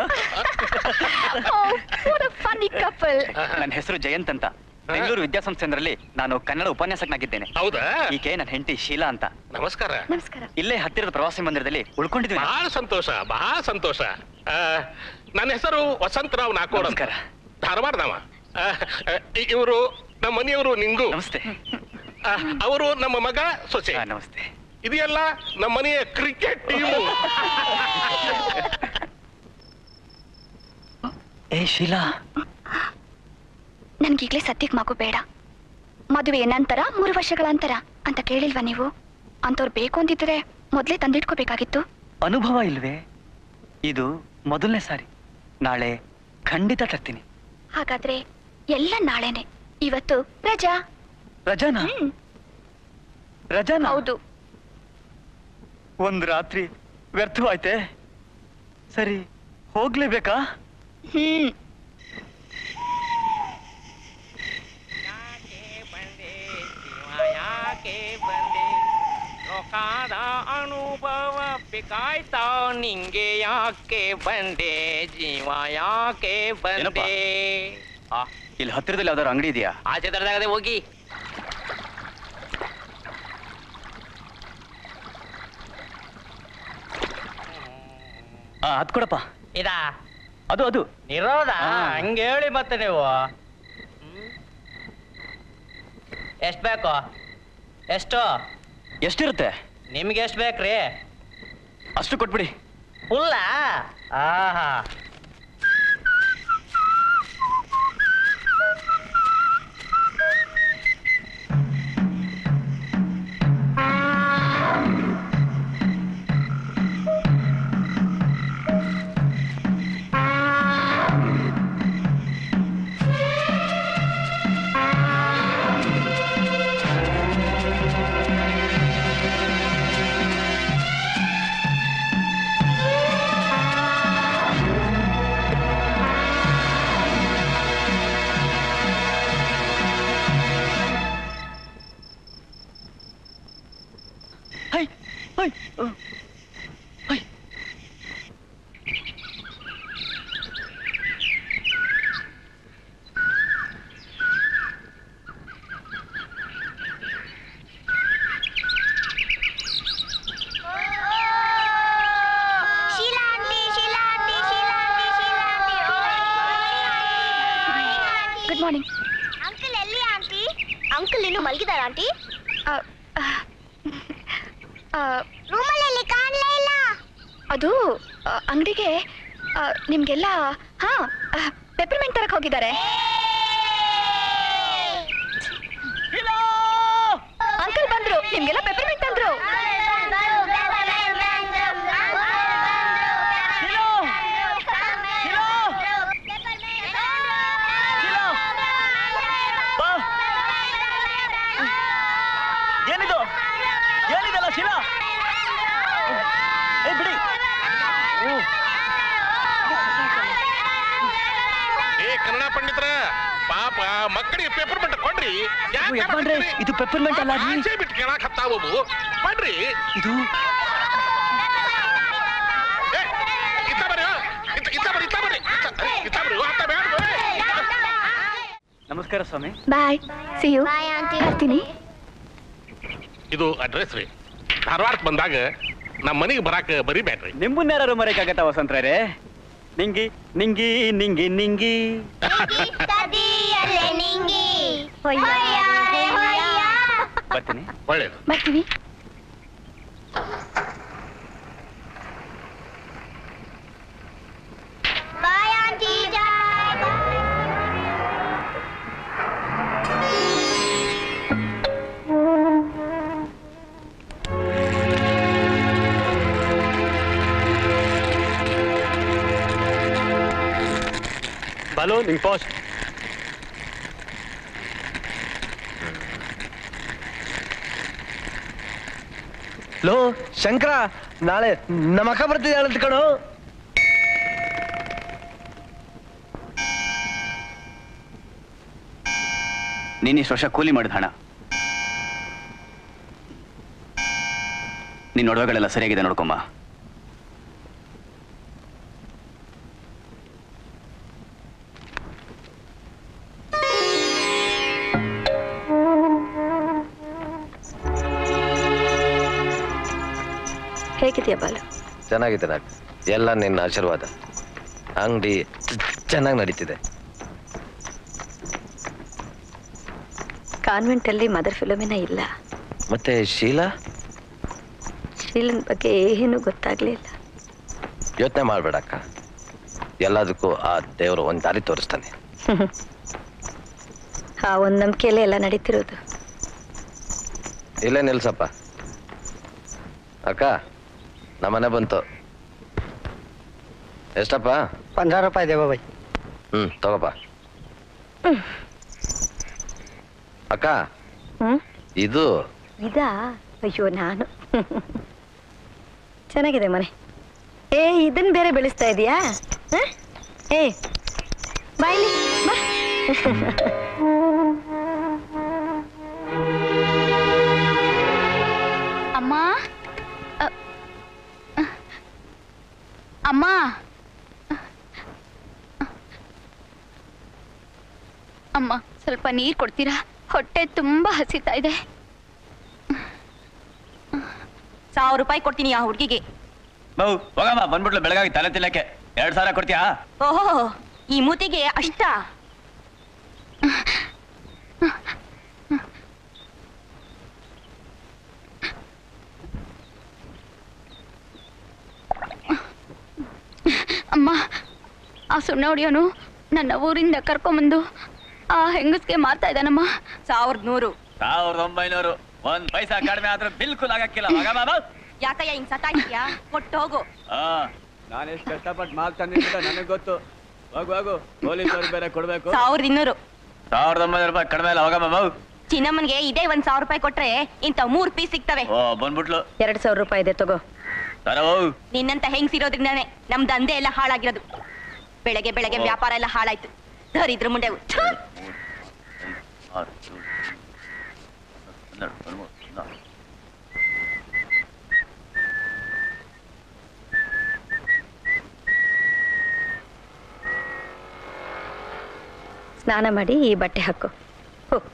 ಫನಿ ಕಪಲ್ ನನ್ನ ಹೆಸರು ಜಯಂತ್ ಅಂತ ಬೆಂಗಳೂರು ವಿದ್ಯಾಸಂಸ್ಥೆಯಲ್ಲಿ ನಾನು ಕನ್ನಡ ಉಪನ್ಯಾಸಕನಾಗಿದ್ದೇನೆ ಹೌದಾ ಈಕೆ ನನ್ನ ಹೆಂಡತಿ ಶೀಲಾ ಅಂತ ನಮಸ್ಕಾರ ನಮಸ್ಕಾರ ಇಲ್ಲೇ ಹತ್ತಿರದ ಪ್ರವಾಸಿ ಮಂದಿರದಲ್ಲಿ ಉಳ್ಕೊಂಡಿದ್ವಿ ನಾವು. ಬಹಳ ಸಂತೋಷ ಬಹಳ ಸಂತೋಷ ಆ, ನನ್ನ ಹೆಸರು ವಸಂತರಾವ್ ನಾಕೋಡ್ ಅಂತ ಧಾರವಾಡದವ ಇವರು ನಮ್ಮ ಮನೆಯವರು ನಿಂಗು ನಮಸ್ತೆ ಅವರು ನಮ್ಮ ಮಗ ಸೊಸೆ ನಮಸ್ತೆ ಇದೆಲ್ಲ ನಮ್ಮ ಮನೆಯ ಕ್ರಿಕೆಟ್ ಟೀಮು ಏ ಶೀಲಾ ನನ್ಗೀಗ್ಲೇ ಸದ್ಯಕ್ಕೆ ಮಗು ಬೇಡ ಮದುವೆ ನಂತರ ಮೂರು ವರ್ಷಗಳ ಅಂತರ ಅಂತ ಕೇಳಿಲ್ವಾ ನೀವು ಅಂತವ್ರು ಬೇಕು ಅಂತಿದ್ರೆ ಮೊದ್ಲೇ ತಂದಿಟ್ಕೋಬೇಕಾಗಿತ್ತು ಅನುಭವ ಇಲ್ವೇ ಇದು ಮೊದಲನೇ ಸಾರಿ ನಾಳೆ ಖಂಡಿತ ತರ್ತೀನಿ ಹಾಗಾದ್ರೆ ಎಲ್ಲ ನಾಳೆನೆ ಇವತ್ತು ರಜಾ ರಜಾನಾ ರಜಾನಾ ಹೌದು ಒಂದ್ ರಾತ್ರಿ ವ್ಯರ್ಥವಾಯ್ತೆ ಸರಿ ಹೋಗ್ಲೇಬೇಕಾ ಹ್ಮ್ ಲೋಕಾದ ಅನುಭವ ಬೇಕಾಯ್ತಾವ ನಿಂಗೆ ಯಾಕೆ ಬಂದೆ ಜೀವ ಯಾಕೆ ಬಂದೆ ಆ ಇಲ್ಲಿ ಹತ್ತಿರದಲ್ಲಿ ಯಾವ್ದಾದ್ರು ಅಂಗಡಿ ಇದೆಯಾ ಆಚೆ ತರದಾಗದೆ ಹೋಗಿ ಆ ಅದ್ ಕೊಡಪ್ಪ ಇದಾ ಅದು ಅದು ನಿರೋಧ ಹಾ. ಹಂಗೆ ಹೇಳಿ ಮತ್ತೆ ನೀವು ಎಷ್ಟ್ ಬೇಕು ಎಷ್ಟು ಎಷ್ಟಿರುತ್ತೆ ನಿಮ್ಗೆ ಎಷ್ಟ್ ಬೇಕ್ರಿ ಅಷ್ಟು ಕೊಟ್ಬಿಡಿ ಫುಲ್ಲ ಆಹಾ hi hi hi good morning uncle ಎಲ್ಲಿ ಆಂಟಿ ಅಂಕಲ್ ಇನ್ನು ಮಲಗಿದಾರ ಆಂಟಿ ರೂಮಲ್ಲಿ ಕಾಣಲೇ ಇಲ್ಲ ಅದು ಅಂಗಡಿಗೆ ನಿಮ್ಗೆಲ್ಲ ಹಾ ಪೆಪರ್ಮೆಂಟ್ ತರಕ್ ಹೋಗಿದ್ದಾರೆ ಅಂಕಲ್ ಬಂದ್ರು ನಿಮ್ಗೆಲ್ಲ ಪೆಪರ್ಮೆಂಟ್ ತಂದ್ರು ಏನಿದು ಏನಿದೆಲ್ಲ ಶಿಲಾ ಏ ಬಿಡಿ ಏ ಕನ್ನಡ ಪಂಡಿತರ ಪಾಪ ಮಕ್ಕಳಿಗೆ ಪೇಪರ್ ಮೆಂಟ್ ಕೊಡ್ರಿ ಯಾಕ್ ಯಜಮಾನ್ರೆ, ಇದು peppermint ಅಲ್ಲ ರೀ. ಆಚೆ ಬಿಟ್ಟು ಕೇಳಕ್ ಹತ್ತಾವು ಕೊಡ್ರಿ ಇದು ಏ, ಇತ್ತ ಬರ್ರಿ ಹೋ. ಇತ್ತ ಇತ್ತ ಬರ್ರಿ ಇತ್ತ ಬರ್ರಿ ಇತ್ತ- ಇತ್ತ ಬರ್ರಿ ಹೋ, ಹತ್ತ ಬೇಡ ನಮಸ್ಕಾರ ಸ್ವಾಮಿ ಬಾಯ್ ಸಿ ಯು ಬರ್ತೀನಿ ಇದು ಅಡ್ರೆಸ್ ರೀ ಧಾರವಾಡಕ್ಕೆ ಬಂದಾಗ ನಮ್ಮ ಮನೆಗೆ ಬರಾಕ ಬರಿಬೇಡ್ರಿ ನಿಮ್ಮನ್ಯಾರು ಮರೆಯಕ್ಕಾಗತ್ತ ವಸಂತ್ರರೇ ನಿಂಗಿ ನಿಂಗಿ ನಿಂಗಿ ನಿಂಗಿ ಬರ್ತೀನಿ ಒಳ್ಳೇದು ಬರ್ತೀವಿ ಬಾಯ್ ಆಂಟಿ ಬಾಲು ನಿಂಗ್ ಪೋಸ್ಟ್ ಲೋ ಶಂಕರ ನಾಳೆ ನಮ್ಮ ಅಕ್ಕ ಬರ್ತಿದ್ದಾಳೆ ಅಂತ ಕಣೋ ನೀನು ಇಷ್ಟು ವರ್ಷ ಕೂಲಿ ಮಾಡಿದ ಹಣ ನಿನ್ನ ಒಡವೆಗಳೆಲ್ಲ ಸರಿಯಾಗಿದೆ ನೋಡ್ಕೊಂಬ ಹೇಗಿದೆಯಾ ಬಾಲು ಚೆನ್ನಾಗಿದೆ ನಾಗ್ ಎಲ್ಲ ನಿನ್ನ ಆಶೀರ್ವಾದ ಅಂಗಡಿ ಚೆನ್ನಾಗಿ ನಡೀತಿದೆ ಕಾನ್ವೆಂಟ್ ಅಲ್ಲಿ ಮದರ್ ಫಿಲೋಮಿನ ಇಲ್ಲ ಮತ್ತೆ ಶೀಲಾ ಶೀಲನ್ ಬಗ್ಗೆ ಏನು ಗೊತ್ತಾಗ್ಲಿಲ್ಲ ಯೋಚನೆ ಮಾಡ್ಬೇಡಕ್ಕ ಎಲ್ಲದಕ್ಕೂ ಆ ದೇವರು ಒಂದು ದಾರಿ ತೋರಿಸ್ತಾನೆ ಆ ಒಂದ್ ನಂಬಿಕೆಯಲ್ಲೇ ಎಲ್ಲ ನಡೀತಿರೋದು ಇಲ್ಲೇ ನಿಲ್ಸಪ್ಪ ಅಕ್ಕ ನಮ್ಮನೆ ಬಂತು ಎಷ್ಟಪ್ಪ पंद्रह रुपए देवो भाई ಹ್ಮ್ ತಗೋಪ್ಪ ಅಕ್ಕ ಹ್ಮ್ ಇದು ಇದಾ ಅಯ್ಯೋ ನಾನು ಚೆನ್ನಾಗಿದೆ ಮನೆ ಏ ಇದನ್ ಬೇರೆ ಬೆಳೆಸ್ತಾ ಇದೀಯಾ ಹ? ಏ ಬಾಯ್ಲಿ ಬಾ ಅಮ್ಮ ಅ, ಅಮ್ಮ ಅಮ್ಮ ಸ್ವಲ್ಪ ನೀರ್ ಕೊಡ್ತೀರಾ ಹೊಟ್ಟೆ ತುಂಬಾ ಹಸಿತಾ ಇದೆ ಸಾವಿರ ರೂಪಾಯಿ ಕೊಡ್ತೀನಿ ಆ ಹುಡುಗಿಗೆ ಬೌ ಹೋಗಮ್ಮ ಬಂದ್ಬಿಟ್ಲು ಬೆಳಗಾಗಿ ತಲೆ ತಿನ್ನಕ್ಕೆ ಎರಡ್ ಸಾವಿರ ಕೊಡ್ತೀಯಾ ಓಹೋ ಈ ಮೂತಿಗೆ ಅಷ್ಟ ಅಮ್ಮ ಆ ಸುಣ್ಣ ಹೊಡಿಯೋನು ನನ್ನ ಊರಿಂದ ಕರ್ಕೊಂಬಂದು ಆ ಹೆಂಗಸ್ಗೆ ಮಾರ್ತಾ ಇದ್ದಾನಮ್ಮ ಸಾವಿರದ ನೂರು ಸಾವಿರದ ಒಂಬೈನೂರು ಒಂದ್ ಪೈಸಾ ಕಡಿಮೆ ಆದ್ರೆ ಬಿಲ್ಕುಲ್ ಆಗಕ್ಕಿಲ್ಲ ಹೋಗಮ್ಮ ಬಾ. ಯಾಕಯ್ಯ ಹಿಂಗ್ ಸತಾಯಿದ್ಯಾ ಕೊಟ್ಟು ಹೋಗು ಆ ನಾನು ಎಷ್ಟು ಕಷ್ಟಪಟ್ಟು ಮಾಲ್ ತಂದಿದ್ದ ನನಗೆ ಗೊತ್ತು ಹೋಗು ಹೋಗು ಪೊಲೀಸವ್ರಿಗೆ ಬೇರೆ ಕೊಡ್ಬೇಕು ಸಾವಿರದ ಇನ್ನೂರು ಸಾವಿರದ ಒಂಬೈನೂರು ರೂಪಾಯಿ ಕಡಿಮೆ ಇಲ್ಲ ಹೋಗಮ್ಮ ಬೌ ಚಿನ್ನಮ್ಮನ್ಗೆ ಇದೇ ಒಂದ್ ಸಾವಿರ ರೂಪಾಯಿ ಕೊಟ್ರೆ ಇಂತ ಮೂರ್ ಪೀಸ್ ಸಿಗ್ತವೆ ಓ ಬಂದ್ಬಿಟ್ಲು ಎರಡ್ ಸಾವಿರ ರೂಪಾಯಿ ಇದೆ ತಗೋ ತರ ಹೋಗು ನಿನ್ನಂತ ಹೆಂಗ್ಸಿರೋದ್ರಿಂದಾನೆ ನಮ್ ದಂಧೆ ಎಲ್ಲ ಹಾಳಾಗಿರೋದು ಬೆಳಗ್ಗೆ ಬೆಳಗ್ಗೆ ಓ. ವ್ಯಾಪಾರ ಎಲ್ಲ ಹಾಳಾಯ್ತು ದರಿದ್ರ ಮುಂಡೆ ಛು! ಆರು, ಏಳು, ಹನ್ನೆರಡು, ಹದಿಮೂರು, ಹದಿನಾಲ್ಕು. ಸ್ನಾನ ಮಾಡಿ ಈ ಬಟ್ಟೆ ಹಾಕು ಹೋಗ್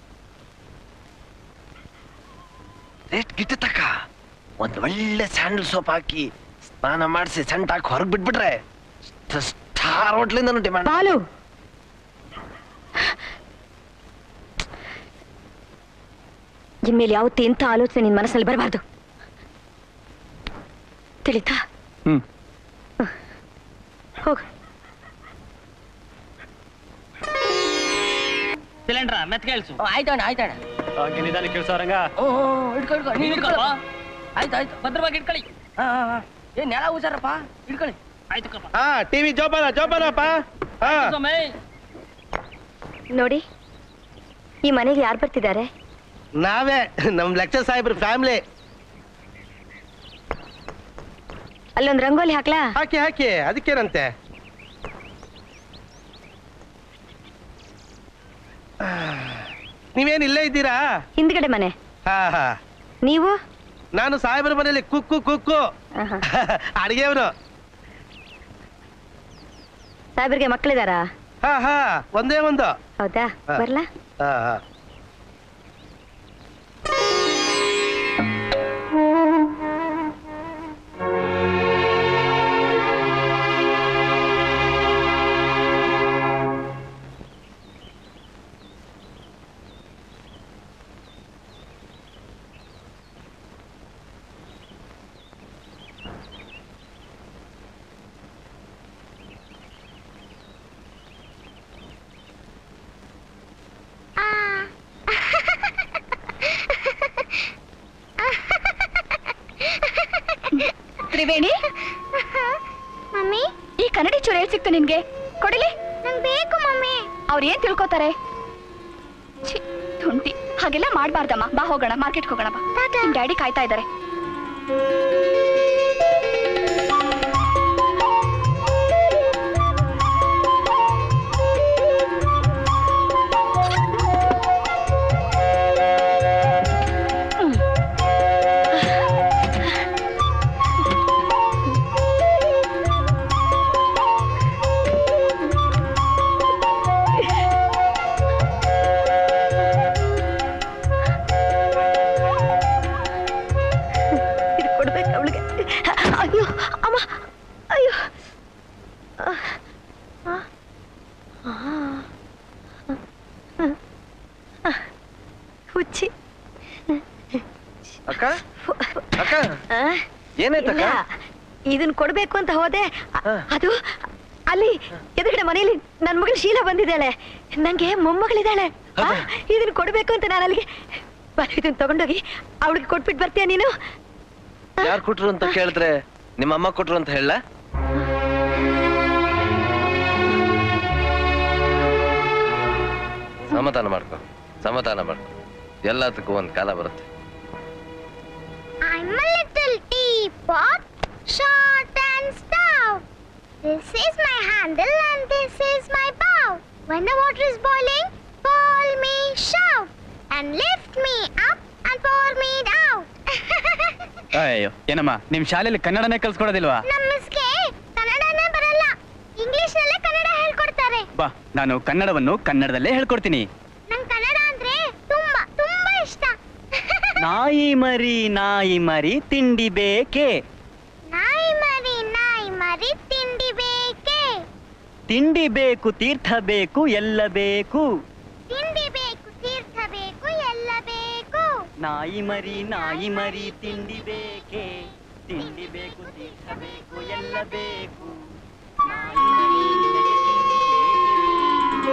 ರೇಟ್ ಗಿಟ್ಟತಕ್ಕ ಒಂದ್ ಒಳ್ಳೆ ಸ್ಯಾಂಡಲ್ ಸೋಪ್ ಹಾಕಿ ಸ್ನಾನ ಮಾಡಿಸಿ ಸೆಂಟ್ ಹಾಕಿ ಹೊರಗೆ ಬಿಟ್ಬಿಟ್ರೆ ಸ್ಟಾರ್ ಹೋಟ್ಲಿಂದ ಡಿಮ್ಯಾಂಡ್ ಬಾಲು ಇನ್ಮೇಲೆ ಯಾವತ್ತೂ ಇಂಥ ಆಲೋಚನೆ ನಿನ್ ಮನಸ್ಸಲ್ಲಿ ಬರಬಾರ್ದು ತಿಳಿತಾ ಹ್ಮ್ ಹೋಗು ಸಿಲಿಂಡ್ರ ಮೆತ್ ಕೇಳಿಸು ಆಯ್ತಣ್ಣ ಆಯ್ತಣ್ಣ ಹಾಗೆ ನಿಧಾನ ಕೇಳ್ಸೋರಂಗ ಓ ಹಿಡ್ಕೊ ಹಿಡ್ಕೊ ನೀನ್ ಹಿಡ್ಕೊಳಪ್ಪ ಆಯ್ತು ಆಯ್ತು ಭದ್ರವಾಗಿ ಹಿಡ್ಕೊಳ್ಳಿ ಹಾ ಹಾ ಹಾ ಏ ನೆಲ ಹುಷಾರಪ್ಪ ಹಿಡ್ಕೊಳ್ಳಿ ಆಯ್ತು ಕಪ್ಪ ಹಾ ಟಿವಿ ಜೋಪಾನ ಜೋಪಾನಪ್ಪ ಹಾ ಸ್ವಾಮಿ ನೋಡಿ ಈ ಮನೆಗೆ ಯಾರು ಬರ್ತಿದ್ದಾರೆ ನಾವೇ ನಮ್ ಲೆಕ್ಚರ್ ಸಾಹೇಬ್ರ ಫ್ಯಾಮಿಲಿ ಅಲ್ಲೊಂದು ರಂಗೋಲಿ ಹಾಕ್ಲಾ ಹಾಕಿ ಹಾಕಿ ಅದಕ್ಕೇನಂತೆ ನೀವೇನ್ ಇಲ್ಲೇ ಇದ್ದೀರಾ ಹಿಂದ್ಗಡೆ ಮನೆ ಹಾ ಹಾ ನೀವು ನಾನು ಸಾಹೇಬ್ರ ಮನೇಲಿ ಕುಕ್ಕು ಕುಕ್ಕು ಆಹಾ. ಅಡಿಗೆವನು ಸಾಹೇಬ್ರಿಗೆ ಮಕ್ಕಳಿದಾರಾ ಹಾ ಹಾ ಒಂದೇ ಒಂದು ಹೌದಾ ಹಾ. ಬರ್ಲಾ ಹಾ ಹಾ ತ್ರಿವೇಣಿ ಮಮ್ಮಿ ಈ ಕನ್ನಡಿ ಚೂರು ಎಲ್ಲಿ ಸಿಕ್ತು ನಿನ್ಗೆ ಕೊಡಿಲಿ ನಂಗೆ ಬೇಕು ಮಮ್ಮಿ ಅವ್ರು ಏನ್ ತಿಳ್ಕೊತಾರೆ ಛೀ, ತುಂಟಿ ಹಾಗೆಲ್ಲ ಮಾಡ್ಬಾರ್ದಮ್ಮ ಬಾ ಹೋಗೋಣ ಮಾರ್ಕೆಟ್ಗೆ ಹೋಗೋಣ ಬಾ ನಿಮ್ ಡ್ಯಾಡಿ ಕಾಯ್ತಾ ಇದ್ದಾರೆ ಇದು ಕೊಡ್ಬೇಕು ಅವಳಿಗೆ ಅಯ್ಯೋ ಅಮ್ಮ ಅಯ್ಯೋ ಆ, ಆ, ಆ, ಆ, ಹುಚ್ಚಿ ಅಕ್ಕ ಅಕ್ಕ ಆ, ಏನಾಯ್ತಕ್ಕ ಇಲ್ಲ, ಇದನ್ ಕೊಡ್ಬೇಕು ಅಂತ ಹೋದೆ ಅ- ಅದು ಅಲ್ಲಿ ಎದುರುಗಡೆ ಮನೆಯಲ್ಲಿ ನನ್ ಮಗಳು ಶೀಲಾ ಬಂದಿದ್ದಾಳೆ ನಂಗೆ ಮೊಮ್ಮಗಳಿದ್ದಾಳೆ ಆ, ಇದನ್ ಕೊಡ್ಬೇಕು ಅಂತ ನಾನು ಅಲ್ಲಿಗೆ ಬಾ, ಇದನ್ ತಗೊಂಡೋಗಿ ಅವಳಿಗೆ ಕೊಟ್ಬಿಟ್ಟು ಬರ್ತೀಯ ನೀನು ಯಾರು ಕೊಟ್ರು ಅಂತ ಕೇಳಿದ್ರೆ ನಿಮ್ಮ ಅಮ್ಮ ಕೊಟ್ರು ಅಂತ ಹೇಳ ಸಮಾಧಾನ ಮಾಡ್ಕೊ ಸಮಾಧಾನ ಮಾಡ್ಕೊ ಎಲ್ಲದಕ್ಕೂ ಒಂದು ಕಾಲ ಬರುತ್ತೆ I'm a little teapot, short and stout. This is my handle and this is my bow. When the water is boiling, call me, shout, and lift me up and pour me down. ಅಯ್ಯೋ ಏನಮ್ಮ ನಿಮ್ ಶಾಲೆಯಲ್ಲಿ ಕನ್ನಡನೇ ಕಲ್ಸ್ಕೊಡೋದಿಲ್ವಾ ನಮ್ಮ ಮಿಸ್ಗೆ ಕನ್ನಡನೇ ಬರಲ್ಲ English ನಲ್ಲೇ ಕನ್ನಡ ಹೇಳ್ಕೊಡ್ತಾರೆ ಬಾ ನಾನು ಕನ್ನಡವನ್ನು ಕನ್ನಡದಲ್ಲೇ ಹೇಳ್ಕೊಡ್ತೀನಿ ನಂಗೆ ಕನ್ನಡ ಅಂದ್ರೆ ತುಂಬಾ ತುಂಬಾ ಇಷ್ಟ ನಾಯಿ ಮರಿ ನಾಯಿ ಮರಿ ತಿಂಡಿ ಬೇಕೆ ನಾಯಿ ಮರಿ ನಾಯಿ ಮರಿ ತಿಂಡಿ ಬೇಕೇ ತಿಂಡಿ ಬೇಕು ತೀರ್ಥ ಬೇಕು ಎಲ್ಲ ಬೇಕು ತಿಂಡಿ ಬೇಕು ತೀರ್ಥ ಬೇಕು ಎಲ್ಲ ಬೇಕು ನಾಯಿ ಮರಿ ನಾಯಿ ಮರಿ ತಿಂಡಿ ಬೇಕೆ ತಿಂಡಿ ಬೇಕು ತೀರ್ಥ ಬೇಕು ಎಲ್ಲ ಬೇಕು ನಾಯಿ ಮರಿ ನಿನಗೆ ತಿಂಡಿ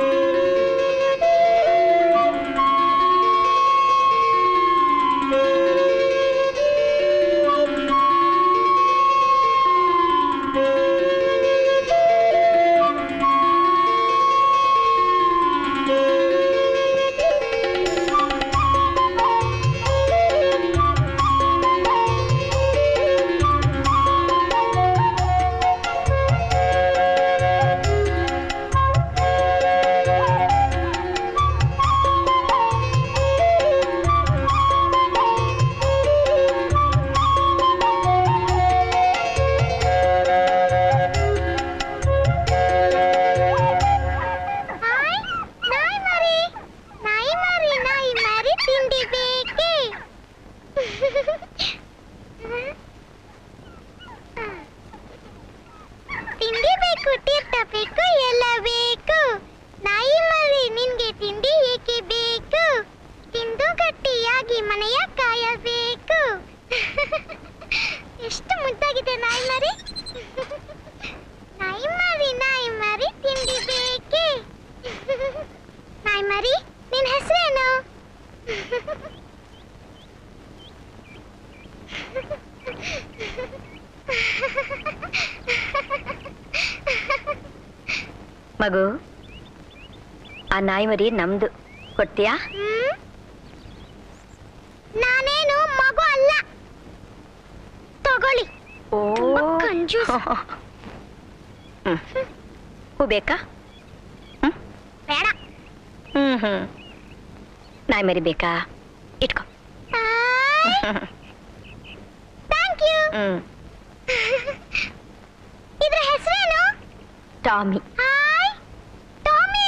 ಹಾಯ್ ನಾಯಿ ಮರಿ ನಾಯಿ ಮರಿ ನಾಯಿ ಮರಿ ತಿಂಡಿ ಬೇಕೇ ತಿಂಡಿ ಬೇಕು ತೀರ್ಥ ಬೇಕು ಎಲ್ಲ ಬೇಕು ನಾಯಿ ಮರಿ ನಿನ್ಗೆ ತಿಂಡಿ ಏಕೆ ಬೇಕು ತಿಂದು ಗಟ್ಟಿಯಾಗಿ ಮನೆಯ ಕಾಯಬೇಕು ಎಷ್ಟು ಮುದ್ದಾಗಿದೆ ನಾಯಿ ಮರಿ ನಾಯಿ ಮರಿ ನಾಯಿ ಮರಿ ತಿಂಡಿ ಬೇಕೇ ನಾಯಿ ಮರಿ ನಿನ್ ಹೆಸರೇನು ಮಗು ಆ ನಾಯಿ ಮರಿ ನಮ್ದು ಕೊಡ್ತೀಯಾ ನಾನೇನು ಮಗು ಅಲ್ಲ ತಗೊಳ್ಳಿ ಓ ತುಂಬಾ ಕಂಜೂಸ್ ಹೂ ಬೇಕಾ ಬೇಡ ಹ್ಮ್ ಹ್ಮ್ ನಾಯಿ ಮರಿ ಬೇಕಾ ಇಟ್ಕೋ ಥ್ಯಾಂಕ್ ಯು ಹ್ಮ್ ಇದ್ರ ಹೆಸರೇನು ಟಾಮಿ ಹಾಯ್ ಟಾಮಿ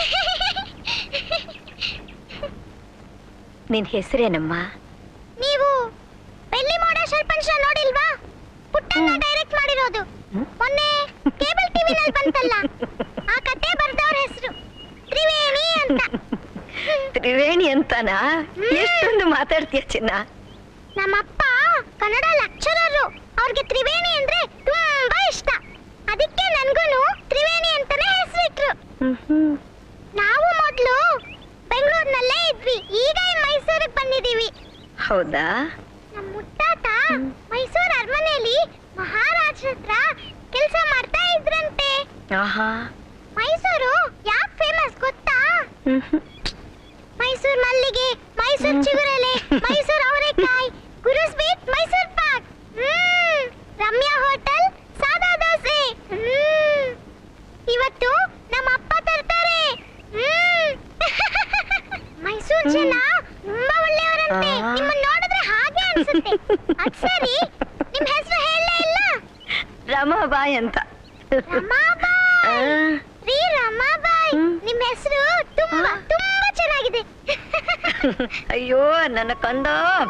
ನಿನ್ ಹೆಸರೇನಮ್ಮ ನೀವು ಬೆಳ್ಳಿ ಮೋಡ ಸರ್ಪಂಚ ನೋಡಿಲ್ವಾ ಪುಟ್ಟಣ್ಣ ಡೈರೆಕ್ಟ್ ಮಾಡಿರೋದು ಮೊನ್ನೆ ಕೇಬಲ್ ಟಿವಿನಲ್ಲಿ ಬಂತಲ್ಲ ಆ ಕತೆ ಬರ್ದವ್ರ ಹೆಸರು ತ್ರಿವೇಣಿ ಅಂತ ತ್ರಿವೇಣಿ ಅಂತಾನಾ ಎಷ್ಟೊಂದು ಮಾತಾಡ್ತೀಯ ಚಿನ್ನ ನಮ್ಮಪ್ಪ ಕನ್ನಡ ಲೆಕ್ಚರರು ಅವ್ರಿಗೆ ತ್ರಿವೇಣಿ ಅಂದ್ರೆ ತುಂಬಾ ಇಷ್ಟ ಅದಕ್ಕೆ ನನ್ಗೂನು ತ್ರಿವೇಣಿ ಅಂತಾನೆ ಹೆಸರಿಟ್ರು ನಾವು ಮೊದ್ಲು ಬೆಂಗಳೂರಿನಲ್ಲೇ ಇದ್ವಿ ಈಗ ಈ ಮೈಸೂರಿಗೆ ಬಂದಿದೀವಿ ಹೌದಾ ನಮ್ಮ ಮುತ್ತಾತ ಮೈಸೂರು ಅರಮನೆಯಲ್ಲಿ ಮಹಾರಾಜರ ಹತ್ರ ಕೆಲಸ ಮಾಡ್ತಾ ಇದ್ರಂತೆ ಆಹಾ ಮೈಸೂರು ಯಾಕೆ ಫೇಮಸ್ ಗೊತ್ತಾ ಮೈಸೂರು ಮಲ್ಲಿಗೆ ಮೈಸೂರು ಚಿಗುರೆಲೆ ಮೈಸೂರು ಅವರೆಕಾಯಿ ಗುರು ಸ್ವೀಟ್ ಮೈಸೂರು ಪಾಕ್ ಹ್ಮ್ ರಮ್ಯಾ ಹೋಟೆಲ್ ಸಾದಾ ದೋಸೆ ಹ್ಮ್ ಇವತ್ತು ನಮ್ಮ ಅಪ್ಪ ತರ್ತಾರೆ ಹ್ಮ್ ಮೈಸೂರು ಜನ ತುಂಬಾ ಒಳ್ಳೆಯವರಂತೆ ನಿಮ್ಮನ್ನ ನೋಡಿದ್ರೆ ಹಾಗೆ ಅನ್ಸುತ್ತೆ ಅದ್ ಸರಿ ನಿಮ್ ಹೆಸರು ಹೇಳಲೇ ಇಲ್ಲ ರಮಾಬಾಯಿ ಅಂತ ರಮಾಬಾಯಿ ರೀ ರಮಾಬಾಯಿ ನಿಮ್ ಹೆಸರು ತುಂಬಾ ತುಂಬಾ ಚೆನ್ನಾಗಿದೆ ಅಯ್ಯೋ ನನ್ನ ಕಂದ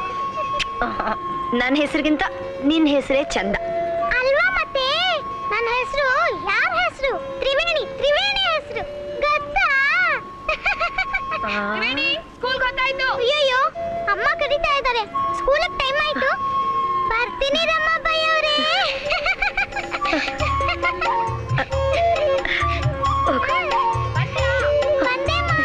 ನನ್ನ ಹೆಸರಿಗಿಂತ ನಿನ್ ಹೆಸರೇ ಚಂದ ಅಲ್ವಾ ಮತ್ತೆ ನನ್ನ ಹೆಸರು ಯಾರ ಹೆಸರು ತ್ರಿವೇಣಿ ತ್ರಿವೇಣಿ ಹೆಸರು ಗೊತ್ತಾ ತ್ರಿವೇಣಿ ಸ್ಕೂಲ್ ಗೊತ್ತಾಯ್ತು ಅಯ್ಯಯ್ಯೋ ಅಮ್ಮ ಕರೀತಾ ಇದ್ದಾರೆ ಸ್ಕೂಲ್ ಟೈಮ್ ಆಯ್ತು ಬರ್ತೀನಿ ರಮಾಬಾಯಿ ಅವರೇ ಬಂದೆ ಮಾ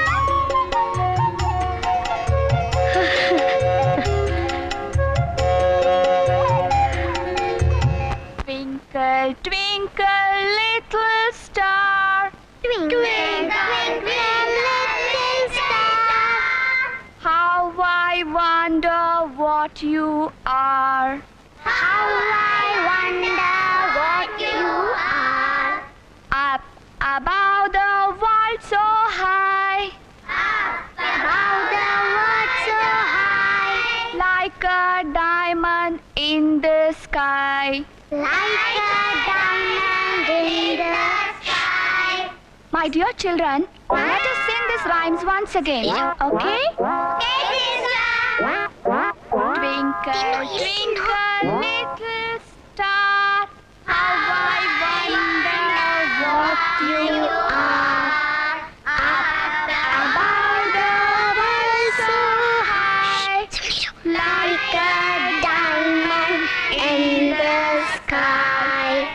what you are. How I wonder what you are. Up above the world so high. Above the world so high. Like a diamond in the sky. Like a diamond in the sky. My dear children, let us sing these rhymes once again, okay? Twinkle, twinkle, little star, how I wonder what you are. Up above the world so high, Like a diamond in the sky.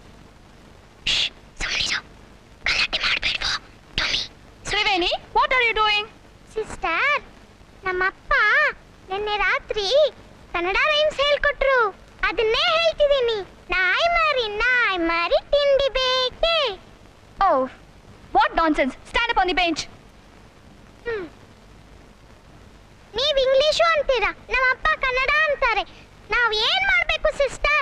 Triveni, what are you doing? Sister ನಮ್ಮಪ್ಪ ನಿನ್ನೆ ರಾತ್ರಿ Kannada rhymes ಹೇಳ್ಕೊಟ್ರು ಅದನ್ನೇ ಹೇಳ್ತಿದ್ದೀನಿ ನಾಯಿ ಮಾರಿ ನಾಯಿ ಮಾರಿ ತಿಂಡಿ ಬೇಕೆ Oh, what nonsense! Stand up on the bench. ನೀವ್ ಇಂಗ್ಲಿಷು ಅಂತೀರಾ ನಮ್ಮಪ್ಪ ಕನ್ನಡ ಅಂತಾರೆ ನಾವ್ ಏನ್ ಮಾಡ್ಬೇಕು ಸಿಸ್ಟರ್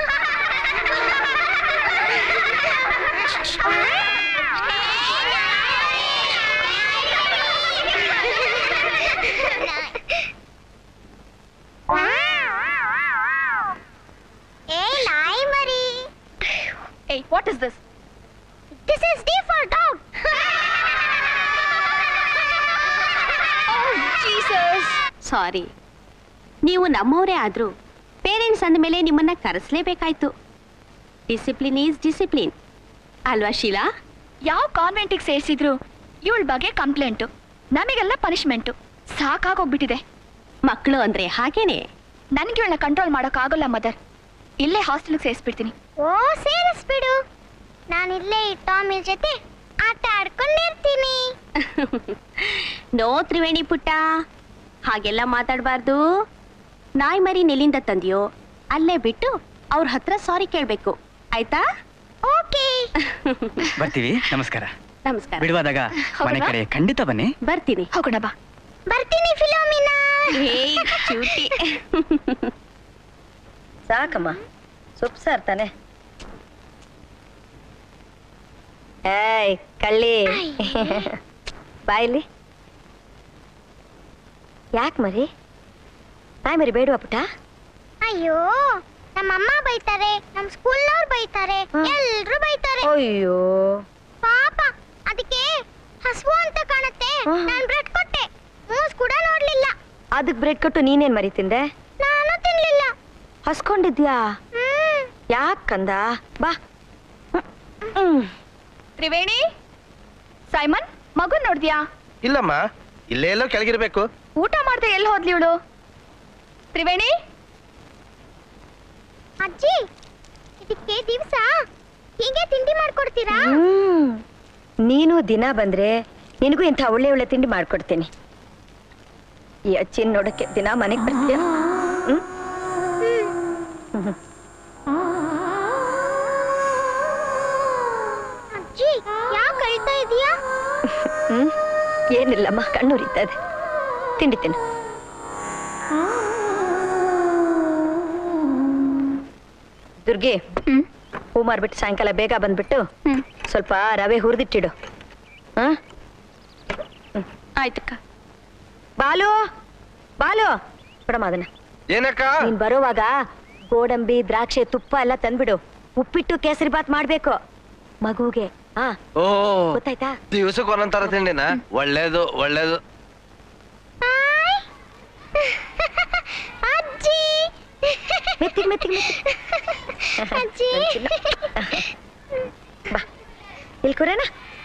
ಏ ನಾಯಿ ಮರಿ Hey, what is this? This is D for dog Jesus! Sorry ನೀವು ನಮ್ಮವರೇ ಆದ್ರೂ ಪೇರೆಂಟ್ಸ್ ಅಂದಮೇಲೆ ನಿಮ್ಮನ್ನ ಕರೆಸ್ಲೇಬೇಕಾಯ್ತು ಡಿಸಿಪ್ಲಿನ್ ಈಸ್ ಡಿಸಿಪ್ಲಿನ್ ಅಲ್ವಾ ಶೀಲಾ ಯಾವ ಕಾನ್ವೆಂಟಿಗೆ ಸೇರಿಸಿದ್ರು ಇವಳ ಬಗ್ಗೆ ಕಂಪ್ಲೇಂಟು ನಮಗೆಲ್ಲ ಪನಿಷ್ಮೆಂಟು ಸಾಕಾಗೋಗ್ಬಿಟ್ಟಿದೆ ಮಕ್ಕಳು ಅಂದ್ರೆ ಹಾಗೇನೆ ನನಗೆ ಇವಳನ್ನ ಕಂಟ್ರೋಲ್ ಮಾಡೋಕ್ಕಾಗಲ್ಲ ಮದರ್ ಇಲ್ಲೇ ಹಾಸ್ಟೆಲ್ಗೆ ಸೇರಿಸ್ಬಿಡ್ತೀನಿ ಓ ಸೇರಿಸ್ಬಿಡು ನಾನಿಲ್ಲೇ ಈ ಟಾಮಿ ಜೊತೆ ಆಟ ಆಡ್ಕೊಂಡಿರ್ತೀನಿ ನೋ ತ್ರಿವೇಣಿ ಪುಟ್ಟ ಹಾಗೆಲ್ಲ ಮಾತಾಡಬಾರ್ದು ನಾಯಿ ಮರಿ ನೆಲ್ಲಿಂದ ತಂದಿಯೋ ಅಲ್ಲೇ ಬಿಟ್ಟು ಅವ್ರ ಹತ್ರ ಸಾರಿ ಕೇಳ್ಬೇಕು ಆಯ್ತಾ ಓಕೆ ಬರ್ತೀವಿ ನಮಸ್ಕಾರ ನಮಸ್ಕಾರ ಬಿಡುವಾದಾಗ ಮನೆ ಕಡೆ ಖಂಡಿತ ಬನ್ನಿ ಬರ್ತೀನಿ ಹೋಗೋಣ ಬಾ ಬರ್ತೀನಿ ಫಿಲೋಮಿನಾ ಏಯ್ ಚೂಟಿ ಸಾಕಮ್ಮ ಸೊಪ್ಪು ಸಾರ್ ತಾನೆ ಏಯ್ ಕಳ್ಳಿ ಬಾಯಿಲಿ ಯಾಕೆ ಮರಿ ನಾಯಿ ಮರಿ ಬೇಡವಾ ಪುಟ್ಟ ಅಯ್ಯೋ ನಮ್ಮಮ್ಮ ಬೈತಾರೆ ನಮ್ ಸ್ಕೂಲ್ನವ್ರು ಬೈತಾರೆ ಎಲ್ರು ಬೈತಾರೆ ಅಯ್ಯೋ ಪಾಪ ಅದಕ್ಕೆ ಹಸುವು ಅಂತ ಕಾಣುತ್ತೆ ನಾನ್ ಬ್ರೆಡ್ ಕೊಟ್ಟೆ ಮೂಸ್ ಕೂಡ ನೋಡ್ಲಿಲ್ಲ ಅದಕ್ಕೆ ಬ್ರೆಡ್ ಕೊಟ್ಟು ನೀನೇನ್ ಮರಿ ತಿಂದೆ ನಾನು ತಿನ್ಲಿಲ್ಲ ಹಸ್ಕೊಂಡಿದ್ಯಾ ಯಾಕಂದ ಬಾ ತ್ರಿವೇಣಿ ಸೈಮನ್ ಮಗು ನೋಡ್ದ್ಯಾ ಇಲ್ಲಮ್ಮ ಇಲ್ಲೇ ಎಲ್ಲೋ ಕೆಳಗಿರ್ಬೇಕು ಊಟ ಮಾಡ್ದೆ ಎಲ್ಲಿ ಹೋದ್ಲಿ ಇವಳು ತ್ರಿವೇಣಿ ಅಜ್ಜಿ ಇದಕ್ಕೆ ದಿವ್ಸ ಹೀಗೆ ತಿಂಡಿ ಮಾಡ್ಕೊಡ್ತೀರಾ ಹ್ಮ್ ನೀನು ದಿನ ಬಂದ್ರೆ ನಿನಗೂ ಇಂಥ ಒಳ್ಳೆ ಒಳ್ಳೆ ತಿಂಡಿ ಮಾಡ್ಕೊಡ್ತೀನಿ ಈ ಅಚ್ಚಿನ ನೋಡಕ್ಕೆ ದಿನ ಮನೆಗೆ ಬರ್ತೀಯ ಹ್ಮ್ ಅಜ್ಜಿ ಯಾಕೆ ಅಳ್ತಾ ಇದೀಯಾ ಹ್ಮ್ ಏನಿಲ್ಲಮ್ಮ ಕಣ್ಣುರಿತಾ ಇದೆ ತಿಂಡಿ ತಿನ್ನು ದುರ್ಗಿ ಹೂ ಮಾರ್ಬಿಟ್ಟು ಸಾಯಂಕಾಲ ಬೇಗ ಬಂದ್ಬಿಟ್ಟು ಸ್ವಲ್ಪ ರವೆ ಹುರಿದಿಟ್ಟಿಡು ಹಾ ಆಯ್ತಕ್ಕ ಬಾಲು ಬಾಲು ಕೊಡಮ್ಮ ಅದನ್ನ ಏನಕ್ಕ ನೀನ್ ಬರೋವಾಗ ಗೋಡಂಬಿ ದ್ರಾಕ್ಷಿ ತುಪ್ಪ ಎಲ್ಲ ತಂದ್ಬಿಡು ಉಪ್ಪಿಟ್ಟು ಕೇಸರಿ ಬಾತ್ ಮಾಡ್ಬೇಕು ಮಗುಗೆ ಹಾ ಓ ಗೊತ್ತಾಯ್ತಾ ದಿವ್ಸಕ್ಕೆ ಒಂದೊಂದ್ ತರ ತಿಂಡಿನ ಒಳ್ಳೇದು ಒಳ್ಳೇದು ಅಜ್ಜಿ ಮೆತ್ತಿಗೆ ಮೆತ್ತಿಗೆ ಅಜ್ಜಿ ಬಾ ಇಲ್ಲಿ ಕೂರೇನ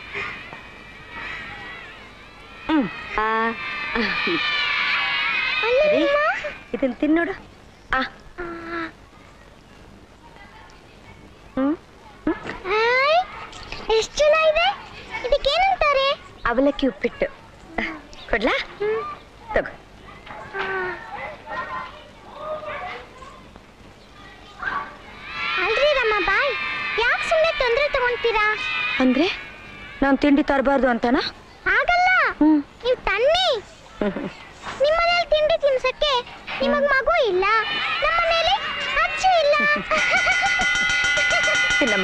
ಹ್ಮ್ ಆ ಸರಿ ಇದನ್ನ ತಿನ್ನೋಡು ಆ ಹ್ಮ್ ಎಷ್ಟು ಚೆನ್ನಾಗಿದೆ ಇದಕ್ಕೇನಂತಾರೆ ಅವಲಕ್ಕಿ ಉಪ್ಪಿಟ್ಟು ಕೊಡ್ಲಾ ತಗೋ ಅಲ್ರಿ ರಮ್ಮ ಬಾಯ್ ಯಾಕೆ ಸುಮ್ಮನೆ ತೊಂದರೆ ತಗೊಂತೀರಾ ಅಂದ್ರೆ ನಾನ್ ತಿಂಡಿ ತರಬಾರ್ದು ಅಂತನಾ ಆಗಲ್ಲ ನೀವು ತನ್ನಿ ನಿಮ್ಮನೇಲಿ ತಿಂಡಿ ತಿನ್ಸಕ್ಕೆ ನಿಮಗ್ ಮಗು ಇಲ್ಲ ನಮ್ಮ ಮನೇಲಿ ಅಜ್ಜಿ ಇಲ್ಲ ತಿನ್ನಮ್ಮ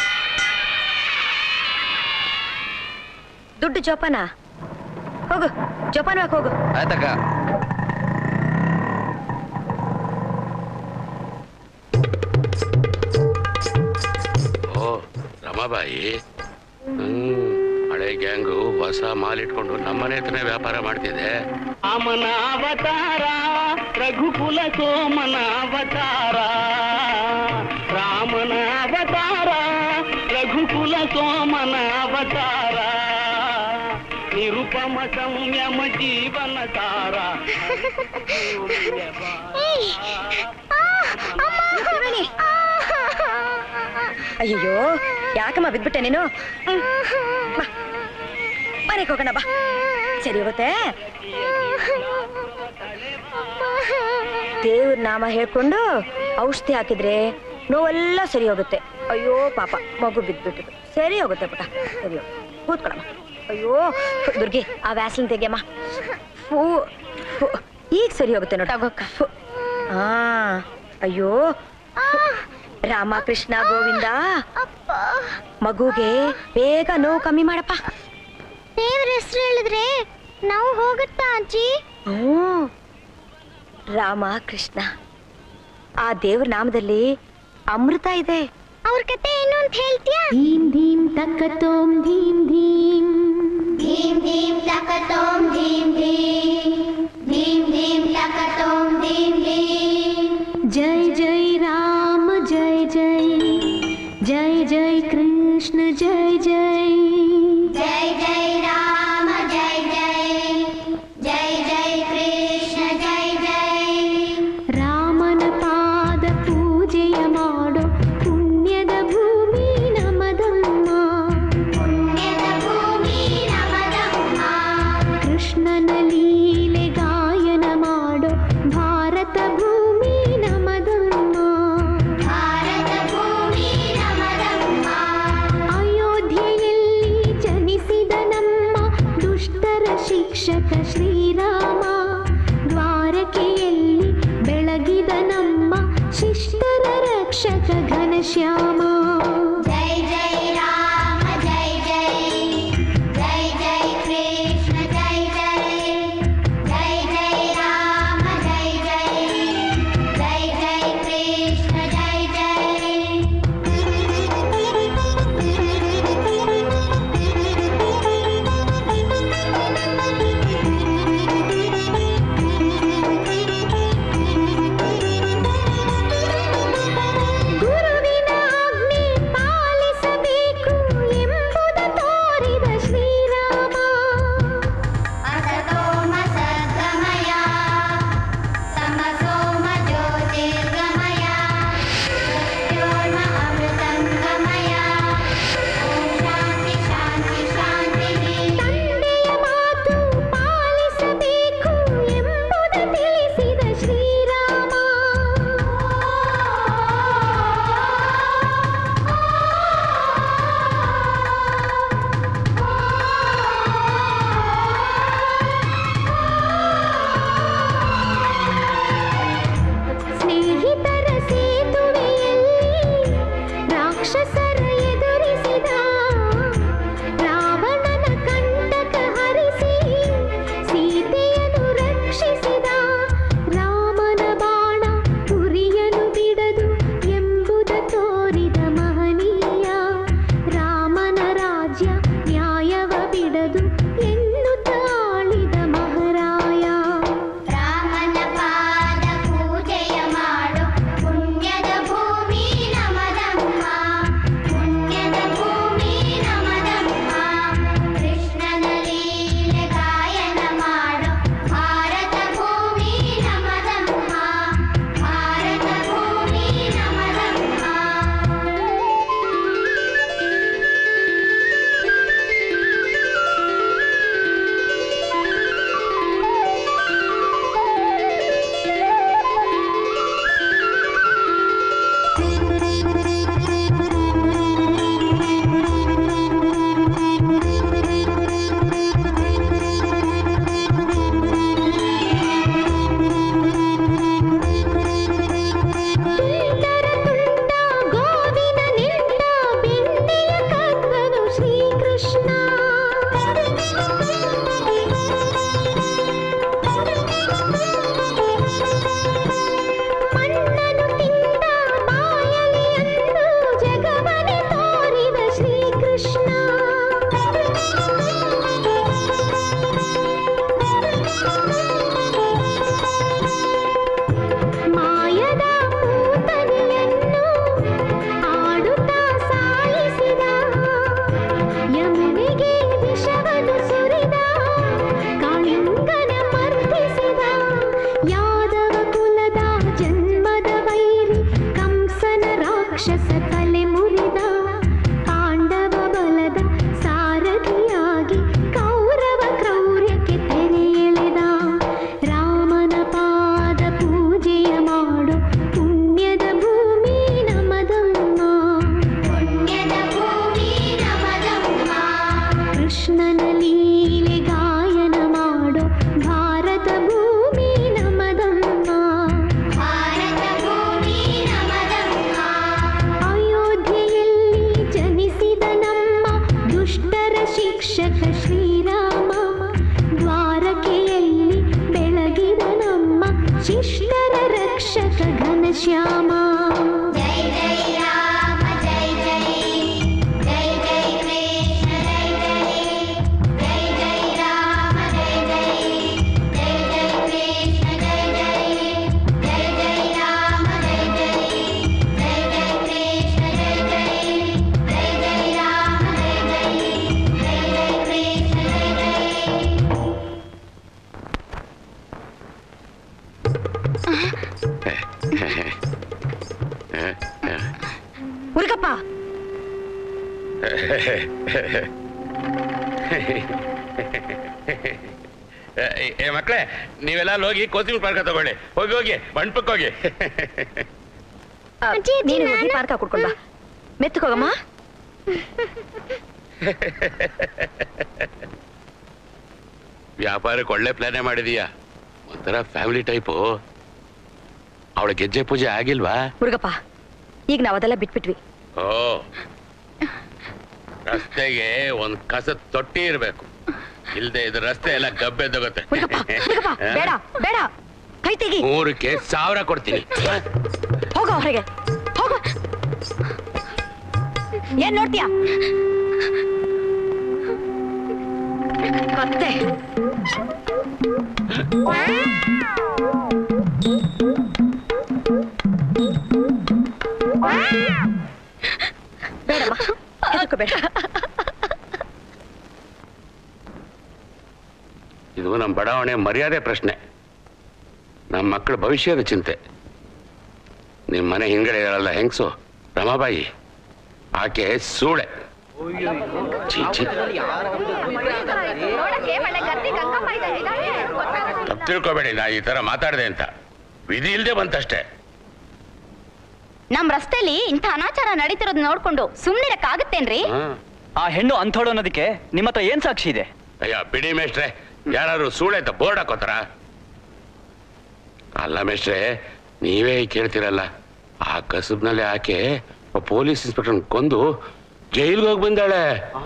ದುಡ್ಡು ಜೋಪಾನ ಹೋಗು ಜೋಪಾನವಾಗಿ ಹೋಗು ಆಯ್ತಕ್ಕ ಓ ರಮಾಬಾಯಿ ಹ್ಮ್ ಹಳೆ ಗ್ಯಾಂಗು ಹೊಸ ಮಾಲ್ ಇಟ್ಕೊಂಡು ನಮ್ಮನೆ ಹತ್ರನೇ ವ್ಯಾಪಾರ ಮಾಡ್ತಿದೆ ರಾಮನ ಅವತಾರ ರಘುಕುಲ ಸೋಮನ ಅವತಾರ ರಾಮನ ಅವತಾರ ರಘುಕುಲ ಸೋಮನ ಅವತಾರ ನಿರುಪಮ ಸಂಯಮ ಜೀವನ ತಾರ ಅಯ್ಯಯ್ಯೋ ಯಾಕಮ್ಮ ಬಿದ್ಬಿಟ್ಟೆ ನೀನು ಹ್ಮ್. ಬಾ. ಮನೆಗೆ ಹೋಗೋಣ ಬಾ ಸರಿ ಹೋಗುತ್ತೆ ದೇವ್ರ ನಾಮ ಹೇಳ್ಕೊಂಡು ಔಷಧಿ ಹಾಕಿದ್ರೆ ನೋವೆಲ್ಲ ಸರಿ ಹೋಗುತ್ತೆ ಅಯ್ಯೋ ಪಾಪ ಮಗು ಬಿದ್ಬಿಟ್ಟಿತು ಸರಿ ಹೋಗುತ್ತೆ ಪುಟ ಸರಿ ಹೋಗು. ಕೂತ್ಕೊಳಮ್ಮ ಅಯ್ಯೋ ದುರ್ಗಿ ಆ ವ್ಯಾಸ್ಲಿನ್ ತೆಗಿಯಮ್ಮ ಫೂ ಫೂ. ಈಗ ಸರಿ ಹೋಗುತ್ತೆ ನೋಡಿ ಫು. ಆ ಅಯ್ಯೋ ರಾಮ ಕೃಷ್ಣ ಗೋವಿಂದ ಮಗುಗೆ ಬೇಗ ನೋವು ಕಮ್ಮಿ ಮಾಡಪ್ಪ ದೇವ್ರ ಹೆಸರು ಹೇಳಿದ್ರೆ ನಾವು ಹೋಗುತ್ತಾ ಅಜ್ಜಿ ಹ್ಞೂ ರಾಮ ಕೃಷ್ಣ ಆ ದೇವ್ರ ನಾಮದಲ್ಲಿ ಅಮೃತ ಇದೆ ಅವ್ರ ಕತೆ ಏನು ಅಂತ ಹೇಳ್ತೀಯಾ ಧೀಮ್ ಧೀಮ್ ತಕ್ಕತೋಂ ಧೀಮ್ ಧೀಮ್ ಧೀಮ್ ಧೀಮ್ ತಕ್ಕತೋಂ ಧೀಮ್ ಧೀಮ್ ಧೀಮ್ ಧೀಮ್ ತಕ್ಕತೋಂ ಧೀಮ್ ಧೀಮ್ ಜೈ ಜೈ ರಾಮ ಜೈ ಜೈ ಜೈ ಜೈ ಕೃಷ್ಣ ಜೈ ಜೈ ಜೈ ಜೈ ರಾಮ ಜೈ ಜೈ ಜೈ ಜೈ ಕೃಷ್ಣ ಜೈ ಜೈ ರಾಮನ ಪಾದ ಪೂಜೆಯ ಮಾಡೋ ಪುಣ್ಯದ ಭೂಮಿ ನಮದಮ್ಮ ಪುಣ್ಯದ ಭೂಮಿ ನಮದಮ್ಮ ಕೃಷ್ಣನ ಲೀಲೆ ಗಾಯನ ಮಾಡೋ ಭಾರತ ಭೂಮಿ ನಮದಮ್ಮ ಭಾರತ ಭೂಮಿ ನಮದಮ್ಮ ಅಯೋಧ್ಯೆಯಲ್ಲಿ ಜನಿಸಿದ ನಮ್ಮ ದುಷ್ಟರ ಶಿಕ್ಷಕ ಶ್ರೀರಾಮ ದ್ವಾರಕೆಯಲ್ಲಿ ಬೆಳಗಿದ ನಮ್ಮ ಶಿಷ್ಟರ ರಕ್ಷಕ ಘನಶ್ಯಾಮ ಜೈ ಜೈ ರಾಮ ಜೈ ಜೈ ಜೈ ಜೈ ಕೃಷ್ಣ ಜೈ ಜೈ ಜೈ ಜೈ ರಾಮ ಜೈ ಜೈ ಜೈ ಜೈ ಕೃಷ್ಣ ಜೈ ಜೈ ಶ್ರೀಕೃಷ್ಣ ಮಣ್ಣನು ತಿಂದ ಬಾಯಲಿ ಅಂದು ಜಗವನೆ ತೋರಿದ ಶ್ರೀಕೃಷ್ಣ ಮಾಯದ ಪೂತನಿಯನ್ನು ಆಡುತ್ತಾ ಸಾಯಿಸಿದ ಯಮುನಿಗೆ ವಿಷವನ್ನು ಸುರಿದ ಕಾಳಿಂಗನ ಮರ್ದಿಸಿದ ಯಾದವ ಕುಲದ ಜನ್ಮದ ವೈರಿ ಕಂಸನ ರಾಕ್ಷಸ ತಲೆ ಮುರಿದ ಪಾಂಡವ ಬಲದ ಸಾರಥಿಯಾಗಿ ಕೌರವ ಕ್ರೌರ್ಯಕ್ಕೆ ತೆರೆ ಎಳೆದ ರಾಮನ ಪಾದ ಪೂಜೆಯ ಮಾಡು ಪುಣ್ಯದ ಭೂಮಿ ನಮದಮ್ಮ ಪುಣ್ಯದ ಭೂಮಿ ನಮದಮ್ಮ ಕೃಷ್ಣನ ಲೀಲೆ ಗಾಯನ ಮಾಡೋ ಭಾರತ ಭೂಮಿ ನಮದಮ್ಮ ಭಾರತ ಭೂಮಿ ನಮದಮ್ಮ ಅಯೋಧ್ಯೆಯಲ್ಲಿ ಜನಿಸಿದ ನಮ್ಮ ದುಷ್ಟರ ಶಿಕ್ಷಕ ಶ್ರೀರಾಮ ದ್ವಾರಕೆಯಲ್ಲಿ ಬೆಳಗಿದ ನಮ್ಮ ಶಿಷ್ಟರ ರಕ್ಷಕ ಘನಶ್ಯಾಮ ಜೈ ಜೈ ರಾಮ ಜೈ ಜೈ ಜೈ ಜೈ ಕೃಷ್ಣ ಜೈ ಜೈ ಜೈ ಜೈ ರಾಮ ಜೈ ಜೈ ಜೈ ಜೈ ಕೃಷ್ಣ ಜೈ ಜೈ ಜೈ ಜೈ ರಾಮ ಜೈ ಜೈ ಜೈ ಜೈ ಕೃಷ್ಣ ಜೈ ಜೈ ಜೈ ಜೈ ರಾಮ ಜೈ ಜೈ ಜೈ ಜೈ ಕೃಷ್ಣ ಜೈ ಜೈ ಮುರುಗಪ್ಪ ಏ- ಏ ಮಕ್ಕಳೇ ನೀವೆಲ್ಲ ಹೋಗಿ ಕೋಚಿಂಗ್ ಪಾರ್ಕ ತಗೊಳ್ಳಿ ಹೋಗಿ ಹೋಗಿ ಮಂಟಪಕ್ಕೆ ಹೋಗಿ ಆ, ನೀನು ಹೋಗಿ ಪಾರ್ಕ ಕುಡ್ಕೊಂಡ್ ಬಾ ಮೆತ್ತಕೋಗಮ್ಮ ವ್ಯಾಪಾರಕ್ಕೆ ಒಳ್ಳೆ ಪ್ಲಾನೇ ಮಾಡಿದೀಯಾ ಒಂಥರ ಫ್ಯಾಮಿಲಿ ಟೈಪು ಅವಳ ಗೆಜ್ಜೆ ಪೂಜೆ ಆಗಿಲ್ವಾ ಮುರುಗಪ್ಪ ಈಗ ನಾವ್ ಅದೆಲ್ಲ ಬಿಟ್ಬಿಟ್ವಿ ಓ ರಸ್ತೆಗೆ ಒಂದ್ ಕಸದ ತೊಟ್ಟಿ ಇರ್ಬೇಕು ಇಲ್ದೆ ಇದು ರಸ್ತೆ ಎಲ್ಲ ಗಬ್ಬೆದ್ದೋಗುತ್ತೆ ಮುರುಗಪ್ಪ ಬೇಡ ಬೇಡ ಕೈ ತೆಗಿ ಮೂರಕ್ಕೆ ಸಾವಿರ ಕೊಡ್ತೀನಿ ಹೋಗೋ ಹೊರಗೆ ಹೋಗೋ ಏನ್ ನೋಡ್ತೀಯ ಕತ್ತೆ ಬೇಡಮ್ಮ ಹೆದರ್ಕೋಬೇಡ ಇದು ನಮ್ಮ ಬಡಾವಣೆ ಮರ್ಯಾದೆ ಪ್ರಶ್ನೆ ನಮ್ಮ ಮಕ್ಕಳ ಭವಿಷ್ಯದ ಚಿಂತೆ ನಿಮ್ಮ ಮನೆ ಹಿಂಗಡೆ ಇರಲ್ಲ ಹೆಂಗ್ಸು ರಮಾಬಾಯಿ ಆಕೆ ಸೂಳೆ ಛೀ, ಛೀ. ತಪ್ಪು ತಿಳ್ಕೊಬೇಡಿ ನಾ ಈ ತರ ಮಾತಾಡಿದೆ ಅಂತ ವಿಧಿ ಇಲ್ದೆ ಬಂತಷ್ಟೇ ನಮ್ ರಸ್ತೆಲಿ ಇಂಥ ಅನಾಚಾರ ನಡೀತಿರೋದ್ ನೋಡ್ಕೊಂಡು ಸುಮ್ನಿರಕ್ಕಾಗತ್ತೇನ್ರಿ ಆ ಹೆಣ್ಣು ಅಂಥೋಳು ಅನ್ನೋದಕ್ಕೆ ನಿಮ್ಮ ಹತ್ರ ಏನ್ ಸಾಕ್ಷಿ ಇದೆ ಅಯ್ಯ ಬಿಡಿ ಮೇಷ್ಟ್ರೆ ಯಾರು ಸೂಳೆ ಅಂತ ಬೋರ್ಡ್ ಹಾಕೋತಾರ ಅಲ್ಲ ಮೇಷ್ಟ್ರೆ ನೀವೇ ಕೇಳ್ತಿರಲ್ಲ ಆ ಕಸಬ್ನಲ್ಲಿ ಆಕೆ ಪೊಲೀಸ್ ಇನ್ಸ್ಪೆಕ್ಟರ್ ಕೊಂದು ಜೈಲ್ಗೆ ಹೋಗಿ ಬಂದಾಳೆ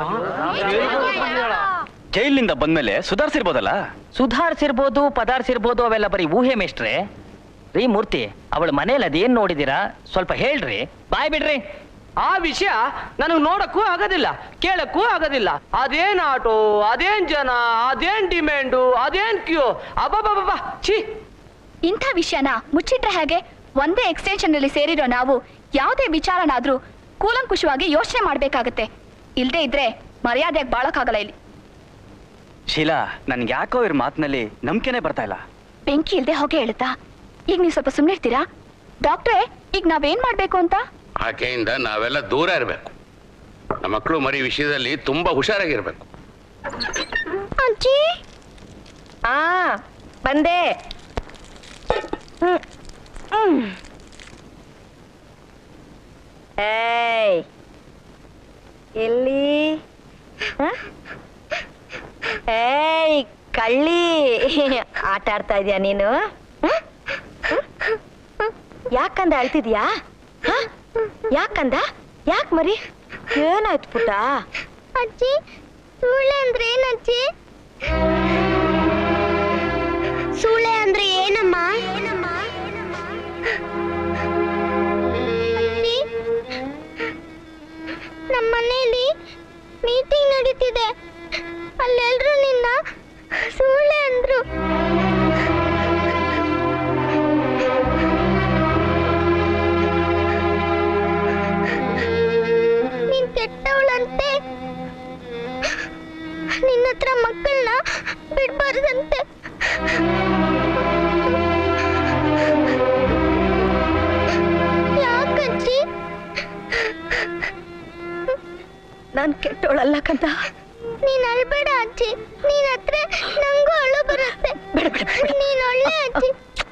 ಜೈಲಿನಿಂದ ಬಂದ್ಮೇಲೆ ಸುಧಾರಿಸಿರ್ಬೋದಲ್ಲ ಸುಧಾರಿಸಿರ್ಬೋದು ಪದಾರ್ಸಿರ್ಬೋದು ಅವೆಲ್ಲ ಬರೀ ಊಹೆ ಮೇಷ್ಟ್ರೆ ರೀ ಮೂರ್ತಿ ಅವಳ ಮನೇಲಿ ಅದೇನ್ ನೋಡಿದೀರಾ ಸ್ವಲ್ಪ ಹೇಳ್ರಿ ಬಾಯ್ ಬಿಡ್ರಿ ಆ ವಿಷಯ ನನಗೆ ನೋಡಕ್ಕೂ ಆಗೋದಿಲ್ಲ ಕೇಳಕ್ಕೂ ಆಗೋದಿಲ್ಲ ಅದೇನ್ ಆಟೋ ಅದೇನ್ ಜನ ಅದೇನ್ ಡಿಮ್ಯಾಂಡು ಅದೇನ್ ಕ್ಯೂ ಅಬ್ಬಬ್ಬಬ್ಬ ಛೀ ಇಂಥ ವಿಷಯನ ಮುಚ್ಚಿಟ್ರೆ ಹೇಗೆ ಒಂದೇ ಎಕ್ಸ್ಟೆನ್ಷನ್ ಅಲ್ಲಿ ಸೇರಿರೋ ನಾವು ಯಾವುದೇ ವಿಚಾರನಾದ್ರೂ ಕೂಲಂಕುಷವಾಗಿ ಯೋಚನೆ ಮಾಡ್ಬೇಕಾಗತ್ತೆ ಇಲ್ದೇ ಇದ್ರೆ ಮರ್ಯಾದೆಯಾಗಿ ಬಾಳಕ್ಕಾಗಲ್ಲ ಇಲ್ಲಿ ಶೀಲಾ ನನ್ಗೆ ಯಾಕೋ ಇವ್ರ ಮಾತಿನಲ್ಲಿ ನಂಬಿಕೆನೆ ಬರ್ತಾ ಇಲ್ಲ ಬೆಂಕಿ ಇಲ್ದೆ ಹೊಗೆ ಹೇಳುತ್ತಾ ಈಗ ನೀವು ಸ್ವಲ್ಪ ಸುಮ್ಮನೆ ಇರ್ತೀರಾ ಡಾಕ್ಟ್ರೇ ಈಗ ನಾವೇನ್ ಮಾಡ್ಬೇಕು ಅಂತ ಆಕೆಯಿಂದ ನಾವೆಲ್ಲ ದೂರ ಇರಬೇಕು ನಮ್ಮ ಮಕ್ಕಳು ಮರಿ ವಿಷಯದಲ್ಲಿ ತುಂಬಾ ಹುಷಾರಾಗಿರ್ಬೇಕು ಅಜ್ಜಿ ಆ ಬಂದೆ ಹ್ಮ್. ಹ್ಮ್. ಏಯ್ ಎಲ್ಲಿ ಹ? ಏಯ್ ಕಳ್ಳಿ ಆಟ ಆಡ್ತಾ ಇದೀಯ ನೀನು ಹ? ಹ? ಯಾಕಂದ ಅಳ್ತಿದ್ಯಾ ಹ? ಯಾಕಂದ ಯಾಕ್ ಮರಿ ಏನಾಯ್ತು ಪುಟ್ಟ ಅಜ್ಜಿ ಸೂಳೆ ಅಂದ್ರೆ ಏನಜ್ಜಿ ಸೂಳೆ ಅಂದ್ರೆ ಏನಮ್ಮ ಅಜ್ಜಿ, ನಮ್ಮ ಮನೆಯಲ್ಲಿ ಮೀಟಿಂಗ್ ನಡೀತಿದೆ ಅಲ್ಲೆಲ್ರೂ ನಿನ್ನ ಸೂಳೆ ಅಂದ್ರು ನೀನ್ ಕೆಟ್ಟವಳಂತೆ ನಿನ್ನ ಹತ್ರ ಮಕ್ಕಳನ್ನ ಬಿಡ್ಬಾರ್ದಂತೆ ಯಾಕಜ್ಜಿ ನಾನ್ ಕೆಟ್ಟೋಳಲ್ಲ ಕಂದ ನೀನ್ ಅಳ್ಬೇಡ ಅಜ್ಜಿ ನೀನ್ ಹತ್ರ ನಂಗೂ ಅಳು ಬರುತ್ತೆ ನೀನ್ ಒಳ್ಳೆ ಅಜ್ಜಿ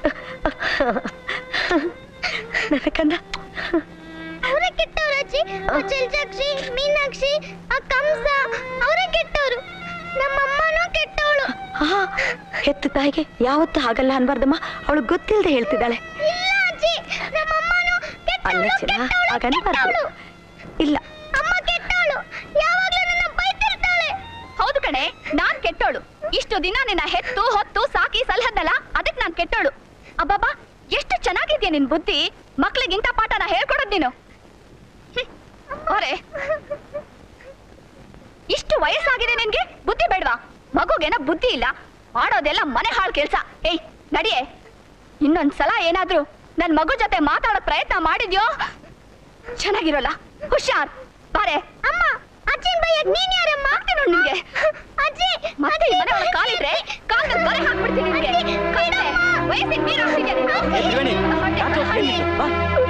ನನ್ನ ಕಂದ ಅವರೇ ಕೆಟ್ಟವ್ರು ಅಜ್ಜಿ ಆ ಜಲ್ಜಾಕ್ಷಿ ಮೀನಾಕ್ಷಿ ಆ ಕಂಸ ಅವರೇ ಕೆಟ್ಟವ್ರು ನಮ್ಮಮ್ಮನೂ ಕೆಟ್ಟವಳು ಆ, ಹೆತ್ತ ತಾಯಿಗೆ ಯಾವತ್ತೂ ಹಾಗಲ್ಲ ಅನ್ಬಾರ್ದಮ್ಮ ಅವಳು ಗೊತ್ತಿಲ್ಲದೆ ಹೇಳ್ತಿದ್ದಾಳೆ ಇಲ್ಲ ಅಜ್ಜಿ ನಮ್ಮಮ್ಮನೂ ಅಲ್ಲ ಚಿನ್ನ ಹಾಗ ಅನ್ಬಾರ್ದು ಇಲ್ಲ ಅಮ್ಮ ಕೆಟ್ಟವಳು ಯಾವಾಗ್ಲೂ ನನ್ನ ಬೈತಿರ್ತಾಳೆ ಹೌದು ಕಣೆ ನಾನ್ ಕೆಟ್ಟೋಳು ಇಷ್ಟು ದಿನ ನಿನ್ನ ಹೆತ್ತು ಹೊತ್ತು ಸಾಕಿ ಸಲಹದ್ನಲ್ಲ ಅದಕ್ ನಾನ್ ಕೆಟ್ಟೋಳು ಅಬ್ಬಬ್ಬಾ ಎಷ್ಟು ಚೆನ್ನಾಗಿದ್ಯಾ ನಿನ್ ಬುದ್ಧಿ ಮಕ್ಳಿಗಿಂತ ಪಾಠನ ಹೇಳ್ಕೊಡೋದ್ ನೀನು ಹ್ಮ್. ಅವ್ರೆ ಇಷ್ಟು ವಯಸ್ಸಾಗಿದೆ ನಿನ್ಗೆ ಬುದ್ಧಿ ಬೇಡ್ವಾ ಮಗುಗೇನ ಬುದ್ಧಿ ಇಲ್ಲ ಮಾಡೋದೆಲ್ಲ ಮನೆ ಹಾಳು ಕೆಲ್ಸ ಏಯ್ ನಡಿಯೇ ಇನ್ನೊಂದ್ ಸಲ ಏನಾದ್ರೂ ನನ್ ಮಗು ಜೊತೆ ಮಾತಾಡೋ ಪ್ರಯತ್ನ ಮಾಡಿದ್ಯೋ ಚೆನ್ನಾಗಿರೋಲ್ಲ ಹುಷಾರ್ ಬಾರೆ ಅಮ್ಮ ಅಜ್ಜಿನ್ ಬೈಯಕ್ ನೀನ್ ಯಾರಮ್ಮ ಮಾಡ್ತೀನಿ ನೋಡ್ ನಿನ್ಗೆ ಅಜ್ಜಿ ಮತ್ತೆ ಈ ಮನೆ ಒಳಗ್ ಕಾಲಿಟ್ರೆ ಕಾಲ್ನ ಬರೆ ಹಾಕ್ಬಿಡ್ತೀನಿ ನಿನ್ಗೆ ಕಣ್ಣೆ, ವಯಸ್ಸಿಗೆ ಮೀರ್ ಹೋಗ್ತಿದ್ಯಾ ನೀನು? ತ್ರಿವೇಣಿ, ಯಾಕೆ ಹೋಗ್ತೀನಿ? ಬಾ.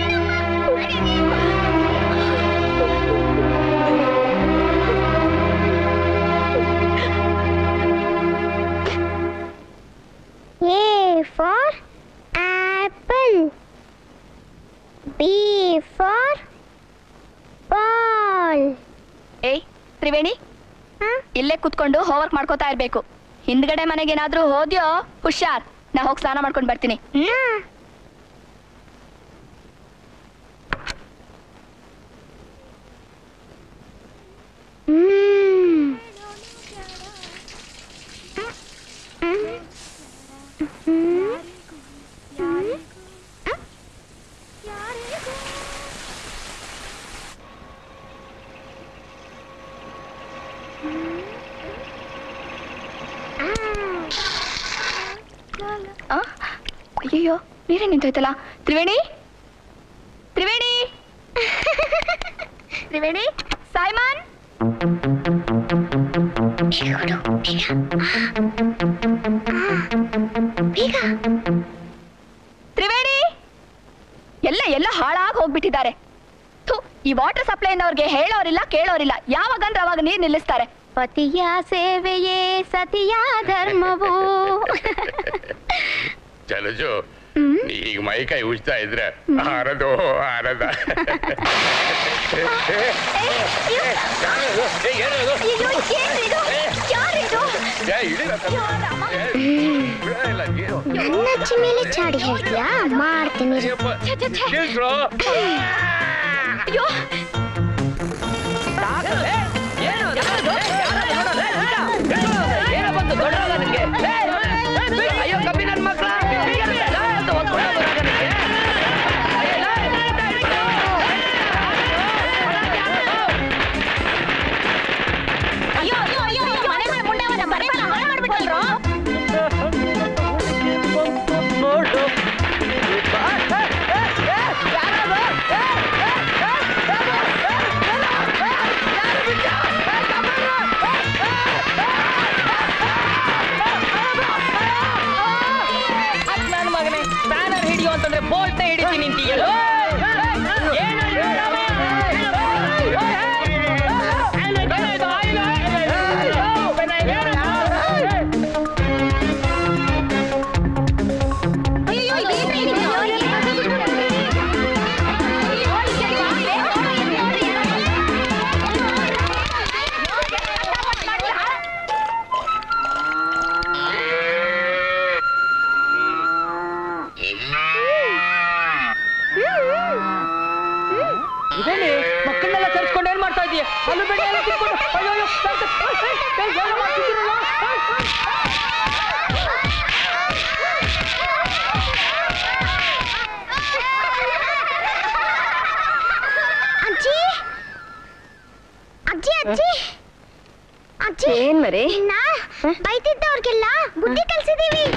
A for apple. B for ball. ಏಯ್ ತ್ರಿವೇಣಿ ಇಲ್ಲೇ ಕುತ್ಕೊಂಡು ಹೋಮ್ವರ್ಕ್ ಮಾಡ್ಕೋತಾ ಇರ್ಬೇಕು ಹಿಂದ್ಗಡೆ ಮನೆಗೇನಾದ್ರೂ ಹೋದ್ಯೋ ಹುಷಾರ್ ನಾ ಹೋಗಿ ಸ್ನಾನ ಮಾಡ್ಕೊಂಡ್ ಬರ್ತೀನಿ ಹ್ಮ್ ಆ? ಅಯ್ಯಯ್ಯೋ ನೀರೇ ನಿಂತೋಯ್ತಲ್ಲ ತ್ರಿವೇಣಿ ತ್ರಿವೇಣಿ ತ್ರಿವೇಣಿ ಸಾಯ್ಮಾನ್ ತ್ರಿವೇಣಿ ಎಲ್ಲ ಎಲ್ಲ ಹಾಳಾಗಿ ಹೋಗ್ಬಿಟ್ಟಿದ್ದಾರೆ ಥು, ಈ ವಾಟರ್ ಸಪ್ಲೈ ಅವ್ರಿಗೆ ಹೇಳೋರಿಲ್ಲ ಕೇಳೋರಿಲ್ಲ ಯಾವಾಗಂದ್ರೆ ಅವಾಗ ನೀರ್ ನಿಲ್ಲಿಸ್ತಾರೆ ಪತಿಯ ಸೇವೆಯೇ ಸತಿಯ ಧರ್ಮವು ಜಲಜು ನೀ ಈಗ ಮೈಕೈ ಉಜ್ತಾ ಇದ್ರೆ ಆರದು ಆರದ ನನ್ನ ಅಜ್ಜಿ ಮೇಲೆ ಚಾಡಿ ಹೇಳ್ತೀಯಾ ಮಾಡ್ತೀನಿ ಅಯ್ಯೋ ಅಯ್ಯೋ ಕಬ್ಬಿ ನನ್ ಮಕ್ಳ ಅಯ್ಯೋ ಅಯ್ಯೋ ಅಯ್ಯೋ ಅಯ್ಯೋ ಮನೆ ಮೇಲೆ ಮುಂಡೆವನ್ನ ಬರೀ ಹಾಳು ಮಾಡ್ಬಿಟ್ಟಲ್ರೋ ನೋಡು ನನ್ನ ಮಗನೇ ಬ್ಯಾನರ್ ಹಿಡಿಯೋ ಅಂತಂದ್ರೆ ಬೋಲ್ಟ್ ಹಿಡಿತೀನಿ ನಿಂತೀಯಲ್ಲ ಇದೇನೆ ಮಕ್ಕಳನ್ನೆಲ್ಲ ಕರ್ಸ್ಕೊಂಡು ಏನ್ ಮಾಡ್ತಾ ಇದೀಯ ಅಲ್ಲೂ ಬೆಣ್ಣೆ ಎಲ್ಲ ತಿನ್ಕೊಂಡು ಅಯ್ಯೋ ಅಯ್ಯೋ, ಸಾಕು. ಅಜ್ಜಿ ಅಜ್ಜಿ ಅಜ್ಜಿ ಅಜ್ಜಿ ಏನ್ ಮರಿ ನಾ ಬೈತಿದ್ದವ್ರಿಗೆಲ್ಲ ಬುದ್ಧಿ ಕಲ್ಸಿದೀವಿ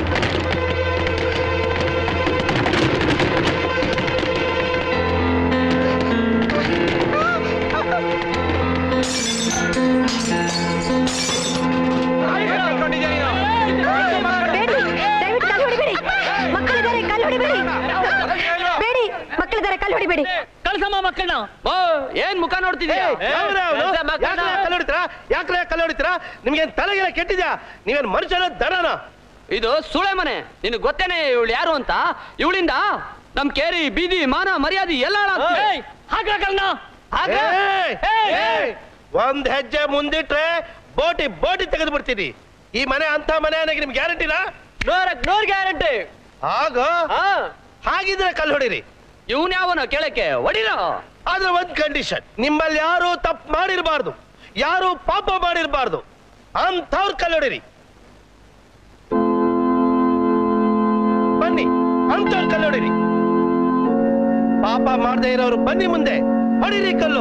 ದಯವಿಟ್ಟು ಕಾಲು ಹೊಡಿಬೇಡಿ ಮಕ್ಕಳಿದ್ದಾರೆ ಕಾಲು ಹೊಡಿಬೇಡಿ ಬೇಡಿ ಮಕ್ಕಳಿದ್ದಾರೆ ಕಾಲು ಹೊಡಿಬೇಡಿ ಕಳ್ಸಮ್ಮ ಮಕ್ಕಳನ್ನ ಓ ಏನ್ ಮುಖ ನೋಡ್ತಿದ್ಯಾ ಕಲ್ಲು ಹೊಡಿತೀರಾ ಯಾಕ್ರೆ ಕಲ್ಲು ಹೊಡಿತೀರಾ ನಿಮ್ಗೇನ್ ತಲೆಗೆಲ್ಲ ಕೆಟ್ಟಿದ್ಯಾ ನೀವೇನ್ ಮನುಷ್ಯನ ದನನ ಇದು ಸುಳೆ ಮನೆ ನಿನಗೆ ಗೊತ್ತೇನೆ ಇವಳು ಯಾರು ಅಂತ ಇವಳಿಂದ ನಮ್ ಕೇರಿ ಬೀದಿ ಮಾನ ಮರ್ಯಾದೆ ಎಲ್ಲ ಏಯ್! ಏಯ್! ಒಂದ್ ಹೆಜ್ಜೆ ಮುಂದಿಟ್ರೆ ಬೋಟಿ ಬೋಟಿ ತೆಗೆದು ಬಿಡ್ತೀನಿ ಈ ಮನೆ ಅಂತ ಮನೆ ಅನ್ನಕ್ಕೆ ನಿಮ್ಗೆ ಗ್ಯಾರಂಟಿನಾ ನೂರಕ್ ನೂರ್ ಗ್ಯಾರಂಟಿ ಆಗ ಹಾಗಿದ್ರೆ ಕಲ್ಲು ಹೊಡಿರಿ ಇವನ್ ಯಾವನ ಕೇಳಕ್ಕೆ ಹೊಡಿರೋ ಆದ್ರೆ ಒಂದ್ ಕಂಡೀಷನ್ ನಿಮ್ಮಲ್ಲಿ ಯಾರು ತಪ್ಪು ಮಾಡಿರಬಾರ್ದು ಯಾರು ಪಾಪ ಮಾಡಿರಬಾರ್ದು ಅಂಥವ್ರ ಕಲ್ಲು ಹೊಡಿರಿ ಬನ್ನಿ ಅಂಥವ್ರ ಕಲ್ಲು ಹೊಡಿರಿ ಪಾಪ ಮಾಡದೇ ಇರೋರು ಬನ್ನಿ ಮುಂದೆ ಹೊಡಿರಿ ಕಲ್ಲು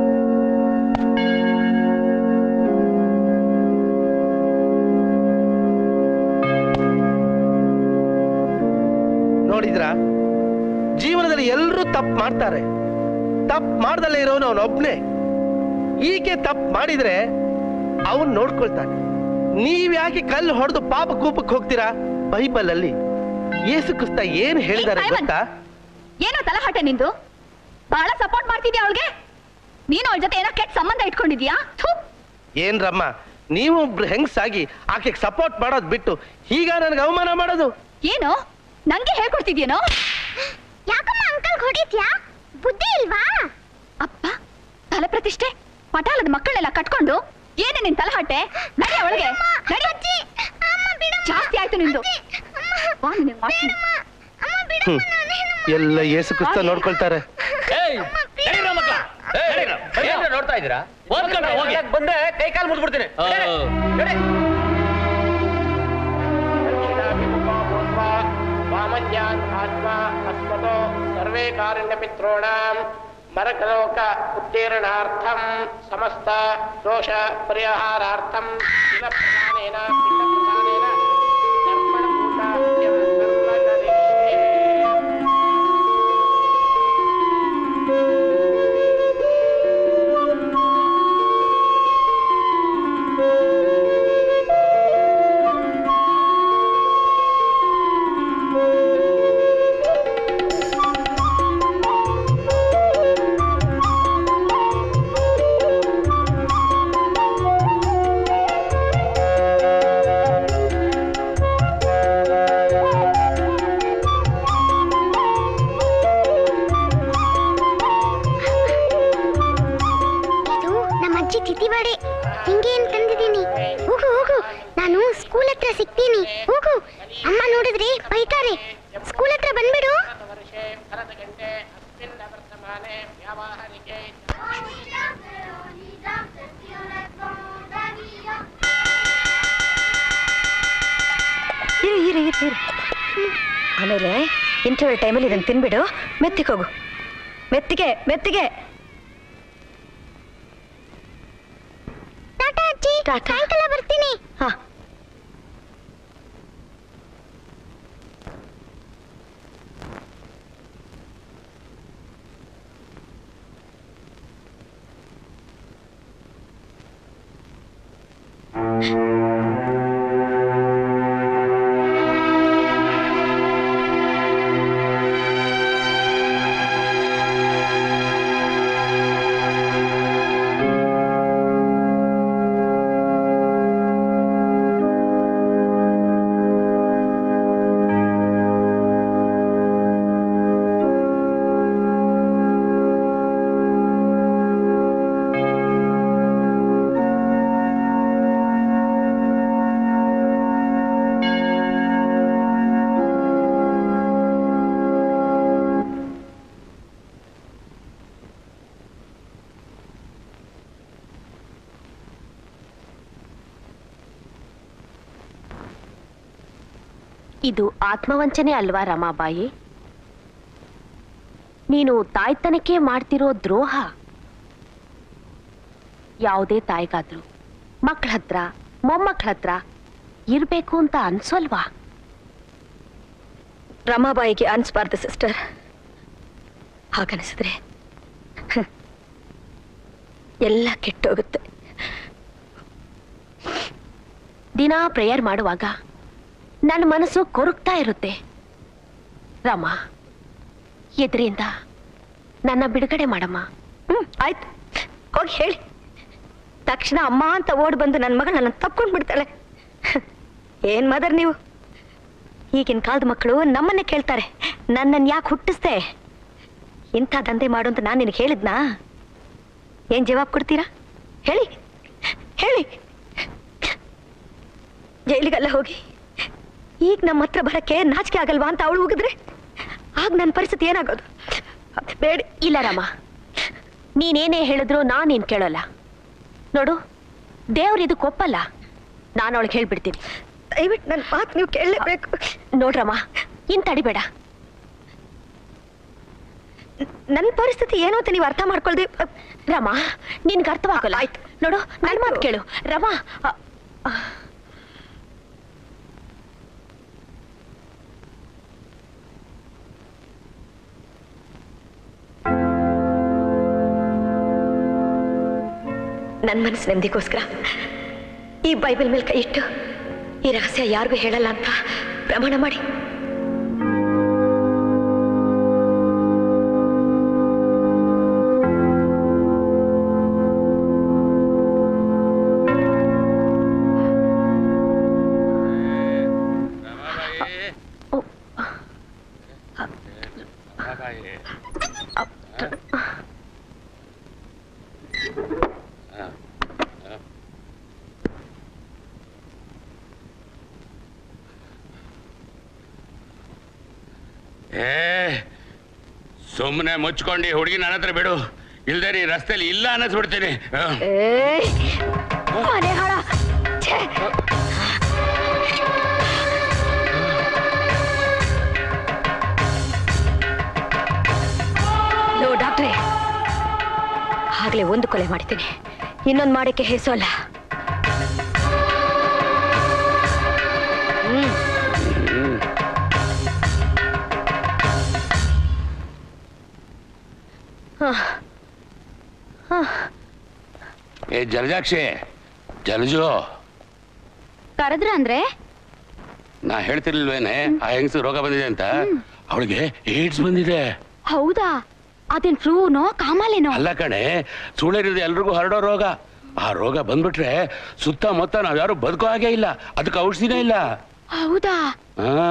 ನೋಡಿದ್ರ ಜೀವನದಲ್ಲಿ ಎಲ್ಲರೂ ತಪ್ಪು ಮಾಡ್ತಾರೆ ತಪ್ಪು ಮಾಡ್ದಲ್ಲೇ ಇರೋನು ಅವನೊಬ್ನೇ ಈಕೆ ತಪ್ಪು ಮಾಡಿದ್ರೆ ಅವನ್ ನೋಡ್ಕೊಳ್ತಾನೆ ನೀವ್ ಯಾಕೆ ಕಲ್ಲು ಹೊಡೆದು ಪಾಪ ಕೂಪಕ್ಕೆ ಹೋಗ್ತೀರಾ ಬೈಬಲ್ ಅಲ್ಲಿ ಯೇಸು ಕ್ರಿಸ್ತ ಏನ್ ಹೇಳಿದಾರೆ ಏ, ಸೈಮನ್. ಗೊತ್ತಾ ಏನೋ ತಲಹಟೆ ನಿಂದು ಬಹಳ ಸಪೋರ್ಟ್ ಮಾಡ್ತಿದ್ಯಾ ಅವಳಿಗೆ ನೀನು ಅವಳ ಜೊತೆ ಏನೋ ಕೆಟ್ಟ ಸಂಬಂಧ ಇಟ್ಕೊಂಡಿದ್ಯಾ ಥು ಏನ್ ರಮ್ಮ ನೀವು ಒಬ್ರು ಹೆಂಗ್ಸಾಗಿ ಆಕೆಗೆ ಸಪೋರ್ಟ್ ಮಾಡೋದ್ ಬಿಟ್ಟು ಈಗ ನನಗೆ ಅವಮಾನ ಮಾಡೋದು ಏನು ನಂಗೆ ಹೇಳ್ಕೊಡ್ತಿದ್ಯೇನೋ ಯಾಕಮ್ಮ ಅಂಕಲ್ ಹೊಡಿತ್ಯಾ ಬುದ್ಧಿ ಇಲ್ವಾ ಅಪ್ಪ ತಲೆ ಪ್ರತಿಷ್ಠೆ ಪಟಾಲದ ಮಕ್ಕಳನ್ನೆಲ್ಲ ಕಟ್ಕೊಂಡು ಏನೇ ನಿನ್ ತಲಹಟೆ ನಡಿ ಒಳಗೆ ನಡಿ ಜಾಸ್ತಿ ಆಯ್ತು ನಿಂದು ಬಾ ನಿನಗ್ ಮಾಡ್ತೀನಿ. ಹ್ಮ್. ಎಲ್ಲ ಯೇಸು ಕ್ರಿಸ್ತ ನೋಡ್ಕೊಳ್ತಾರೆ ನೋಡ್ತಾ ಇದ್ದೀರಾ ಬಂದ್ರೆ ಕೈ ಕಾಲು ಮುದ್ಬಿಡ್ತೀನಿ वामन्यान् आत्मा अस्मतो सर्वे कारुण्यमित्रोणां मरकलोक उत्तीर्णार्थं समस्त दोष परिहारार्थं शिवप्रधानेन पिण्डप्रधानेन तर्पणपूजाद्यं कर्म करिष्ये ಇದು ನಮ್ಮ ಅಜ್ಜಿ ತಿಥಿಬಾಡೆ ಹಿಂಗೆ ಏನ್ ತಂದಿದ್ದೀನಿ ಹೋಗು ಹೋಗು ನಾನು ಸ್ಕೂಲ್ ಹತ್ರ ಸಿಗ್ತೀನಿ ಹೋಗು ಅಮ್ಮ ನೋಡಿದ್ರೆ ಬೈತಾರೆ ಸ್ಕೂಲ್ ಹತ್ರ ಬಂದ್ಬಿಡು ಭರತಗಂಟೆ ಅಸ್ಮಿನ್ ಅವರ್ತಮಾನೆ ವ್ಯಾವಹಾರಿಕೆ ಇರು ಇರು ಇರು ಇರು ಆಮೇಲೆ ಇಂಟರ್ವಲ್ ಟೈಮಲ್ಲಿ ಇದನ್ನು ತಿನ್ಬಿಡು ಮೆತ್ತಿಗೆ ಹೋಗು ಮೆತ್ತಿಗೆ ಮೆತ್ತಿಗೆ ಟಾಟಾ ಅಜ್ಜಿ ಸಾಯಂಕಾಲ ಬರ್ತೀನಿ ಹಾ ಆ ಇದು ಆತ್ಮವಂಚನೆ ಅಲ್ವಾ ರಮಾಬಾಯಿ ನೀನು ತಾಯ್ತನಕ್ಕೆ ಮಾಡ್ತಿರೋ ದ್ರೋಹ ಯಾವುದೇ ತಾಯಿಗಾದ್ರು ಮಕ್ಕಳ ಹತ್ರ ಮೊಮ್ಮಕ್ಕಳ ಹತ್ರ ಇರ್ಬೇಕು ಅಂತ ಅನ್ಸೋಲ್ವಾ ರಮಾಬಾಯಿಗೆ ಅನ್ಸ್ಬಾರ್ದು ಸಿಸ್ಟರ್ ಹಾಗನಿಸಿದ್ರೆ ಹ, ಎಲ್ಲ ಕೆಟ್ಟೋಗುತ್ತೆ ದಿನ ಪ್ರೇಯರ್ ಮಾಡುವಾಗ ನನ್ನ ಮನಸ್ಸು ಕೊರಗ್ತಾ ಇರುತ್ತೆ ರಾಮ ಎದುರಿಂದ ನನ್ನ ಬಿಡುಗಡೆ ಮಾಡಮ್ಮ ಹ್ಮ್ ಆಯ್ತು ಹೋಗಿ ಹೇಳಿ ತಕ್ಷಣ ಅಮ್ಮ ಅಂತ ಓಡ್ ಬಂದು ನನ್ನ ಮಗಳು ನನ್ನ ತಪ್ಕೊಂಡ್ ಬಿಡ್ತಾಳೆ ಏನ್ ಮದರ್ ನೀವು ಈಗಿನ ಕಾಲದ ಮಕ್ಕಳು ನಮ್ಮನ್ನೇ ಕೇಳ್ತಾರೆ ನನ್ನನ್ನು ಯಾಕೆ ಹುಟ್ಟಿಸ್ದೆ ಇಂಥ ದಂಧೆ ಮಾಡು ಅಂತ ನಾನು ನಿನಗೆ ಹೇಳಿದ್ನಾ ಏನ್ ಜವಾಬ್ ಕೊಡ್ತೀರಾ ಹೇಳಿ ಹೇಳಿ ಜೈಲಿಗೆಲ್ಲ ಹೋಗಿ ಈಗ ನಮ್ಮ ಹತ್ರ ಬರಕ್ಕೆ ನಾಚಿಕೆ ಆಗಲ್ವಾ ಅಂತ ಅವಳು ಹೋಗಿದ್ರೆ ಆಗ ನನ್ನ ಪರಿಸ್ಥಿತಿ ಏನಾಗೋದು ಅದ್ ಬೇಡ ಇಲ್ಲ ರಾಮ ನೀನೇನೇ ಹೇಳಿದ್ರು ನಾನ್ ನೀನ್ ಕೇಳೋಲ್ಲ ನೋಡು ದೇವ್ರ ಇದಕ್ಕೆ ಒಪ್ಪಲ್ಲ ನಾನು ಅವಳಿಗೆ ಹೇಳ್ಬಿಡ್ತೀನಿ ದಯವಿಟ್ಟು ನನ್ನ ಮಾತು ನೀವು ಕೇಳಲೇಬೇಕು ನೋಡ್ರಮ್ಮ ಇನ್ ತಡಿಬೇಡ ನನ್ನ ಪರಿಸ್ಥಿತಿ ಏನು ಅಂತ ನೀವು ಅರ್ಥ ಮಾಡ್ಕೊಳ್ದೆ ರಮ ನಿನ್ಗೆ ಅರ್ಥವಾಗಲ್ಲ ಆಯ್ತು ನೋಡು ನನ್ನ ಮಾತು ಕೇಳು ರಮ ಅ, ಅ, ನನ್ನ ಮನಸ್ಸು ನೆಮ್ಮದಿಗೋಸ್ಕರ ಈ ಬೈಬಲ್ ಮೇಲೆ ಕೈ ಇಟ್ಟು ಈ ರಹಸ್ಯ ಯಾರಿಗೂ ಹೇಳಲ್ಲ ಅಂತ ಪ್ರಮಾಣ ಮಾಡಿ ಏ ಸುಮ್ಮನೆ ಮುಚ್ಕೊಂಡು ಹುಡುಗಿ ನನ್ನ ಹತ್ರ ಬಿಡು ಇಲ್ದೇ ನೀ ರಸ್ತೆಲಿ ಇಲ್ಲ ಅನ್ನಿಸ್ಬಿಡ್ತೀನಿ ಹ. ಮನೆ ಹಾಳ ಛೇ! ಲೋ ಡಾಕ್ಟ್ರೆ ಆಗ್ಲೇ ಒಂದು ಕೊಲೆ ಮಾಡ್ತೀನಿ ಇನ್ನೊಂದು ಮಾಡಕ್ಕೆ ಹೆಸೋಲ್ಲ ಹ್ಮ್ ಹ. ಹ. ಏ ಜಲಜಾಕ್ಷಿ ಜಲಜು ಕರೆದ್ರ ಅಂದ್ರೆ ನಾ ಹೇಳ್ತಿರ್ಲಿಲ್ವೇನೆ ಆ ಹೆಂಗಸು ರೋಗ ಬಂದಿದೆ ಅಂತ ಅವಳಿಗೆ ಏಡ್ಸ್ ಬಂದಿದೆ ಹೌದಾ ಅದೇನ್ ಫ್ಲೂನೋ ಕಾಮಾಲೆನೋ ಅಲ್ಲ ಕಣೆ ಸುಳಿರಿದ ಎಲ್ರಿಗೂ ಹರಡೋ ರೋಗ ಆ ರೋಗ ಬಂದ್ಬಿಟ್ರೆ ಸುತ್ತಮುತ್ತ ನಾವ್ಯಾರು ಬದುಕೋ ಹಾಗೆ ಇಲ್ಲ ಅದಕ್ಕೆ ಔಷಧಿನೇ ಇಲ್ಲ ಹೌದಾ ಹಾ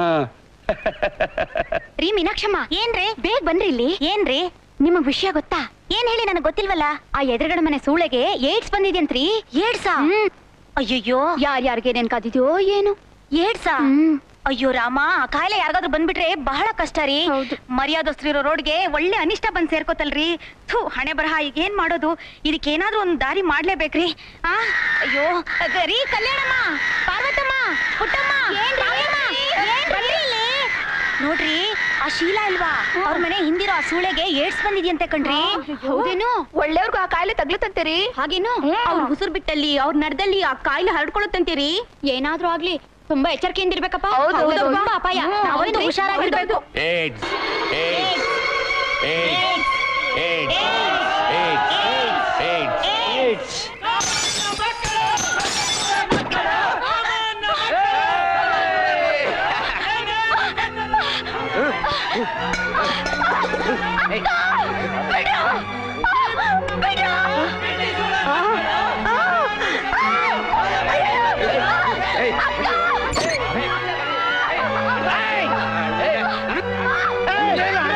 ರೀ ಮೀನಾಕ್ಷಮ್ಮ ಏನ್ರಿ ಬೇಗ ಬನ್ರಿ ಇಲ್ಲಿ ಏನ್ರಿ ನಿಮಗ್ ವಿಷಯ ಗೊತ್ತಾ ಏನ್ ಹೇಳಿ ನನಗ್ ಗೊತ್ತಿಲ್ವಲ್ಲ ಆ ಎದುರುಗಡೆ ಮನೆ ಸೂಳೆಗೆ ಏಡ್ಸ್ ಬಂದಿದ್ಯಂತ್ರಿ ಏಡ್ಸಾ ಅಯ್ಯಯ್ಯೋ ಯಾರ್ಯಾರಿಗೆ ನೆನ್ಕಾದಿದ್ಯೋ ಏನು ಏಡ್ಸಾ ಅಯ್ಯೋ ರಾಮ ಆ ಕಾಯಿಲೆ ಯಾರಿಗಾದ್ರೂ ಬಂದ್ಬಿಟ್ರೆ ಬಹಳ ಕಷ್ಟ ರೀ ಮರ್ಯಾದಸ್ತ್ರಿರೋ ರೋಡ್ಗೆ ಒಳ್ಳೆ ಅನಿಷ್ಟ ಬಂದ್ ಸೇರ್ಕೋತಲ್ರಿ ಥೂ ಹಣೆ ಬರಹ ಈಗ ಏನ್ ಮಾಡೋದು ಇದಕ್ಕೇನಾದ್ರೂ ಒಂದ್ ದಾರಿ ಮಾಡ್ಲೇಬೇಕ್ರಿ ಆ ಅಯ್ಯೋ ಅದ್ ರೀ ಕಲ್ಯಾಣಮ್ಮ ಪಾರ್ವತಮ್ಮ ಪುಟ್ಟಮ್ಮ ರಾಯಮ್ಮ, ಬರ್ರಿ ಇಲ್ಲಿ. ನೋಡ್ರಿ ಆ ಶೀಲಾ ಇಲ್ವಾ ಅವ್ರ ಮನೆ ಹಿಂದಿರೋ ಆ ಸೂಳೆಗೆ ಏಡ್ಸ್ ಬಂದಿದ್ಯಂತೆ ಕಣ್ರಿ ಹೌದೇನು ಒಳ್ಳೆಯವ್ರಿಗೂ ಆ ಕಾಯಿಲೆ ತಗ್ಲತ್ತಂತೀರಿ ಹಾಗೇನು ಅವ್ರ ಉಸಿರು ಬಿಟ್ಟಲ್ಲಿ ಅವ್ರ ನಡ್ದಲ್ಲಿ ಆ ಕಾಯಿಲೆ ಹರಡ್ಕೊಳತ್ತಂತೀರಿ ಏನಾದ್ರೂ ಆಗ್ಲಿ ತುಂಬಾ ಎಚ್ಚರಿಕೆಯಿಂದ ಇರ್ಬೇಕಪ್ಪ ಹೌದು, ಹೌದು. ತುಂಬಾ ಅಪಾಯ ಹ್ಮ್, ನಾವಂತೂ ಹೌದು. ಹುಷಾರಾಗಿರ್ಬೇಕು AIDS AIDS AIDS AIDS AIDS AIDS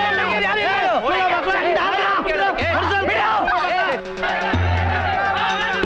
ಏ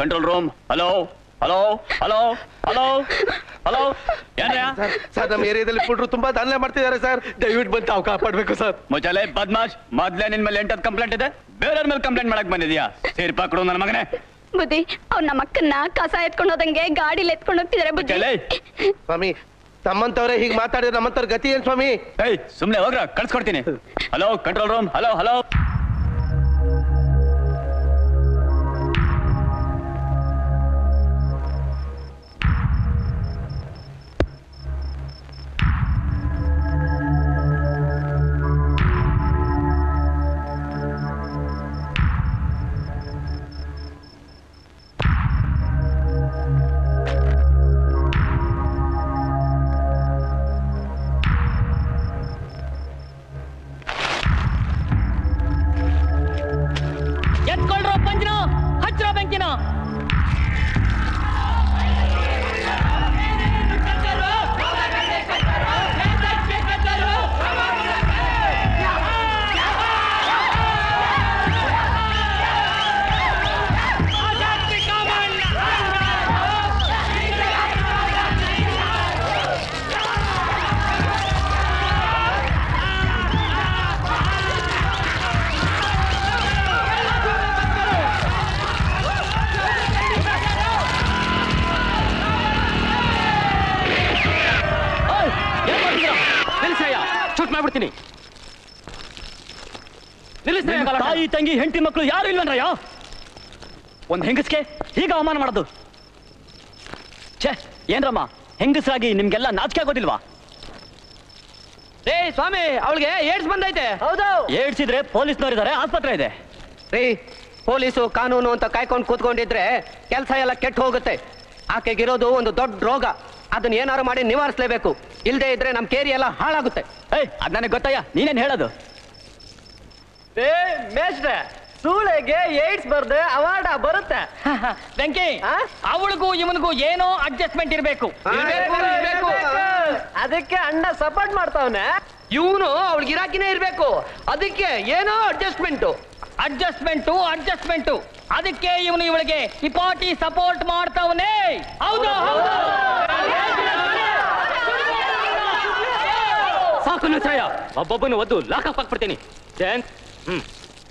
control room hello hello hello hello hello ಏನ್ರಯ್ಯ ಸರ್ ಸರ್ ನಮ್ಮ ಏರಿಯಾದಲ್ಲಿ ಪುಟ್ರು ತುಂಬಾ ದಾನ್ಲೆ ಮಾಡ್ತಿದ್ದಾರೆ ಸರ್ ದಯವಿಟ್ಟು ಬಂದು ತಾವು ಕಾಪಾಡ್ಬೇಕು ಸರ್ ಮುಚ್ಚಲೆ ಬದ್ಮಾಶ್ ಮೊದ್ಲೇ ನಿನ್ ಮೇಲೆ ಎಂಟದ್ ಕಂಪ್ಲೇಂಟ್ ಇದೆ ಬೇರೆಯವ್ರ ಮೇಲೆ ಕಂಪ್ಲೇಂಟ್ ಮಾಡಕ್ ಬಂದಿದ್ಯಾ ಸೇರ್ಪಾ ಕೊಡು ನನ್ನ ಮಗನೇ ಬುದ್ಧಿ ಅವ್ನ ನಮ್ಮ ಅಕ್ಕನ್ನ ಕಸ ಎತ್ಕೊಂಡು ಹೋದಂಗೆ ಗಾಡಿಲಿ ಎತ್ಕೊಂಡು ಹೋಗ್ತಿದಾರೆ ಬುದ್ಧಿ ಸ್ವಾಮಿ ತಮ್ಮಂತವ್ರೆ ಹೀಗೆ ಮಾತಾಡಿದ್ರೆ ನಮ್ಮಂತವ್ರ ಗತಿ ಏನ್ ಸ್ವಾಮಿ ಏಯ್ ಸುಮ್ನೆ ಹೋಗ್ರ ಕಳ್ಸ್ಕೊಡ್ತೀನಿ hello control room hello hello ಎತ್ಕೊಳ್ರೋ ಪಂಜನ ಹಚ್ಚಿರೋ ಬೆಂಕಿನ ನಿಲ್ಲಿಸಯ್ಯ ಶೂಟ್ ಮಾಡ್ಬಿಡ್ತೀನಿ ನಿಲ್ಲಿಸ್ರಯ್ಯ ತಾಯಿ ತಂಗಿ ಹೆಂಡತಿ ಮಕ್ಕಳು ಯಾರು ಇಲ್ವನ್ರಯ್ಯ ಒಂದ್ ಹೆಂಗಸ್ಗೆ ಹೀಗ ಅವಮಾನ ಮಾಡೋದು ಛೇ ಏನ್ರಮ್ಮ ಹೆಂಗಸ್ರಾಗಿ ನಿಮ್ಗೆಲ್ಲ ನಾಚಿಕೆ ಆಗೋದಿಲ್ವಾ ರೇ ಸ್ವಾಮಿ ಅವಳಿಗೆ ಏಡ್ಸ್ ಬಂದೈತೆ ಹೌದು ಏಡ್ಸಿದ್ರೆ ಪೊಲೀಸ್ನವರಿದ್ದಾರೆ ಆಸ್ಪತ್ರೆ ಇದೆ ರೀ ಪೊಲೀಸು ಕಾನೂನು ಅಂತ ಕಾಯ್ಕೊಂಡು ಕೂತ್ಕೊಂಡಿದ್ರೆ ಕೆಲಸ ಎಲ್ಲ ಕೆಟ್ಟು ಹೋಗುತ್ತೆ ಆಕೆಗಿರೋದು ಒಂದು ದೊಡ್ಡ ರೋಗ ಅದನ್ನ ಏನಾರು ಮಾಡಿ ನಿವಾರಿಸಲೇಬೇಕು ಇಲ್ಲದೆ ಇದ್ರೆ ನಮ್ಮ ಕೇರಿ ಎಲ್ಲ ಹಾಳಾಗುತ್ತೆ ಏಯ್ ಅದ್ ನನಗೆ ಗೊತ್ತಯ್ಯ ನೀನೇನ್ ಹೇಳೋದು ಏ ಮೇಷ್ಟ್ರೆ ಸೂಳೆಗೆ ಏಡ್ಸ್ ಬರ್ದೆ ಅವಾರ್ಡ ಬರುತ್ತೆ ಬೆಂಕಿ ಅವಳಿಗೂ ಇವನಿಗೂ ಏನೋ ಅಡ್ಜಸ್ಟ್ಮೆಂಟ್ ಇರಬೇಕು ಅದಕ್ಕೆ ಅಣ್ಣ ಸಪೋರ್ಟ್ ಮಾಡ್ತಾವನೆ ಇವನು ಅವಳಿಗೆ ಇರಾಕಿನೇ ಇರ್ಬೇಕು ಅದಕ್ಕೆ ಏನೋ ಅಡ್ಜಸ್ಟ್ಮೆಂಟ್ ಅಡ್ಜಸ್ಟ್ಮೆಂಟು ಅಡ್ಜಸ್ಟ್ಮೆಂಟು ಅದಕ್ಕೆ ಇವನು ಇವಳಿಗೆ ಈ ಪಾರ್ಟಿ ಸಪೋರ್ಟ್ ಮಾಡ್ತಾವನೆ ಹೌದು ಹೌದು ಸಾಕು ನಿಲ್ಸಯ್ಯ ಒಬ್ಬೊಬ್ಬನ ಒದ್ದು ಲಾಕಪ್ ಹಾಕ್ಬಿಡ್ತೀನಿ ಜಯಂತ್ ಹ್ಮ್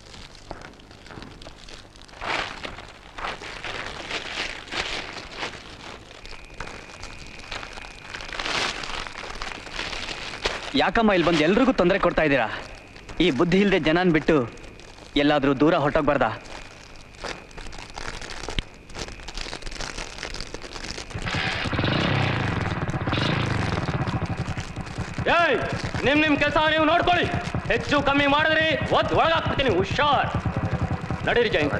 ಯಾಕಮ್ಮ ಇಲ್ಲಿ ಬಂದು ಎಲ್ರಿಗೂ ತೊಂದರೆ ಕೊಡ್ತಾ ಇದ್ದೀರಾ ಈ ಬುದ್ಧಿ ಇಲ್ಲದೆ ಜನನ್ ಬಿಟ್ಟು ಎಲ್ಲಾದ್ರೂ ದೂರ ಹೊರಟೋಗ್ಬಾರ್ದಾ ಏಯ್ ನಿಮ್ ನಿಮ್ ಕೆಲಸ ನೀವು ನೋಡ್ಕೊಳ್ಳಿ ಹೆಚ್ಚು ಕಮ್ಮಿ ಮಾಡಿದ್ರಿ ಒದ್ ಒಳಗಾಕ್ಬಿಡ್ತೀನಿ ಹುಷಾರ್ ನಡೀರಿ ಜೈನ್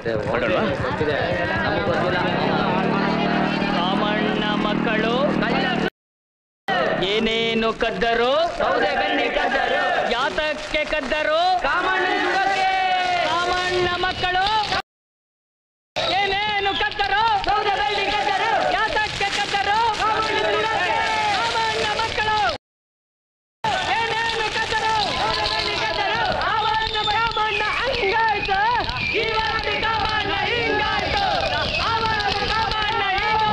ರಾಮಣ್ಣ ಮಕ್ಕಳು ಏನೇನು ಕದ್ದರು ಸೌದೆ ಬೆಣ್ಣೆ ಕದ್ದರು ಯಾತಕ್ಕೆ ಕದ್ದರು ರಾಮಣ್ಣ ಮಕ್ಕಳು ಏನೇನು ಕದ್ದರು ಸೌದೆ ಬೆಣ್ಣೆ ಕದ್ದರು ಯಾತಕ್ಕೆ ಕದ್ದರು ರಾಮಣ್ಣ ಮಕ್ಕಳು ಏನೇನು ಕದ್ದರು ಸೌದೆ ಬೆಣ್ಣೆ ಕದ್ದರು ರಾಮಣ್ಣ ರಾಮಣ್ಣ ಹಂಗಾಯ್ತು ಇವತ್ತು ರಾಮಣ್ಣ ಹಿಂಗಾಯ್ತು ಅವತ್ತು ರಾಮಣ್ಣ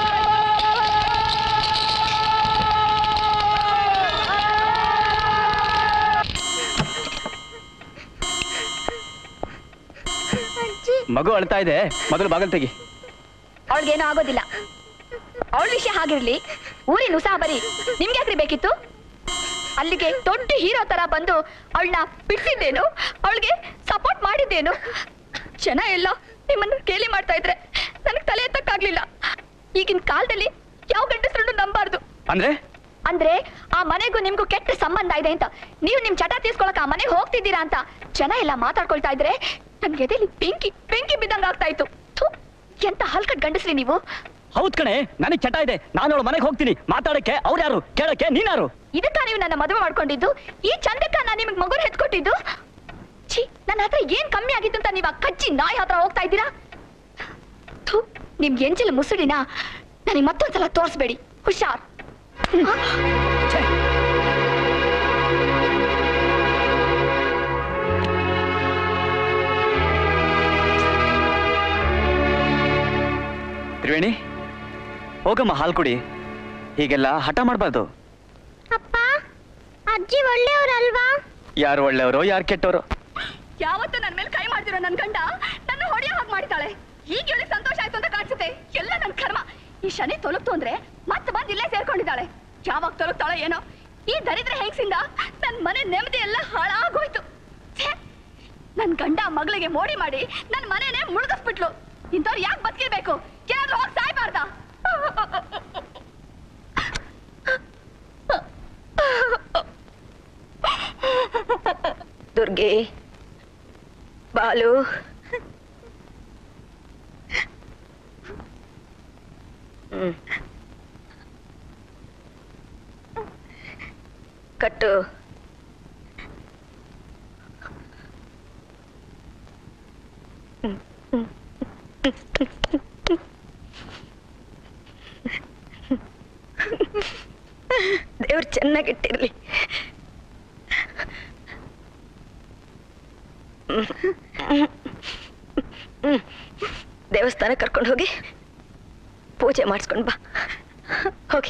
ಮಗು ಅಳ್ತಾ ಇದೆ ಮೊದಲು ಬಾಗಲ್ ತೆಗಿ ಅವಳಿಗೇನು ಆಗೋದಿಲ್ಲ ಅವಳ ವಿಷಯ ಹಾಗಿರ್ಲಿ ಊರಿನ ಉಸಾಹ ಬರೀ ನಿಮ್ಗೆ ಯಾಕ್ರಿ ಬೇಕಿತ್ತು ಅಲ್ಲಿಗೆ ದೊಡ್ಡ ಹೀರೋ ತರ ಬಂದು ಅವಳನ್ನ ಬಿಡಿಸಿದ್ದೇನು ಅವಳಿಗೆ ಸಪೋರ್ಟ್ ಮಾಡಿದ್ದೇನು ಜನ ಎಲ್ಲ ನಿಮ್ಮನ್ನ ಕೇಳಿ ಮಾಡ್ತಾ ಇದ್ರೆ ನನಗೆ ತಲೆ ಎತ್ತಕ್ಕಾಗ್ಲಿಲ್ಲ ಈಗಿನ ಕಾಲದಲ್ಲಿ ಯಾವ ಗಂಡಸರನ್ನು ನಂಬಾರ್ದು ಅಂದ್ರೆ ಅಂದ್ರೆ ಆ ಮನೆಗೂ ನಿಮ್ಗೂ ಕೆಟ್ಟ ಸಂಬಂಧ ಇದೆ ಅಂತ ನೀವು ನಿಮ್ ಚಟ ತೀರ್ಸ್ಕೊಳಕ್ ಆ ಮನೆಗೆ ಹೋಗ್ತಿದ್ದೀರಾ ಅಂತ ಜನ ಎಲ್ಲ ಮಾತಾಡ್ಕೊಳ್ತಾ ಇದ್ರೆ ನನ್ಗೆ ಎದೆಲಿ ಬೆಂಕಿ ಬೆಂಕಿ ಬಿದ್ದಂಗ ಆಗ್ತಾ ಇತ್ತು ಥು, ಎಂತ ಹಲ್ಕಟ್ ಗಂಡಸ್ರಿ ನೀವು ಹೌದ್ ಕಣೆ ನನಗೆ ಚಟ ಇದೆ ನಾನು ಅವಳ ಮನೆಗೆ ಹೋಗ್ತೀನಿ ಮಾತಾಡಕ್ಕೆ ಅವ್ರು ಯಾರು ಕೇಳಕ್ಕೆ ನೀನಾರು ಇದಕ್ಕ ನೀವು ನನ್ನ ಮದುವೆ ಮಾಡ್ಕೊಂಡಿದ್ದು ಈ ಚಂದಕ್ಕ ನಾನು ನಿಮಗೆ ಮಗುನ ಹೆತ್ಕೊಟ್ಟಿದ್ದು ಛೀ ನನ್ನ ಹತ್ರ ಏನ್ ಕಮ್ಮಿ ಆಗಿತ್ತು ಅಂತ ನೀವು ಆ ಕಚ್ಚಿ ನಾಯಿ ಹತ್ರ ಹೋಗ್ತಾ ಇದ್ದೀರಾ ಥು, ನಿಮ್ಗೆ ಎಂಚಲ ಮುಸುಡಿನ ನನಗೆ ಮತ್ತೊಂದ್ಸಲ ತೋರಿಸ್ಬೇಡಿ ಹುಷಾರ್ ತ್ರಿವೇಣಿ ಹೋಗಮ್ಮ ಹಾಲು ಕುಡಿ ಹೀಗೆಲ್ಲ ಹಠ ಮಾಡಬಾರ್ದು ಅಪ್ಪ ಅಜ್ಜಿ ಒಳ್ಳೆಯವರಲ್ವಾ ಯಾರು ಒಳ್ಳೆಯವರು ಯಾರು ಕೆಟ್ಟವರು ಯಾವತ್ತು ನನ್ನ ಮೇಲೆ ಕೈ ಮಾಡ್ತಿರೋ ನನ್ ಗಂಡ ನನ್ನ ಹೊಡೆಯೋ ಹಾಗೆ ಮಾಡಿದ್ದಾಳೆ ಈಗ ಇವಳಿಗೆ ಸಂತೋಷ ಆಯ್ತು ಅಂತ ಕಾಣಿಸುತ್ತೆ ಎಲ್ಲ ನನ್ ಕರ್ಮ ಈ ಶನಿ ತೊಲಗ್ತು ಅಂದ್ರೆ ಮತ್ತೆ ಬಂದು ಇಲ್ಲೇ ಸೇರ್ಕೊಂಡಿದ್ದಾಳೆ ಯಾವಾಗ ತೊಲಗ್ತಾಳೋ ಏನೋ ಈ ದರಿದ್ರ ಹೆಂಗ್ಸಿಂದ ನನ್ ಮನೆ ನೆಮ್ಮದಿ ಎಲ್ಲ ಹಾಳಾಗೋಯ್ತು ಛೇ! ನನ್ ಗಂಡ ಮಗಳಿಗೆ ಮೋಡಿ ಮಾಡಿ ನನ್ ಮನೆನೇ ಮುಳುಗಿಸ್ಬಿಟ್ಲು ಇಂಥವ್ರು ಯಾಕೆ ಬದುಕಿರ್ಬೇಕು ಏನಾದ್ರೂ ಹೋಗಿ ಸಾಯ್ಬಾರ್ದಾ ದುರ್ಗೆ ಬಾಲು ಹ್ಮ್. ಕಟ್ಟು ದೇವ್ರು ಚೆನ್ನಾಗಿಟ್ಟಿರ್ಲಿ ಹ್ಮ್. ದೇವಸ್ಥಾನ ಕರ್ಕೊಂಡು ಹೋಗಿ ಪೂಜೆ ಮಾಡಿಸ್ಕೊಂಡು ಬಾ ಹೋಗಿ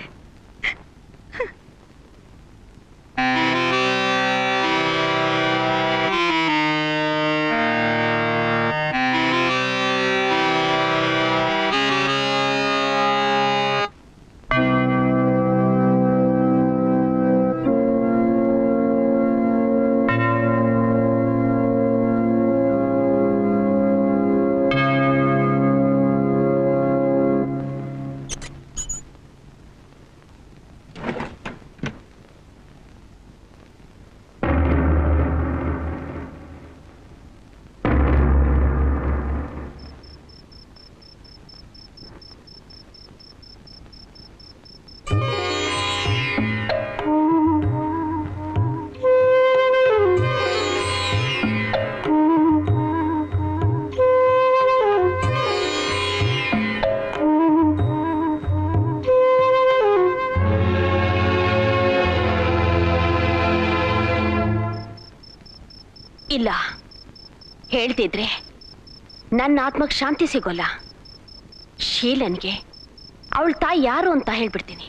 ಇಲ್ಲ ಹೇಳ್ತಿದ್ರೆ ನನ್ನ ಆತ್ಮಕ್ಕೆ ಶಾಂತಿ ಸಿಗೋಲ್ಲ ಶೀಲನ್ಗೆ ಅವಳ ತಾಯಿ ಯಾರು ಅಂತ ಹೇಳ್ಬಿಡ್ತೀನಿ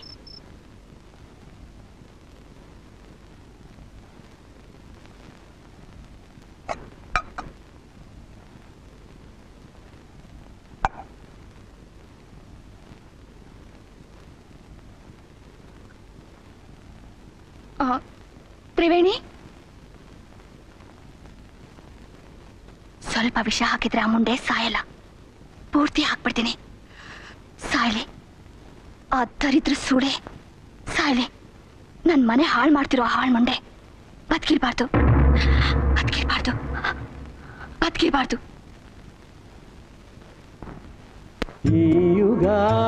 ಆ, ತ್ರಿವೇಣಿ ಸ್ವಲ್ಪ ವಿಷ ಹಾಕಿದ್ರೆ ಆ ಮುಂಡೆ ಸಾಯಲ್ಲ ಪೂರ್ತಿ ಹಾಕ್ಬಿಡ್ತೀನಿ ಸಾಯ್ಲಿ ಆ ದರಿದ್ರ ಸೂಳೆ ಸಾಯ್ಲಿ ನನ್ ಮನೆ ಹಾಳು ಮಾಡ್ತಿರೋ ಹಾಳು ಮುಂಡೆ ಬದುಕಿರ್ಬಾರ್ದು ಬದುಕಿರ್ಬಾರ್ದು ಬದುಕಿರ್ಬಾರ್ದು ಈ ಯುಗ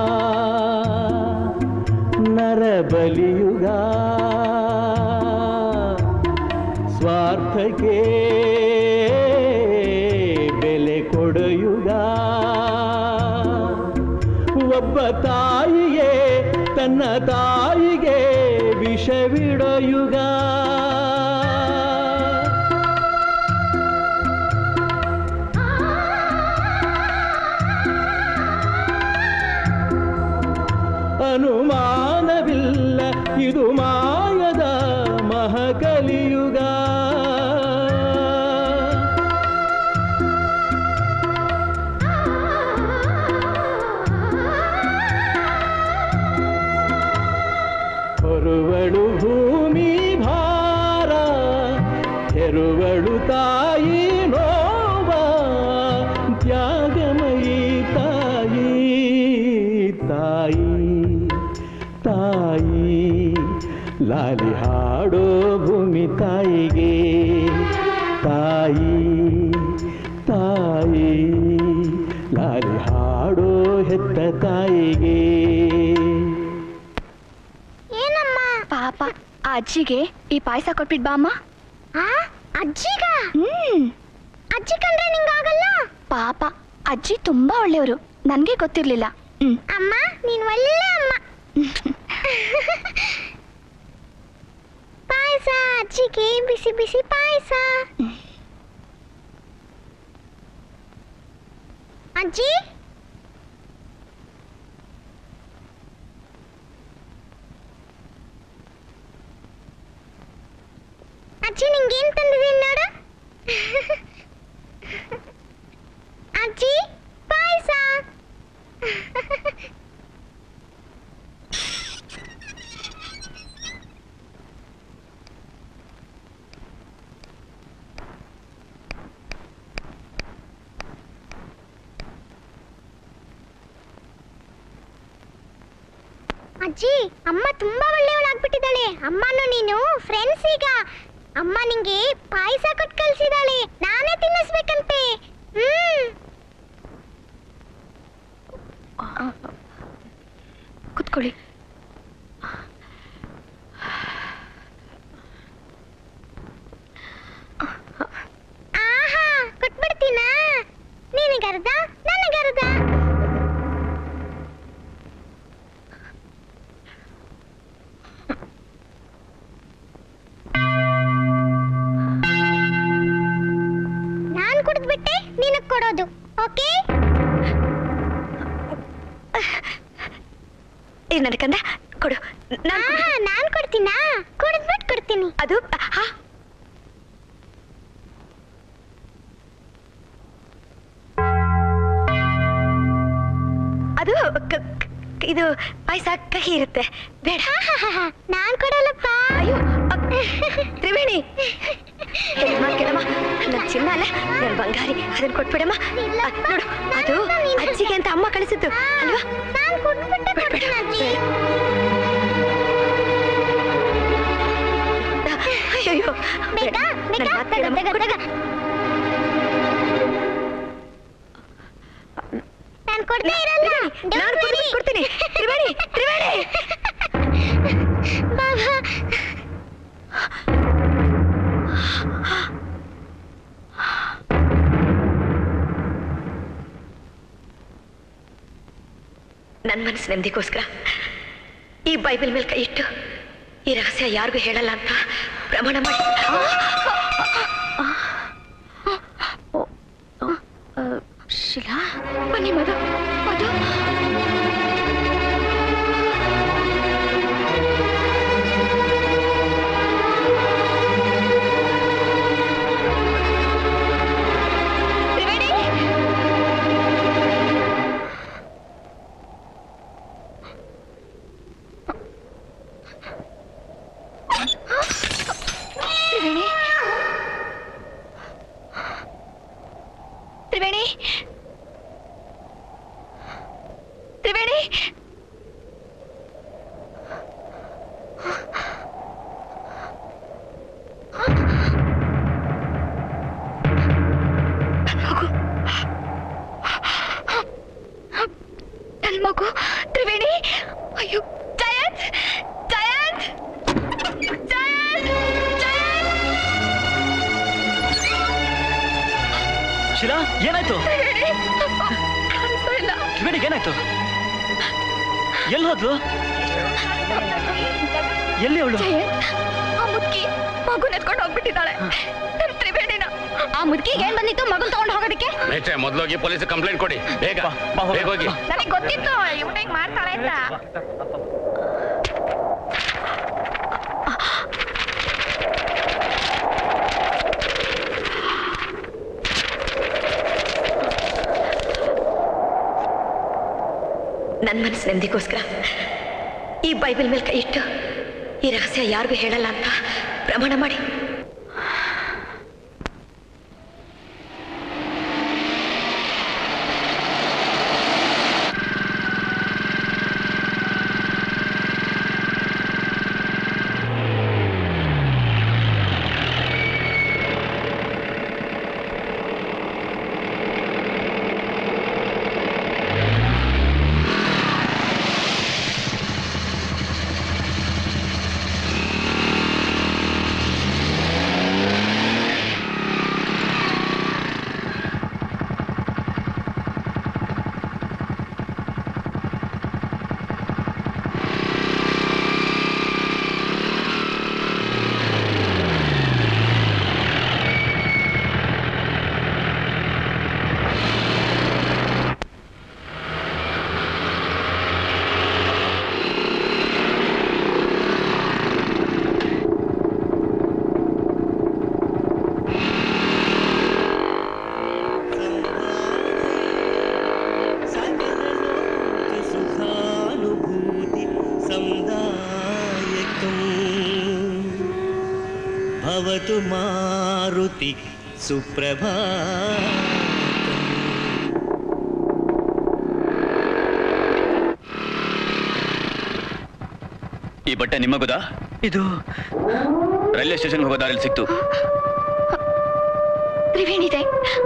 ನರಬಲಿಯುಗ ಸ್ವಾರ್ಥಕ್ಕೆ ಬೆಲೆ ಕೊಡಯುಗ ಒಬ್ಬ ತಾಯಿಗೆ ತನ್ನ ತಾಯಿಗೆ ವಿಷವಿಡಯುಗ ಅನುಮಾನವಿಲ್ಲ ಇದು ಮಾಯದ ಮಹಕಲಿಯುಗ ಹೊರುವಳು ಭೂಮಿ ಭಾರ ಹೆರುವಳು ತಾಯಿ ನೋವ ತ್ಯಾಗಮಯಿ ತಾಯಿ ತಾಯಿ ತಾಯಿ ಲಾಲಿ ಹಾಡೋ ಭೂಮಿ ತಾಯಿಗೆ ತಾಯಿ ತಾಯಿ ಲಾಲಿ ಹಾಡೋ ಹೆತ್ತ ತಾಯಿಗೆ ಏನಮ್ಮ ಪಾಪ ಆ ಅಜ್ಜಿಗೆ ಈ ಪಾಯಸ ಕೊಟ್ಬಿಟ್ ಬಾ ಅಮ್ಮ ಆ ಅಜ್ಜಿಗ ಹ್ಮ್ ಅಜ್ಜಿ ಕಂಡ್ರೆ ನಿಂಗಾಗಲ್ಲ ಪಾಪ ಅಜ್ಜಿ ತುಂಬಾ ಒಳ್ಳೆಯವರು ನನ್ಗೆ ಗೊತ್ತಿರ್ಲಿಲ್ಲ ಹ್ಮ್ ಅಮ್ಮ ನೀನ್ ಒಳ್ಳೆ ಅಮ್ಮ ಪಾಯಸ ಅಜ್ಜಿಗೆ ಬಿಸಿ ಬಿಸಿ ಪಾಯಸ ಅಜ್ಜಿ ಅಜ್ಜಿ ಅಮ್ಮ ತುಂಬಾ ಒಳ್ಳೆಯವಳಾಗ್ಬಿಟ್ಟಿದ್ದಾಳೆ ಅಮ್ಮನು ನೀನು ಫ್ರೆಂಡ್ಸ್ ಈಗ ಅಮ್ಮ ನಿಂಗೆ ಪಾಯಸ ಕೊಟ್ಟು ಕಳ್ಸಿದಾಳೆ ನಾನೇ ತಿನ್ನಿಸ್ಬೇಕಂತೆ ಹ್ಮ್ ಕುತ್ಕೊಳ್ಳಿ ಆಹಾ ಕೊಟ್ಬಿಡ್ತೀನಾ ನಿನಗರ್ಧ ನನಗರ್ಧ ನಾನ್ ಕುಡಿದ್ಬಿಟ್ಟೆ ನಿನಗ್ ಕೊಡೋದು ಓಕೆ ಏ ನನ್ನ ಕಂದ ಕೊಡು ನಾನ್ ಕೊಡ್ತೀನಾ ಕುಡಿದ್ಬಿಟ್ಟು ಕೊಡ್ತೀನಿ ಅದು ಹಾ ಅದು ಕ- ಕ- ಇದು ಪಾಯಸ ಕಹಿ ಇರುತ್ತೆ ಬೇಡ ನಾನ್ ಕೊಡಲ್ಲಪ್ಪ ಅಯ್ಯೋ ಅ- ತ್ರಿವೇಣಿ ಹೇಳಿದ್ ಮಾತ್ ಕೇಳಮ್ಮ ನನ್ ಚಿನ್ನ ಅಲ್ಲ ನನ್ ಬಂಗಾರಿ ಅದನ್ನ ಕೊಟ್ಬಿಡಮ್ಮ ಅ, ನೋಡು ಅದು ಅಜ್ಜಿಗೆ ಅಂತ ಅಮ್ಮ ಕಳಿಸಿದ್ದು ಅಲ್ವಾ ನಾನ್ ಕುಡ್ದ್ಬಿಟ್ಟೆ ಕೊಡ್ತೀನಿ ಅಜ್ಜಿ ಅಯ್ಯೋ ಬೇಗ ಬೇಗ ನನ್ ಮಾತ್ ತಗ ಕೇಳಮ್ಮ. ತಗ ತಗ ನಾನ್ ಕೊಡ್ತಾ ಇರಲ್ಲ ನಾನ್ ಕೊಡ್ತೀನಿ ಕೊಡ್ತೀನಿ ತ್ರಿವೇಣಿ ತ್ರಿವೇಣಿ ಬಾಬಾ ನನ್ನ ಮನಸ್ಸು ನೆಮ್ಮದಿಗೋಸ್ಕರ ಈ ಬೈಬಲ್ ಮೇಲೆ ಕೈ ಇಟ್ಟು ಈ ರಹಸ್ಯ ಯಾರಿಗೂ ಹೇಳಲ್ಲ ಅಂತ ಪ್ರಮಾಣ ಮಾಡಿ ಶಿಲಾ ಬನ್ನಿ ಮಧು ಮಧು ತ್ರಿವೇಣಿ ತ್ರಿವೇಣಿ ತ್ರಿವೇಣಿ ನನ್ ಮಗು ತ್ರಿವೇಣಿ ಅಯ್ಯೋ ಜಯಂತ್ ಜಯಂತ್ ಜಯಂತ್ ಶಿಲಾ ಏನಾಯ್ತು ಕಾಣಿಸ್ತಾ ಇಲ್ಲ ತ್ರಿವೇಣಿಗೆ ಏನಾಯ್ತು ಎಲ್ಲಿ ಹೋದ್ಲು ಎಲ್ಲಿ ಅವಳು ಜಯಂತ್ ಆ ಮುದ್ಕಿ ಮಗು ನೆತ್ಕೊಂಡು ಹೋಗ್ಬಿಟ್ಟಿದ್ದಾಳೆ ನನ್ ತ್ರಿವೇಣಿನ ಆ ಮುದುಕಿಗೆ ಏನ್ ಬಂದಿತ್ತು ಮಗನ್ ತಗೊಂಡು ಹೋಗೋದಕ್ಕೆ ಮೇಷ್ಟ್ರೆ ಮೊದಲೋಗಿ ಪೊಲೀಸ್ ಕಂಪ್ಲೇಂಟ್ ಕೊಡಿ ಬೇಗ ಬೇಗ ಹೋಗಿ ನನಗೆ ಗೊತ್ತಿತ್ತು ಇವನ ಹಿಂಗ್ ಮಾಡ್ತಾಳೆ ಅಂತ ನನ್ನ ಮನಸ್ಸು ನೆಮ್ಮದಿಗೋಸ್ಕರ ಈ ಬೈಬಲ್ ಮೇಲೆ ಕೈ ಇಟ್ಟು ಈ ರಹಸ್ಯ ಯಾರಿಗೂ ಹೇಳಲ್ಲ ಅಂತ ಪ್ರಮಾಣ ಮಾಡಿ सुखानुभूति समुदायकम् भवतु मारुति सुप्रभा ಈ ಬಟ್ಟೆ ನಿಮಗುದಾ ಇದು ರೈಲ್ವೆ ಸ್ಟೇಷನ್ ಹೋಗೋ ದಾರಿಲಿ ಸಿಕ್ತು ತ್ರಿವೇಣಿದೆ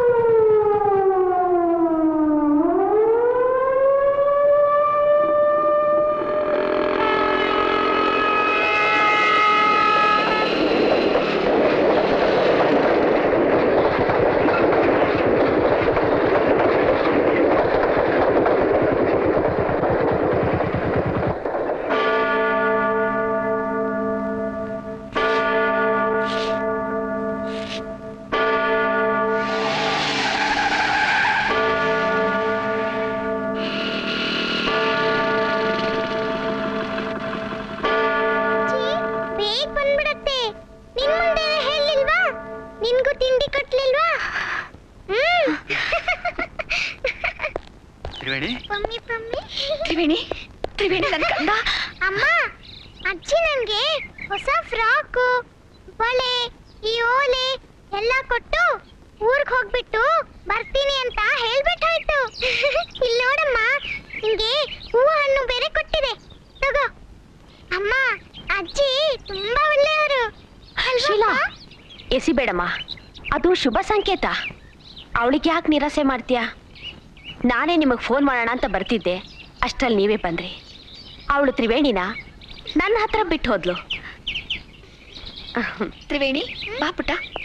ಬೇಗ ಬಂದ್ಬಿಡತ್ತೆ ನಿನ್ ಮುಂದೆ ಹೇಳಿಲ್ವಾ ನಿನ್ಗೂ ತಿಂಡಿ ಕೊಟ್ಲಿಲ್ವಾ ಹ್ಮ್ ತ್ರಿವೇಣಿ ಪಮ್ಮಿ ಪಮ್ಮಿ ತ್ರಿವೇಣಿ ತ್ರಿವೇಣಿ ನನ್ ಕಂದ ಅಮ್ಮ ಅಜ್ಜಿ ನನ್ಗೆ ಹೊಸ ಫ್ರಾಕು ಬಳೆ ಈ ಓಲೆ ಎಲ್ಲ ಕೊಟ್ಟು ಊರ್ಗ್ ಹೋಗ್ಬಿಟ್ಟು ಬರ್ತೀನಿ ಅಂತ ಹೇಳ್ಬಿಟ್ಟು ಹೋಯ್ತು ಇಲ್ಲಿ ನೋಡಮ್ಮ ನಿಂಗೆ ಹೂವು ಹಣ್ಣು ಬೇರೆ ಕೊಟ್ಟಿದೆ ತಗೋ ಅಮ್ಮ ಅಜ್ಜಿ ತುಂಬಾ ಒಳ್ಳೆಯವರು ಶೀಲಾ ಎಸಿಬೇಡಮ್ಮ ಅದು ಶುಭ ಸಂಕೇತ ಅವಳಿಗೆ ಯಾಕೆ ನಿರಾಸೆ ಮಾಡ್ತೀಯಾ ನಾನೇ ನಿಮಗೆ ಫೋನ್ ಮಾಡೋಣ ಅಂತ ಬರ್ತಿದ್ದೆ ಅಷ್ಟರಲ್ಲಿ ನೀವೇ ಬಂದ್ರಿ ಅವಳು ತ್ರಿವೇಣಿನ ನನ್ನ ಹತ್ರ ಬಿಟ್ಟು ಹೋದ್ಲು ತ್ರಿವೇಣಿ ಬಾ ಪುಟ್ಟ